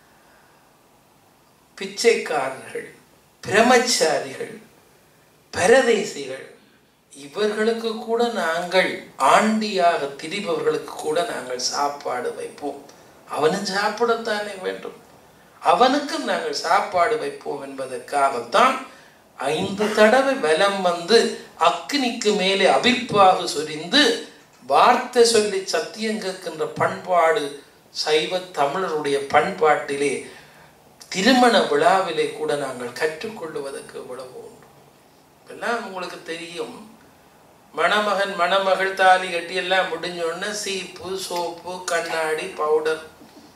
Speaker 4: பிச்சைக்காரர்கள் பிரமச்சாரிகள் பரதேசிகள் இவர்களுக்கு கூட நாங்கள் ஆண்டியாக திரிபவர்களுக்கு கூட நாங்கள் சாப்பாடு வைப்போம் அவனும் சாப்பிடத்தானே வேண்டும் அவனுக்கும் நாங்கள் சாப்பாடு வைப்போம் என்பதற்காகத்தான் ஐந்து தடவை பலம் வந்து அக்னிக்கு மேலே அபிப்பாக சொரிந்து வார்த்தை சொல்லி சத்தியம் கேட்கின்ற பண்பாடு சைவ தமிழருடைய பண்பாட்டிலே திருமண விழாவிலே கூட நாங்கள் கற்றுக்கொள்வதற்கு இவ்வளவு உண்டு எல்லாம் உங்களுக்கு தெரியும் மணமகன் மணமகள் தாலி கட்டி எல்லாம் முடிஞ்சோடனே சீப்பு சோப்பு கண்ணாடி பவுடர்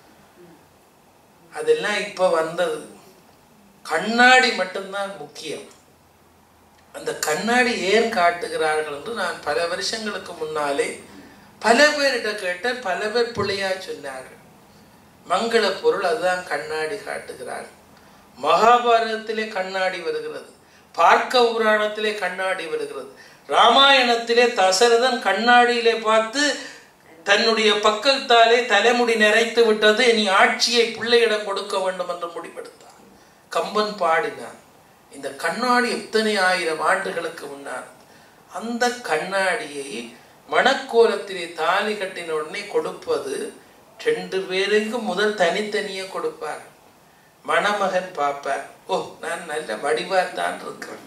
Speaker 4: அதெல்லாம் இப்ப வந்தது கண்ணாடி மட்டும்தான் முக்கியம் அந்த கண்ணாடி ஏன் காட்டுகிறார்கள் என்று நான் பல வருஷங்களுக்கு முன்னாலே பல பேரிட்ட கேட்டேன் பல பேர் பிள்ளையா சொன்னார்கள் மங்கள பொருள் அதுதான் கண்ணாடி காட்டுகிறார்கள் மகாபாரதத்திலே கண்ணாடி வருகிறது பார்க்க புராணத்திலே கண்ணாடி வருகிறது ராமாயணத்திலே தசரதன் கண்ணாடியிலே பார்த்து தன்னுடைய பக்கத்தாலே தலைமுடி நிறைத்து விட்டது இனி ஆட்சியை பிள்ளையிடம் கொடுக்க வேண்டும் என்று முடிவெடுத்தார் கம்பன் பாடினான் இந்த கண்ணாடி எத்தனை ஆயிரம் ஆண்டுகளுக்கு முன்னால் அந்த கண்ணாடியை மணக்கோலத்திலே தாலி கட்டின உடனே கொடுப்பது ரெண்டு பேருக்கு முதல் தனித்தனியே கொடுப்பார் மணமகன் பார்ப்பார் ஓ நான் நல்ல வடிவாத்தான் இருக்கிறேன்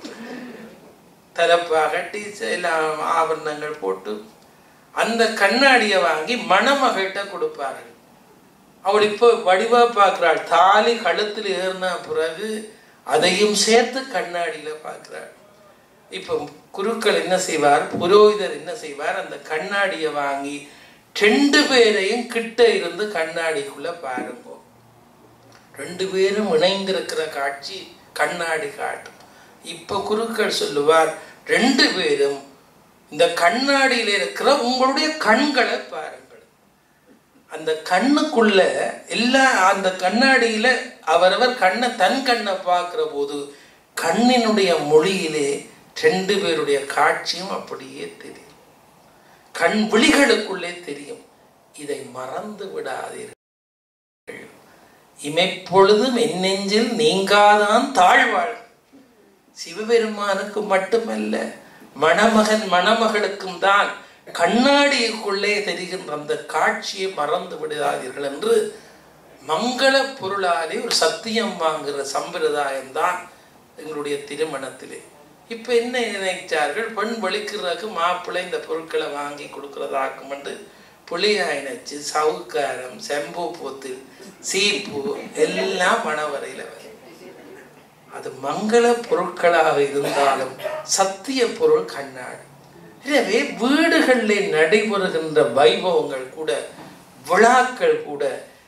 Speaker 4: தலைப்பாக டீச்சர் ஆபரணங்கள் போட்டு அந்த கண்ணாடியை வாங்கி மணமகிட்ட கொடுப்பார்கள் அவள் இப்போ வடிவா பார்க்கிறாள் தாலி கழுத்தில் ஏறின பிறகு அதையும் சேர்த்து கண்ணாடியில பார்க்கிறாள் இப்போ குருக்கள் என்ன செய்வார் புரோகிதர் என்ன செய்வார் அந்த கண்ணாடியை வாங்கி ரெண்டு பேரையும் கிட்ட இருந்து கண்ணாடிக்குள்ள பாருங்க ரெண்டு பேரும் இணைந்திருக்கிற காட்சி கண்ணாடி காட்டும் இப்ப குருக்கள் சொல்லுவார் ரெண்டு பேரும் இந்த கண்ணாடியில இருக்கிற உங்களுடைய கண்களை பாருங்கள் அந்த கண்ணுக்குள்ள எல்லா அந்த கண்ணாடியில அவரவர் கண்ணை தன் கண்ணை பார்க்கிற போது கண்ணினுடைய மொழியிலே ரெண்டு பேருடைய காட்சியும் அப்படியே தெரியும் கண் விழிகளுக்குள்ளே தெரியும் இதை மறந்து விடாதீர்கள் இமைப்பொழுதும் என் நெஞ்சில் நீங்காதான் தாழ்வாள் சிவபெருமானுக்கு மட்டுமல்ல மணமகன் மணமகளுக்கும் தான் கண்ணாடிக்குள்ளே தெரிகின்ற அந்த காட்சியை மறந்து விடாதீர்கள் என்று மங்கள பொருளாலே ஒரு சத்தியம் வாங்குகிற சம்பிரதாயம் தான் எங்களுடைய திருமணத்திலே இப்போ என்ன நினைச்சார்கள் பெண் வலிக்கிறதுக்கு மாப்பிள்ளை இந்த பொருட்களை வாங்கி கொடுக்கறதாக்கும் என்று புளியாய் நச்சு சவுக்காரம் செம்பு போத்தில் சீப்பு எல்லாம் மணவரையில் வரும் அது மங்கள பொருட்களாக இருந்தாலும் சத்திய பொருள் கண்ணாடி எனவே வீடுகளில் நடைபெறுகின்ற வைபவங்கள் கூட விழாக்கள் கூட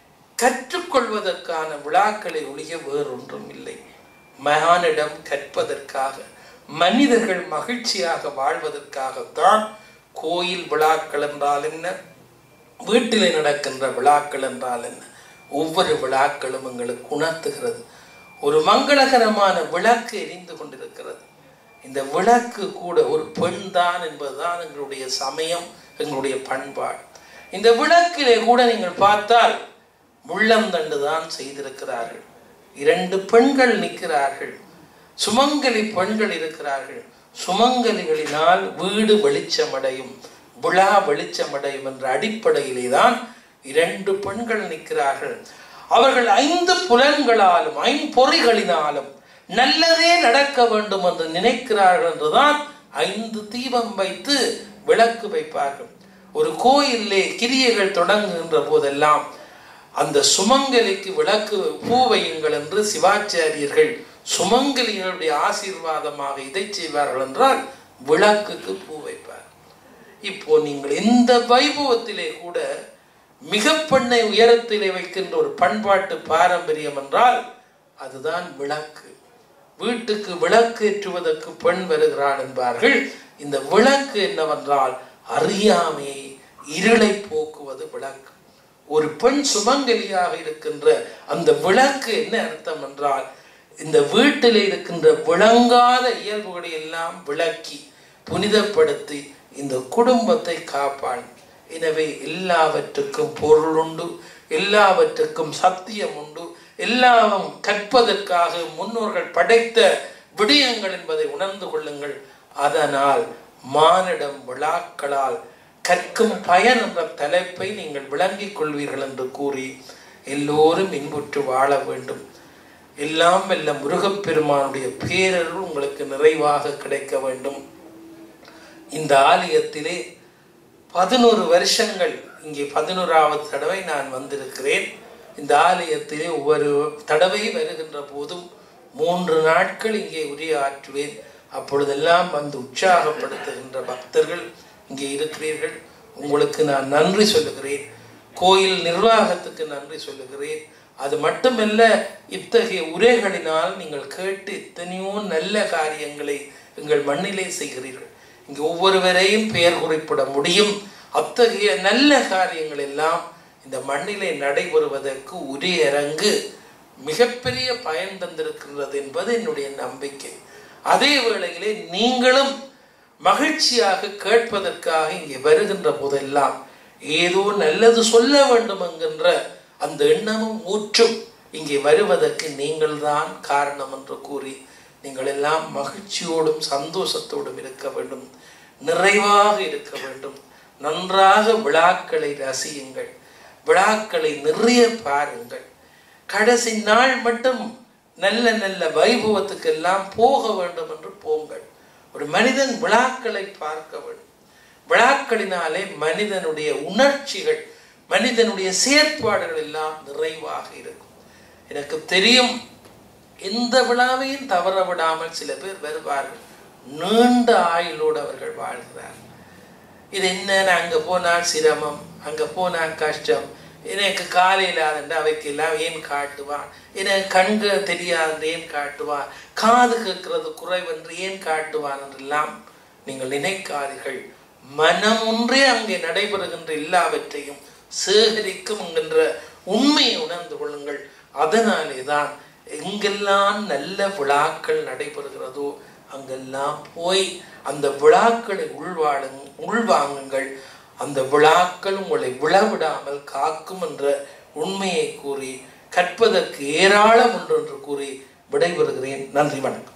Speaker 4: கற்றுக்கொள்வதற்கான விழாக்களை ஒழிய வேறொன்றும் இல்லை மகானிடம் கற்பதற்காக மனிதர்கள் மகிழ்ச்சியாக வாழ்வதற்காகத்தான் கோயில் விழாக்கள் என்றால் என்ன வீட்டிலே நடக்கின்ற விழாக்கள் என்றால் என்ன ஒவ்வொரு விழாக்களும் எங்களுக்கு உணர்த்துகிறது ஒரு மங்களகரமான விளக்கு எரிந்து கொண்டிருக்கிறது இந்த விளக்கு கூட ஒரு பெண் தான் என்பதுதான் எங்களுடைய சமயம் எங்களுடைய பண்பாடு இந்த விளக்கிலே கூட நீங்கள் பார்த்தால் முள்ளந்தண்டு தான் செய்திருக்கிறார்கள் இரண்டு பெண்கள் நிற்கிறார்கள் சுமங்கலி பெண்கள் இருக்கிறார்கள் சுமங்கலிகளினால் வீடு வெளிச்சமடையும் விழா வெளிச்சமடையும் என்ற அடிப்படையிலே தான் இரண்டு பெண்கள் நிற்கிறார்கள் அவர்கள் ஐந்து புலன்களாலும் ஐம்பொறிகளினாலும் நல்லதே நடக்க வேண்டும் என்று நினைக்கிறார்கள் என்றுதான் ஐந்து தீபம் வைத்து விளக்கு வைப்பார்கள் ஒரு கோயிலே கிரியைகள் தொடங்குகின்ற போதெல்லாம் அந்த சுமங்கலிக்கு விளக்கு பூ வையுங்கள் என்று சிவாச்சாரியர்கள் சுமங்கலிகளுடைய ஆசீர்வாதமாக இதை செய்வார்கள் என்றால் விளக்குக்கு பூ வைப்பார் இப்போ நீங்கள் இந்த வைபவத்திலே கூட மிக பெண்ணை உயரத்திலே வைக்கின்ற ஒரு பண்பாட்டு பாரம்பரியம் என்றால் அதுதான் விளக்கு வீட்டுக்கு விளக்கு ஏற்றுவதற்கு பெண் வருகிறாள் என்பார்கள் இந்த விளக்கு என்னவென்றால் அறியாமையை இருளை போக்குவது விளக்கு ஒரு பெண் சுமங்கலியாக இருக்கின்ற அந்த விளக்கு என்ன அர்த்தம் என்றால் இந்த வீட்டில் இருக்கின்ற விளங்காத இயல்புகளை எல்லாம் விளக்கி புனிதப்படுத்தி இந்த குடும்பத்தை காப்பாள் எனவே எல்லாவற்றுக்கும் பொருள் உண்டு எல்லாவற்றுக்கும் சத்தியம் உண்டு எல்லாம் கற்பதற்காக முன்னோர்கள் படைத்த விடயங்கள் என்பதை உணர்ந்து கொள்ளுங்கள் அதனால் மானிடம் விழாக்களால் கற்கும் பயன் என்ற தலைப்பை நீங்கள் விளங்கிக் கொள்வீர்கள் என்று கூறி எல்லோரும் இன்புற்று வாழ வேண்டும் எல்லாம் வெல்ல முருகப்பெருமானுடைய பேரருள் உங்களுக்கு நிறைவாக கிடைக்க வேண்டும் இந்த ஆலயத்திலே பதினோரு வருஷங்கள் இங்கே பதினோராவது தடவை நான் வந்திருக்கிறேன் இந்த ஆலயத்திலே ஒவ்வொரு தடவை வருகின்ற போதும் மூன்று நாட்கள் இங்கே உரையாற்றுவேன் அப்பொழுதெல்லாம் வந்து உற்சாகப்படுத்துகின்ற பக்தர்கள் இங்கே இருக்கிறீர்கள் உங்களுக்கு நான் நன்றி சொல்லுகிறேன் கோயில் நிர்வாகத்துக்கு நன்றி சொல்லுகிறேன் அது மட்டுமல்ல இத்தகைய உரைகளினால் நீங்கள் கேட்டு எத்தனையோ நல்ல காரியங்களை எங்கள் மண்ணிலே செய்கிறீர்கள் இங்கே ஒவ்வொருவரையும் பெயர் குறிப்பிட முடியும் அத்தகைய நல்ல காரியங்கள் எல்லாம் இந்த மண்ணிலே நடைபெறுவதற்கு உரியரங்கு மிகப்பெரிய பயன் தந்திருக்கின்றது என்பது என்னுடைய நம்பிக்கை அதே வேளையிலே நீங்களும் மகிழ்ச்சியாக கேட்பதற்காக இங்கே வருகின்ற போதெல்லாம் ஏதோ நல்லது சொல்ல வேண்டும் என்கின்ற அந்த எண்ணமும் ஊற்றும் இங்கே வருவதற்கு நீங்கள்தான் காரணம் என்று கூறி நீங்கள் எல்லாம் மகிழ்ச்சியோடும் சந்தோஷத்தோடும் இருக்க வேண்டும் நிறைவாக இருக்க வேண்டும் நன்றாக விழாக்களை ரசியுங்கள் விழாக்களை நிறைய பாருங்கள் கடைசி நாள் மட்டும் நல்ல நல்ல வைபவத்துக்கு எல்லாம் போக வேண்டும் என்று போங்கள் ஒரு மனிதன் விழாக்களை பார்க்க வேண்டும் விழாக்களினாலே மனிதனுடைய உணர்ச்சிகள் மனிதனுடைய செயற்பாடுகள் எல்லாம் நிறைவாக இருக்கும் எனக்கு தெரியும் எந்த விழாவையும் தவற விடாமல் சில பேர் வருவார்கள் நீண்ட ஆயுளோடு அவர்கள் வாழ்கிறார்கள் இது என்ன அங்கே போனால் சிரமம் அங்கே போனால் கஷ்டம் எனக்கு காலையில் ஆதண்டா அவைக்கெல்லாம் ஏன் காட்டுவான் எனக்கு கண்கு தெரியாது ஏன் காட்டுவான் காது கேட்கிறது குறைவென்று ஏன் காட்டுவான் என்றெல்லாம் நீங்கள் நினைக்காதீர்கள் மனம் ஒன்றே அங்கே நடைபெறுகின்ற எல்லாவற்றையும் சேகரிக்கும் என்கின்ற உண்மையை உணர்ந்து கொள்ளுங்கள் அதனாலே தான் எங்கெல்லாம் நல்ல விழாக்கள் நடைபெறுகிறதோ அங்கெல்லாம் போய் அந்த விழாக்களை உள்வாழுங் உள்வாங்குங்கள் அந்த விழாக்கள் உங்களை விழவிடாமல் காக்கும் என்ற உண்மையை கூறி கற்பதற்கு ஏராளம் உண்டு என்று கூறி விடைபெறுகிறேன் நன்றி வணக்கம்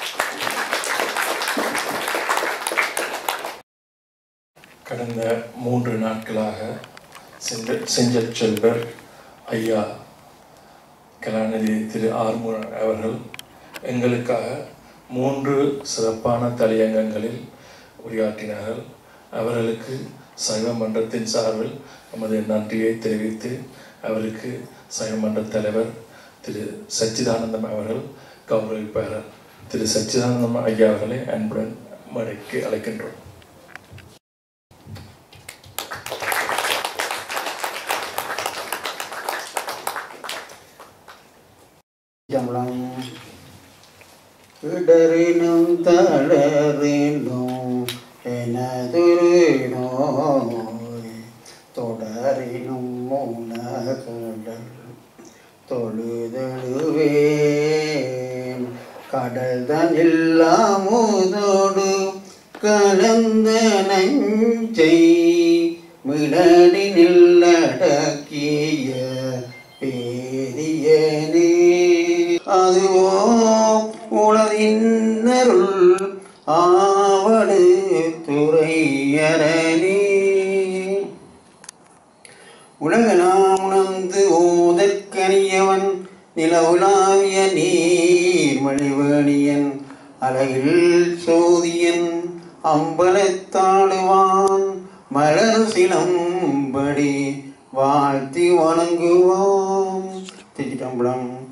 Speaker 1: கடந்த மூன்று நாட்களாக செஞ்ச செஞ்சல் செல்வர் ஐயா கலாநிதி திரு ஆர்முகன் அவர்கள் எங்களுக்காக மூன்று சிறப்பான தலையங்கங்களில் உரையாற்றினார்கள் அவர்களுக்கு சைவ மன்றத்தின் சார்பில் நமது நன்றியை தெரிவித்து அவருக்கு சைவ மன்ற தலைவர் திரு சச்சிதானந்தம் அவர்கள் கௌரவிப்பார்கள் திரு சச்சிதானந்தம் ஐயா அவர்களை அன்புடன் மேடைக்கு அழைக்கின்றோம்
Speaker 3: ஜம்பளம் இடறினும் தளறினும் எனதுரு நோய் தொடரினும் மூலகடல் தொழுதழுவேன் கடல் தான் இல்லாமுதோடு கலந்த நஞ்சை மிடலினில் அடக்கிய பேரியனே அதுவோ உளதின்னருள் ஆவடு துறையரணே உலகலாம் உணர்ந்து ஓதற்கரியவன் நிலவுலாவிய நீர்மழிவேணியன் அலையில் சோதியன் அம்பலத்தாடுவான் மலர் சிலம்படி வாழ்த்தி வணங்குவான் திருச்சிட்டம்பலம்